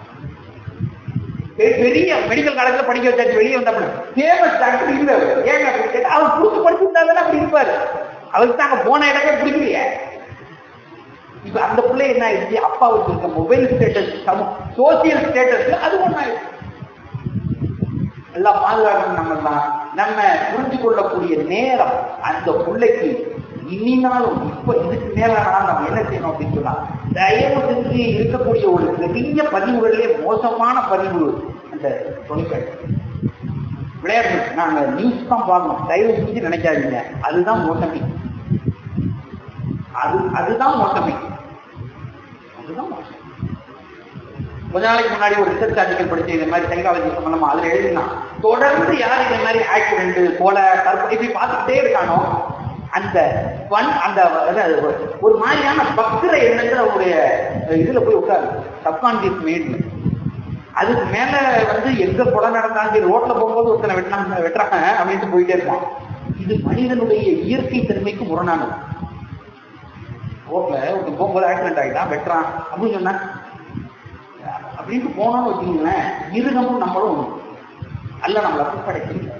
பெ- பெரிய மெடிக்கல் காலேஜ்ல படிக்க வச்சாச்சு வெளியே வந்தப்ப ஃபேமஸ் டாக்டர் இல்ல அவர். ஏங்க அப்படின்னு கேட்டா அவர் புடிச்சு படிச்சிருந்தாங்கன்னா அப்படி இருப்பாரு அவருக்கு தாங்க போன இடமே பிடிக்கலையே இப்ப அந்த பிள்ளை என்ன ஆயிடுச்சு அப்பாவுக்கு இருக்க மொபைல் ஸ்டேட்டஸ் சோசியல் ஸ்டேட்டஸ்ல அது ஒண்ணாயிடுச்சு எல்லாம் பாதுகாக்கணும் நம்ம தான் நம்ம புரிஞ்சு கொள்ளக்கூடிய நேரம் அந்த பிள்ளைக்கு இனினாலும் இப்ப இதுக்கு மேல நம்ம என்ன செய்யணும் அப்படின்னு சொன்னா தயவு செஞ்சு இருக்கக்கூடிய ஒரு பெரிய பதிவுகளிலே மோசமான பதிவு அந்த தொலைக்காட்சி விளையாட்டு நாங்க நியூஸ் தான் பார்க்கணும் தயவு செஞ்சு நினைக்காதீங்க அதுதான் மோசமே அது அதுதான் மோசமே அதுதான் மோசம் கொஞ்ச நாளைக்கு முன்னாடி ஒரு ரிசர்ச் ஆர்டிகல் படிச்சு இந்த மாதிரி சைக்காலஜி சம்பந்தமா அதுல எழுதினா தொடர்ந்து யார் இந்த மாதிரி ஆக்சிடென்ட் கொலை தற்கொலை இப்படி பார்த்துக்கிட்டே இருக்கானோ அந்த fun, அந்த அதாவது ஒரு மாதிரியான பக்திர எண்ணங்கள் அவருடைய இதுல போய் உட்காரு சப்கான்சியஸ் மைண்ட்ல அதுக்கு மேல வந்து எங்க கொலை நடந்தாலும் சரி, ரோட்ல போகும்போது ஒருத்தனை வெட்டினாங்க வெட்டுறாங்க அப்படின்ட்டு போயிட்டே இருப்பான் இது மனிதனுடைய இயற்கை தன்மைக்கு முரணானது ரோட்ல ஒருத்தன் போகும்போது ஆக்சிடென்ட் ஆகிட்டான் வெட்டுறான் அப்படின்னு சொன்னா அப்படின்ட்டு போனோம்னு வச்சுக்கோங்களேன் மிருகமும் நம்மளும் ஒண்ணு. அல்ல நம்மளை படைக்கல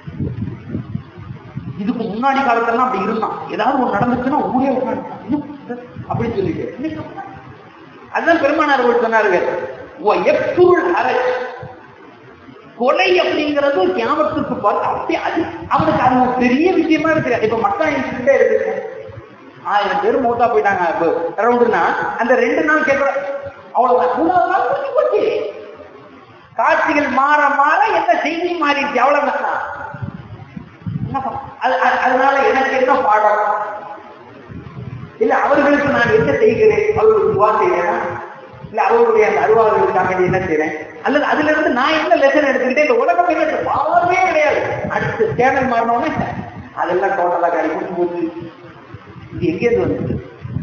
இதுக்கு முன்னாடி காலத்தெல்லாம் அப்படி இருந்தான் ஏதாவது ஒண்ணு நடந்துச்சுன்னா ஊரே உட்காந்துட்டான். இன்னும் அப்படின்னு சொல்லிட்டு இன்னைக்கு அப்படி- அதுதான் பெருமானார் அவர்கள் சொன்னார்கள் "ஓ, எப்புருள் அரை கொலை அப்படிங்கிறது கியாமத்துக்கு பார்த்து அப்படி அது அவனுக்கு அது ஒரு பெரிய விஷயமா இருக்கு இப்ப மக்கள் என்கிட்ட இருக்கு ஆயிரம் பேர் மூத்தா போயிட்டாங்க இப்போ ரவுண்டுனா அந்த ரெண்டு நாள் கேட்கற அவ்வளவுதான் மூணாவது நாள் முடிஞ்சு போச்சு காட்சிகள் மாற மாற எந்த செய்தி மாறிடுச்சு அவ்வளவுதான் என்ன பண்ண- அது- அது- அதனால எனக்கு என்ன பாடம் இல்ல அவர்களுக்கு நான் என்ன செய்கிறேன் அவர்களுக்கு துவா செய்யறேனா இல்ல அவர்களுடைய அந்த அருவார்களுக்காக வேண்டி என்ன செய்றேன் அல்லது அதுல இருந்து நான் என்ன லெசன் எடுத்துக்கிட்டே இந்த உலகம் என்ன பாவமே கிடையாது அடுத்து சேனல் மாறினோடனே அதெல்லாம் டோட்டலா கறி முடிச்சு போச்சு இது எங்கேருந்து வந்தது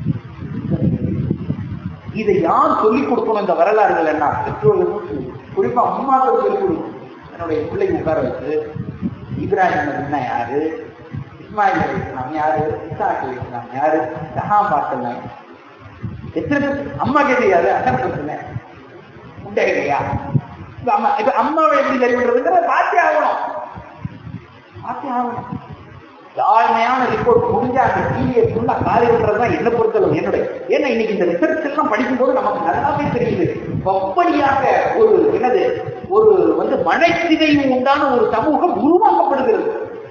இதை யார் சொல்லிக் கொடுக்கணும் இந்த வரலாறுகள் என்ன பெற்றோர்களுக்கும் சொல்லி குறிப்பா அம்மாக்கள் சொல்லிக் கொடுக்கணும் என்னுடைய பிள்ளைங்க உட்கார வச்சு இப்ராஹிம் நபின்னா யாரு இஸ்மாயில் அலி இஸ்லாம் யாரு இசாக் அலி இஸ்லாம் யாரு சஹாபாக்கள் எத்தனை பேர் அம்மா தெரியாது அண்ணன் பிரச்சனை உண்டே இல்லையா இப்ப அம்மா இப்ப அம்மாவை எப்படி சரி பண்றதுங்கிற பார்த்தே ஆகணும் பார்த்தே ஆகணும் தாழ்மையான ரிப்போர்ட் முடிஞ்ச அந்த டிவியை ஃபுல்லா காலி விடுறதுதான் என்ன பொறுத்தளவு என்னுடைய ஏன்னா இன்னைக்கு இந்த ரிசர்ச் எல்லாம் படிக்கும்போது நமக்கு நல்லாவே தெரியுது அப்படியாக ஒரு என்னது ஒரு வந்து மனச்சிதைவு உண்டான ஒரு சமூகம் உருவாக்கப்படுகிறது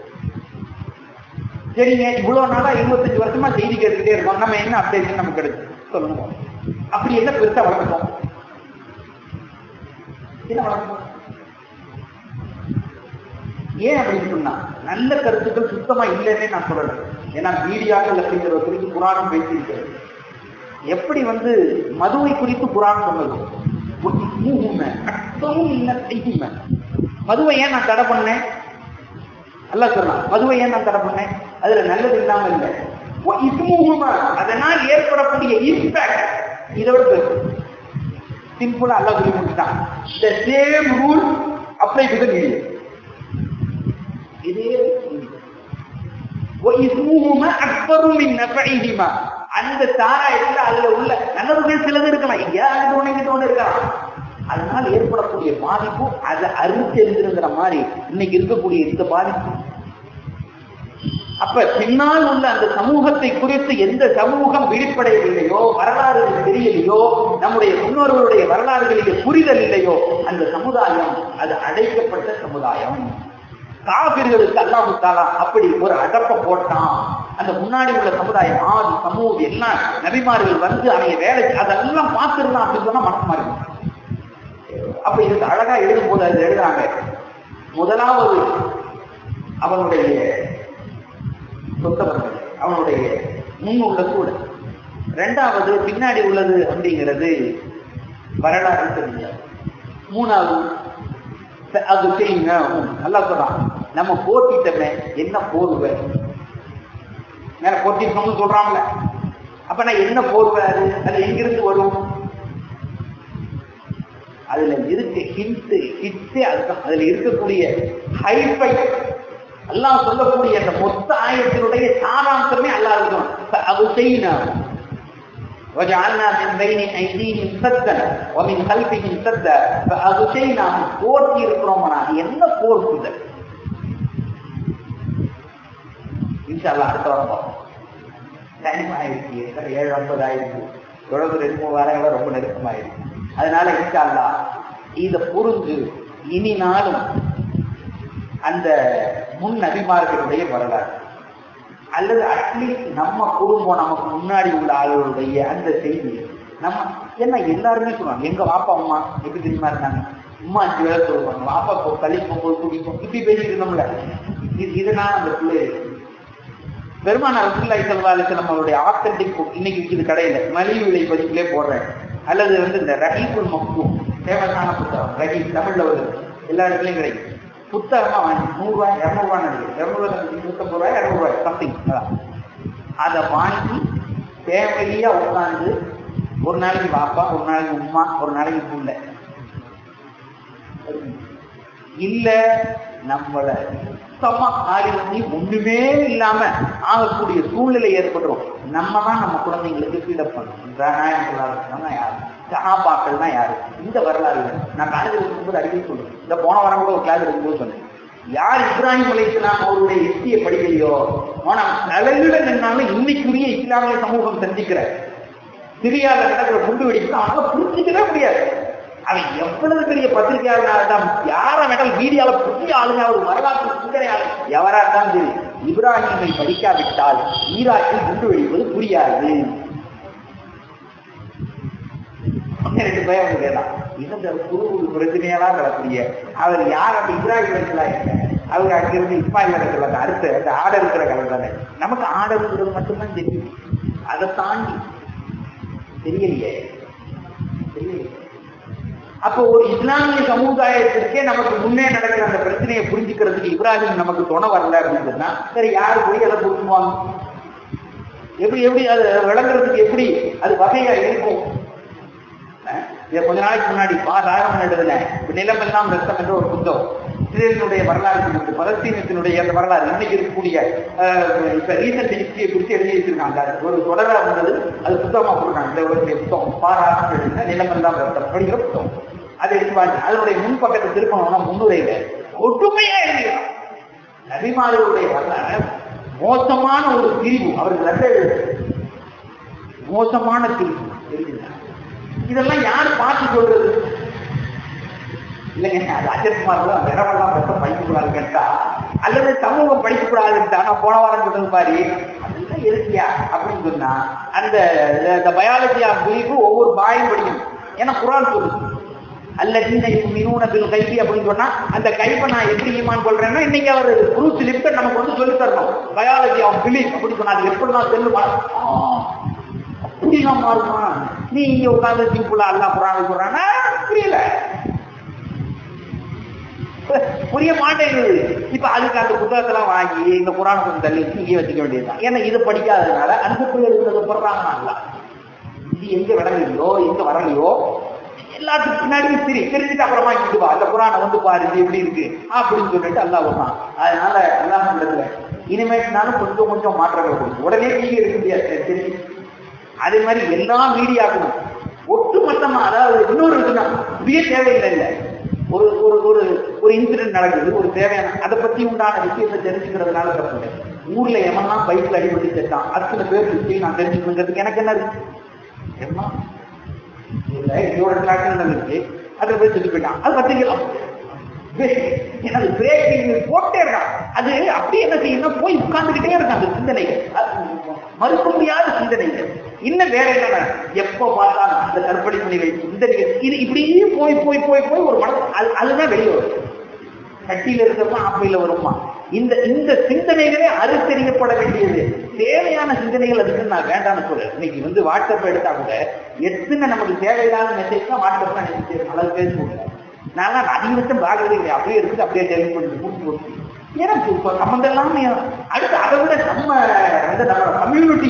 சரிங்க இவ்வளவு நாளா இருபத்தஞ்சு வருஷமா செய்தி கேட்டுக்கிட்டே இருக்கோம் நம்ம என்ன அப்டேஷன் நமக்கு கிடைச்சு சொல்லுங்க அப்படி என்ன பெருசா வளர்க்கணும் என்ன வளர்க்கணும் ஏன் அப்படின்னு சொன்னா நல்ல கருத்துக்கள் சுத்தமா இல்லைன்னே நான் சொல்லல ஏன்னா மீடியாக்கள் அப்படிங்கிறத குறித்து புராணம் பேசியிருக்கிறது எப்படி வந்து மதுவை குறித்து புராணம் சொன்னது ஒரு இஸ்முஹும, அக்தரும் இல்ல செய்யும. மதுவை ஏன் நான் தடை பண்ணேன் அல்லாஹ் சொல்றான் மதுவை ஏன் நான் தடை பண்ணேன் அதுல நல்லது இல்லாம இல்லை ஒ இஸ்முஹும, அதனால் ஏற்படக்கூடிய இம்பாக்ட் இதை விட பெருசு சிம்பிளா அல்லாஹ் சொல்லி முடிச்சுட்டான் the same rule apply to the media இதே وَإِثْمُهُمَا أَكْبَرُ مِنْ نَفْعِهِمَا அந்த சாராயத்துல அதுல உள்ள நல்லவர்கள் சிலது இருக்கலாம் இங்க அங்கிட்டு ஒண்ணு இங்கிட்டு ஒண்ணு இருக்கலாம் அதனால ஏற்படக்கூடிய பாதிப்பு அதை அறுத்தெறிஞ்சிருங்கிற மாதிரி இன்னைக்கு இருக்கக்கூடிய இந்த பாதிப்பு அப்ப பின்னால் உள்ள அந்த சமூகத்தை குறித்து எந்த சமூகம் விழிப்படையவில்லையோ வரலாறு தெரியலையோ நம்முடைய முன்னோர்களுடைய வரலாறுகளிலே புரிதல் இல்லையோ அந்த சமுதாயம் அது அடைக்கப்பட்ட சமுதாயம் காபிர்களுக்கு அல்லாஹு தாலா அப்படி ஒரு அடப்ப போட்டான் அந்த முன்னாடி உள்ள சமுதாயம் ஆதி சமூகம் எல்லாம் நபிமார்கள் வந்து அவங்க வேலை அதெல்லாம் பார்த்துருந்தான் அப்படின்னு சொன்னா மனசு மாறி போகும். அப்ப இதுக்கு அழகா எழுதும் போது அது எழுதுறாங்க முதலாவது அவனுடைய சொத்தவர்கள் அவனுடைய முன் உள்ள சூழல் ரெண்டாவது பின்னாடி உள்ளது அப்படிங்கிறது வரலாறு தெரியல மூணாவது ச- அது செய்யுங்க நல்லா சொல்றான் நம்ம போத்திட்டமே என்ன போர்வை மேல போத்திட்டோம்னு சொல்றாங்கல்ல அப்ப நான் என்ன போர்வை அது அது எங்கிருந்து வரும் அதுல இருக்க ஹிண்ட் ஹிட்ஸே அதுதான் அதுல இருக்கக்கூடிய ஹைஃபை அல்லாஹ் சொல்லக்கூடிய அந்த மொத்த ஆயத்தினுடைய சாராம்சமே அல்லாஹ் இருக்கும் அது செய்யணும் وجعلنا من بين ايديهم سدا ومن خلفهم سدا فاغشيناهم போர்த்தி இருக்கிறோம்னா என்ன போர்த்து இது இன்ஷால்லா அடுத்த வாரம் பார்ப்போம் டைம் ஆயிடுச்சு எத்தனை ஏழு ஐம்பது ஆயிடுச்சு தொடர்ந்து ரெண்டு மூணு வாரங்களா ரொம்ப நெருக்கமாயிடுச்சு அதனால இன்ஷால்லா இதை புரிஞ்சு இனி நாளும் அந்த முன் நபிமார்களுடைய வரலாறு அல்லது அட்லீஸ்ட் நம்ம குடும்பம் நமக்கு முன்னாடி உள்ள ஆளுடைய அந்த செய்தி நம்ம என்ன எல்லாருமே சொல்லுவாங்க எங்க வாப்பா அம்மா எப்படி தெரியுமா இருந்தாங்க அம்மா அஞ்சு வேலை சொல்லுவாங்க வாப்பா போ தள்ளி போகும்போது குடிப்போம் இப்படி பேசிட்டு இருந்தோம்ல இது இதனால அந்த பிள்ளை பெருமான ரசூல்லாய் செல்வாலுக்கு நம்மளுடைய ஆத்தன்டிக் புக் இன்னைக்கு விற்கிது கடையில மலிவு விலை பதிப்பிலே போடுறேன் அல்லது வந்து இந்த ரஹீபுல் மக்தூம் ஃபேமஸான புத்தகம் ரஹீப் தமிழ்ல வருது எல்லா இடத்துலயும் கிடைக்கும் புத்தகமா வாங்கி நூறுரூவா இரநூறுவா நினைக்கிறேன் இரநூறுவா நூற்றம்பது ரூபாய் இரநூறுவா சம்திங் அதான் அதை வாங்கி ஃபேமிலியா உட்காந்து ஒரு நாளைக்கு வாப்பா ஒரு நாளைக்கு உமா ஒரு நாளைக்கு புள்ள இல்ல நம்மள சுத்தமா ஆடி வந்து ஒண்ணுமே இல்லாம ஆகக்கூடிய சூழ்நிலை ஏற்பட்டுரும் நம்ம தான் நம்ம குழந்தைங்களுக்கு ஃபீடப் பண்ணணும் நாயம் சொல்லாதுன்னா யாரு சஹாபாக்கள்னா யாரு இந்த வரலாறு நான் காலேஜில் இருக்கும்போது அடிக்கடி சொல்லுவேன் இந்த போன வாரம் கூட ஒரு கிளாஸ் இருக்கும்போது சொன்னேன் யார் இப்ராஹிம் அலைஹிஸ்லாம் அவருடைய ஹிஸ்டியை படிக்கலையோ ஆனா தலையில நின்னாலும் இன்னைக்குரிய இஸ்லாமிய சமூகம் சந்திக்கிற சிரியால நடக்கிற குண்டு வெடிப்பு அவனால புரிஞ்சுக்கவே முடியாது அவன் எவ்வளவு பெரிய பத்திரிகையாளனாக தான் யாரை வேண்டாம் மீடியால புதிய ஆளுங்க ஒரு வரலாற்று சிந்தனையாளர் எவரா இருந்தாலும் சரி இப்ராஹிமை படிக்காவிட்டால் ஈராக்கில் குண்டு வெடிப்பது புரியாது ரெண்டு பயம் வந்து கேட்டான் இந்த புது புது பிரச்சனையெல்லாம் கிடக்கூடிய அவர் யார் அந்த இப்ராஹிம் இருக்க அவர் அங்கிருந்து இஸ்மாயில் இருக்கிறாங்க அடுத்து அந்த ஆடை இருக்கிற கதை தானே நமக்கு ஆடை இருக்கிறது மட்டும்தான் தெரியும் அதை தாண்டி தெரியலையே தெரியலையே அப்போ ஒரு இஸ்லாமிய சமுதாயத்திற்கே நமக்கு முன்னே நடக்கிற அந்த பிரச்சனையை புரிஞ்சுக்கிறதுக்கு இப்ராஹிம் நமக்கு துணை வரல அப்படின்னு சொன்னா சரி யாரு போய் அதை புரிஞ்சுவாங்க எப்படி எப்படி அது விளங்குறதுக்கு எப்படி அது வகையா இருக்கும் இதை கொஞ்ச நாளைக்கு முன்னாடி பா ராகவன் எழுதின நிலமெல்லாம் ரத்தம் என்ற ஒரு புத்தகம் இஸ்ரேலினுடைய வரலாறு குறித்து பலஸ்தீனத்தினுடைய அந்த வரலாறு இன்னைக்கு இருக்கக்கூடிய இப்ப ரீசன்ட் ஹிஸ்டரியை குறித்து எழுதி வச்சிருக்காங்க ஒரு தொடரா இருந்தது அது புத்தகமா கொடுக்குறாங்க இந்த ஒரு புத்தகம் பா ராகவன் எழுதின நிலமெல்லாம் ரத்தம் அப்படிங்கிற புத்தகம் அதை எடுத்துவாங்க அதனுடைய முன்பக்கத்தை திருப்பணும்னா முன்னுரையில ஒற்றுமையா எழுதிடலாம் நபிமார்களுடைய வரலாறு மோசமான ஒரு பிரிவு அவருக்கு ரெண்டு மோசமான பிரிவு எழுதினார் இதெல்லாம் யார் பார்த்து சொல்றது இல்லைங்க அது அஜத்குமார் தான் நிறமெல்லாம் ரத்தம் படிக்கக்கூடாது கேட்டா அல்லது சமூகம் படிக்கக்கூடாதுன்ட்டா நான் போன வாரம் சொன்னது மாதிரி அதெல்லாம் எதுக்கியா அப்படின்னு சொன்னா அந்த இந்த பயாலஜி ஆஃப் பிலீஃப் ஒவ்வொரு பாயும் படிக்கணும் ஏன்னா குரான் சொல்லுது அல்லதீன மினூன பில் கைபி அப்படின்னு சொன்னா அந்த கைப்பை நான் எப்படி ஈமான் கொள்றேன்னா இன்னைக்கு அவர் ப்ரூஸ் லிப்டன் நமக்கு வந்து சொல்லி தரணும் பயாலஜி ஆஃப் பிலீஃப் அப்படின்னு சொன்னா அது எப்படி நான் செல்லுமா அப்படிலாம் மாறுமா நீ இங்க உட்கார்ந்து சிம்பிளா அல்லா குரான் சொல்றானா புரியல புரிய மாட்டேங்குது இப்ப அதுக்கு அந்த புத்தகத்தெல்லாம் வாங்கி இந்த குரானை கொஞ்சம் தள்ளி வச்சு இங்கே வச்சுக்க வேண்டியதுதான் ஏன்னா இதை படிக்காததுனால அந்த பிள்ளைகள் போடுறாங்க அல்ல இது எங்க விளங்கலையோ எங்க வரலையோ எல்லாத்துக்கும் பின்னாடியும் சரி தெரிஞ்சுட்டு அப்புறமா இங்கிட்டு வா அந்த குரானை வந்து பாரு இது எப்படி இருக்கு அப்படின்னு சொல்லிட்டு அல்லா வருவான் அதனால அல்லாஹ் இடத்துல இனிமேட்னாலும் கொஞ்சம் கொஞ்சம் மாற்றங்கள் கொடுக்கும் உடனே டிவி எடுக்க முடியாது தெரிஞ்சு அதே மாதிரி எல்லா மீடியாக்களும் ஒட்டுமொத்தமா அதாவது இன்னொரு இதுனா இதுவே தேவையில்லை இல்லை ஒரு ஒரு ஒரு ஒரு இன்சிடென்ட் நடக்குது ஒரு தேவையான அதை பத்தி உண்டான விஷயத்தை தெரிஞ்சுக்கிறதுனால தப்பு இல்லை ஊர்ல எவன்லாம் பைக்ல அடிபட்டு செத்தான் அத்தனை பேர் விஷயம் நான் தெரிஞ்சுக்கணுங்கிறதுக்கு எனக்கு என்ன இருக்கு எம்மா இல்ல இதோட டிராக்டர் நடந்துச்சு அதுல போய் செத்து போயிட்டான் அது பத்திரிக்கலாம் எனது பிரேக்கிங் போட்டே இருக்கான் அது அப்படியே என்ன செய்யணும் போய் உட்கார்ந்துகிட்டே இருக்கான் அந்த சிந்தனைகள் மறுக்க முடியாத சிந்தனைகள் இன்னும் வேற என்ன எப்ப பார்த்தாலும் அந்த கற்பனை மொழிகள் சிந்தனைகள் இது இப்படியே போய் போய் போய் போய் ஒரு மனம் அது அதுதான் வெளியே வரும் கட்டியில இருக்கிறதா ஆப்பையில வருமா இந்த இந்த சிந்தனைகளே அறுத்தறியப்பட வேண்டியது தேவையான சிந்தனைகள் அதுக்கு நான் வேண்டாம்னு சொல்றேன் இன்னைக்கு வந்து வாட்ஸ்அப் எடுத்தா கூட எத்தனை நமக்கு தேவையில்லாத மெசேஜ் தான் வாட்ஸ்அப் தான் எனக்கு அளவு பேச நான் அதிகபட்சம் பார்க்கறதே கிடையாது அப்படியே இருக்குது அப்படியே டெலிட் பண்ணி மூச்சு போட்டு எனக்கு இப்போ சம்மந்தம் இல்லாம அடுத்து அதை விட நம்ம வந்து நம்ம கம்யூனிட்டி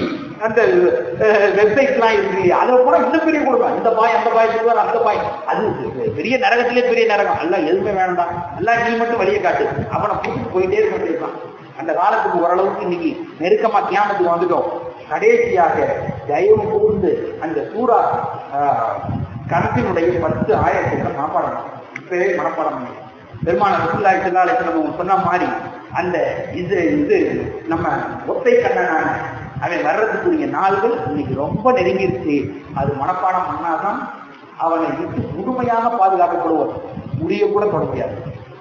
அந்த வெப்சைட் எல்லாம் இருக்கு இல்லையா அதுல கூட இன்னும் பெரிய கொடுக்கும் இந்த பாய் அந்த பாய் சொல்லுவார் அந்த பாய் அது பெரிய நரகத்திலே பெரிய நரகம் அல்ல எதுவுமே வேண்டாம் அல்ல நீ மட்டும் வழியை காட்டு அவனை கூட்டிட்டு போயிட்டே இருக்க வேண்டியதுதான் அந்த காலத்துக்கு ஓரளவுக்கு இன்னைக்கு நெருக்கமா தியானத்துக்கு வந்துட்டோம் கடைசியாக தயவு கூர்ந்து அந்த சூறா ஆஹ், கணக்கினுடைய பத்து ஆயிரத்துக்கு மனப்பாடம் இப்பவே மனப்பாடம் பண்ணி பெருமான ரசூல்லா ஸல்லல்லாஹு அலைஹி வஸல்லம் சொன்ன மாதிரி அந்த இது இது நம்ம ஒத்தை கண்ணனான அவன் வர்றதுக்குரிய நாள்கள் இன்னைக்கு ரொம்ப நெருங்கிருச்சு அது மனப்பாடம் பண்ணாதான் அவனை விட்டு முழுமையாக பாதுகாக்கப்படுவார் முடிய கூட தொட முடியாது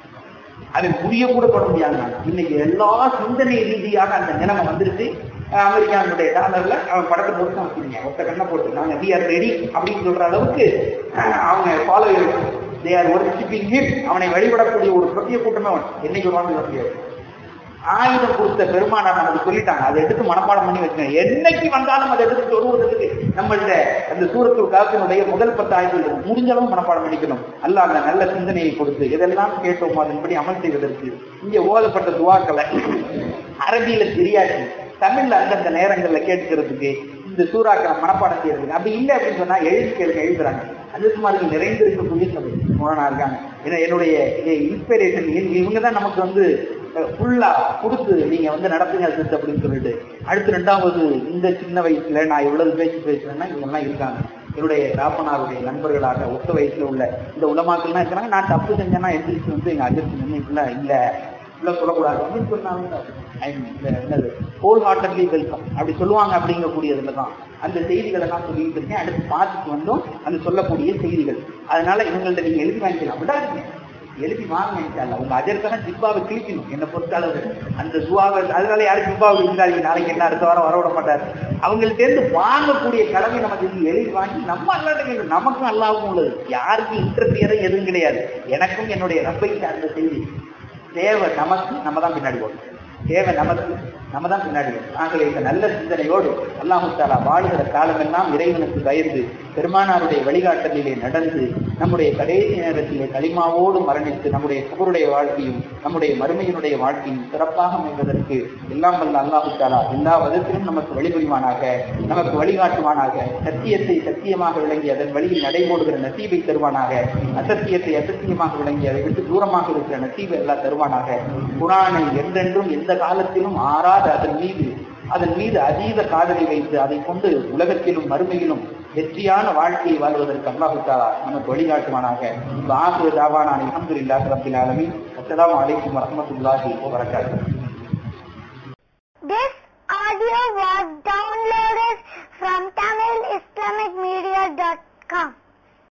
அவன் முடிய கூட தொட முடியாது இன்னைக்கு எல்லா சிந்தனை ரீதியாக அந்த நிலைமை வந்துருச்சு அஹ் அமெரிக்கானுடைய டாலர்ல அவன் படத்தை போட்டு தான் வச்சிருக்கீங்க ஒத்த கண்ணை போட்டு நாங்க வி ஆர் ரெடி அப்படின்னு சொல்ற அளவுக்கு அஹ் அவங்க follow they are worshipping him அவனை வழிபடக்கூடிய ஒரு பிரத்திய கூட்டமே அவன் என்னைக்கு ஒரு வாழ்ந்து முடியாது ஆயுதம் கொடுத்த பெருமானார் நமக்கு சொல்லிட்டாங்க அதை எடுத்து மனப்பாடம் பண்ணி வச்சுக்கோங்க என்னைக்கு வந்தாலும் அதை எடுத்து சொல்லுவதற்கு நம்மள்ட்ட அந்த சூரத்துல் காப்பினுடைய முதல் பத்து ஆயுதங்கள் முடிஞ்ச அளவு மனப்பாடம் பண்ணிக்கணும் அல்ல அந்த நல்ல சிந்தனையை கொடுத்து எதெல்லாம் கேட்டோமோ அதன்படி அமல் செய்வதற்கு இங்கே ஓதப்பட்ட துவாக்களை அரபியில தெரியாட்டி தமிழ்ல அந்தந்த நேரங்கள்ல கேட்கறதுக்கு இந்த சூறாக்களை மனப்பாடம் செய்யறதுக்கு அப்படி இல்லை அப்படின்னு சொன்னா எழுதி கேளுங்க எழுதுறாங்க அஜித்குமாருக்கு நிறைந்திருக்கக்கூடிய சபை மோனா இருக்காங்க ஏன்னா என்னுடைய இன்ஸ்பிரேஷன் இவங்க தான் நமக்கு வந்து ஃபுல்லா கொடுத்து நீங்க வந்து நடத்துங்க அஜித் அப்படின்னு சொல்லிட்டு அடுத்து ரெண்டாவது இந்த சின்ன வயசுல நான் இவ்வளவு பேச்சு பேசுறேன்னா இவங்கெல்லாம் இருக்காங்க என்னுடைய தாப்பனாருடைய நண்பர்களாக ஒத்த வயசுல உள்ள இந்த உலமாக்கள்லாம் இருக்கிறாங்க நான் தப்பு செஞ்சேன்னா எந்திரிச்சு வந்து எங்க அஜித் நின்று இப்படிலாம் இல்ல இப்படிலாம் சொல்லக்கூடாது அப்படின்னு சொன்னாங்க ஐ என்னது ஹோல் ஹார்ட்டட்லி வெல்கம் அப்படி சொல்லுவாங்க அப்படிங்கக்கூடியதுல தான் அந்த செய்திகளை நான் சொல்லிட்டு இருக்கேன் அடுத்து பார்த்துட்டு வந்தோம் அந்த சொல்லக்கூடிய செய்திகள் அதனால இவங்கள்ட்ட நீங்க எழுதி வாங்கிக்கலாம் விடாதீங்க எழுதி வாங்க நினைச்சால உங்க அஜர்த்தான ஜிப்பாவை கிழிக்கணும் என்னை பொறுத்தளவு அந்த துவாவை அதனால யாரும் ஜிப்பாவை இருந்தாங்க நாளைக்கு என்ன அடுத்த வாரம் வர விட மாட்டார் அவங்கள்ட்ட இருந்து வாங்கக்கூடிய கடமை நமக்கு இருந்து எழுதி வாங்கி நம்ம அல்லாட்ட நமக்கும் அல்லாவும் உள்ளது யாருக்கும் இன்டர்பியரும் எதுவும் கிடையாது எனக்கும் என்னுடைய ரப்பை சார்ந்த செய்தி தேவை நமக்கு நம்ம தான் பின்னாடி போகணும் தேவை நமக்கு நம்ம தான் பின்னாடி வரும். ஆகவே இந்த நல்ல சிந்தனையோடு அல்லாஹு தாலா வாழுகிற காலமெல்லாம் இறைவனுக்கு பயந்து பெருமானாருடைய வழிகாட்டலிலே நடந்து நம்முடைய கடைசி நேரத்திலே களிமாவோடு மரணித்து நம்முடைய குபருடைய வாழ்க்கையும் நம்முடைய மறுமையினுடைய வாழ்க்கையும் சிறப்பாக அமைவதற்கு எல்லாம் வல்ல அல்லாஹு தாலா எல்லா விதத்திலும் நமக்கு வழிபுரிவானாக நமக்கு வழிகாட்டுவானாக சத்தியத்தை சத்தியமாக விளங்கி அதன் வழியில் நடைபோடுகிற நசீபை தருவானாக அசத்தியத்தை அசத்தியமாக விளங்கி அதை விட்டு தூரமாக இருக்கிற நசீபை எல்லாம் தருவானாக குரானை என்றென்றும் எந்த காலத்திலும் ஆறாத அதன் மீது அதன் மீது அதீத காதலை வைத்து அதை கொண்டு உலகத்திலும் மறுமையிலும் வெற்றியான வாழ்க்கையை வாழ்வதற்கு அல்லாஹு தாலா நமக்கு வழிகாட்டுவானாக ஆசிரியர் தாவானான் அலமதுல்லாஹ் ரபில் ஆலமீன் அஸ்ஸலாமு அலைக்கும் வரஹ்மத்துல்லாஹி வபரகாத்துஹு This audio was downloaded from TamilIslamicMedia.com.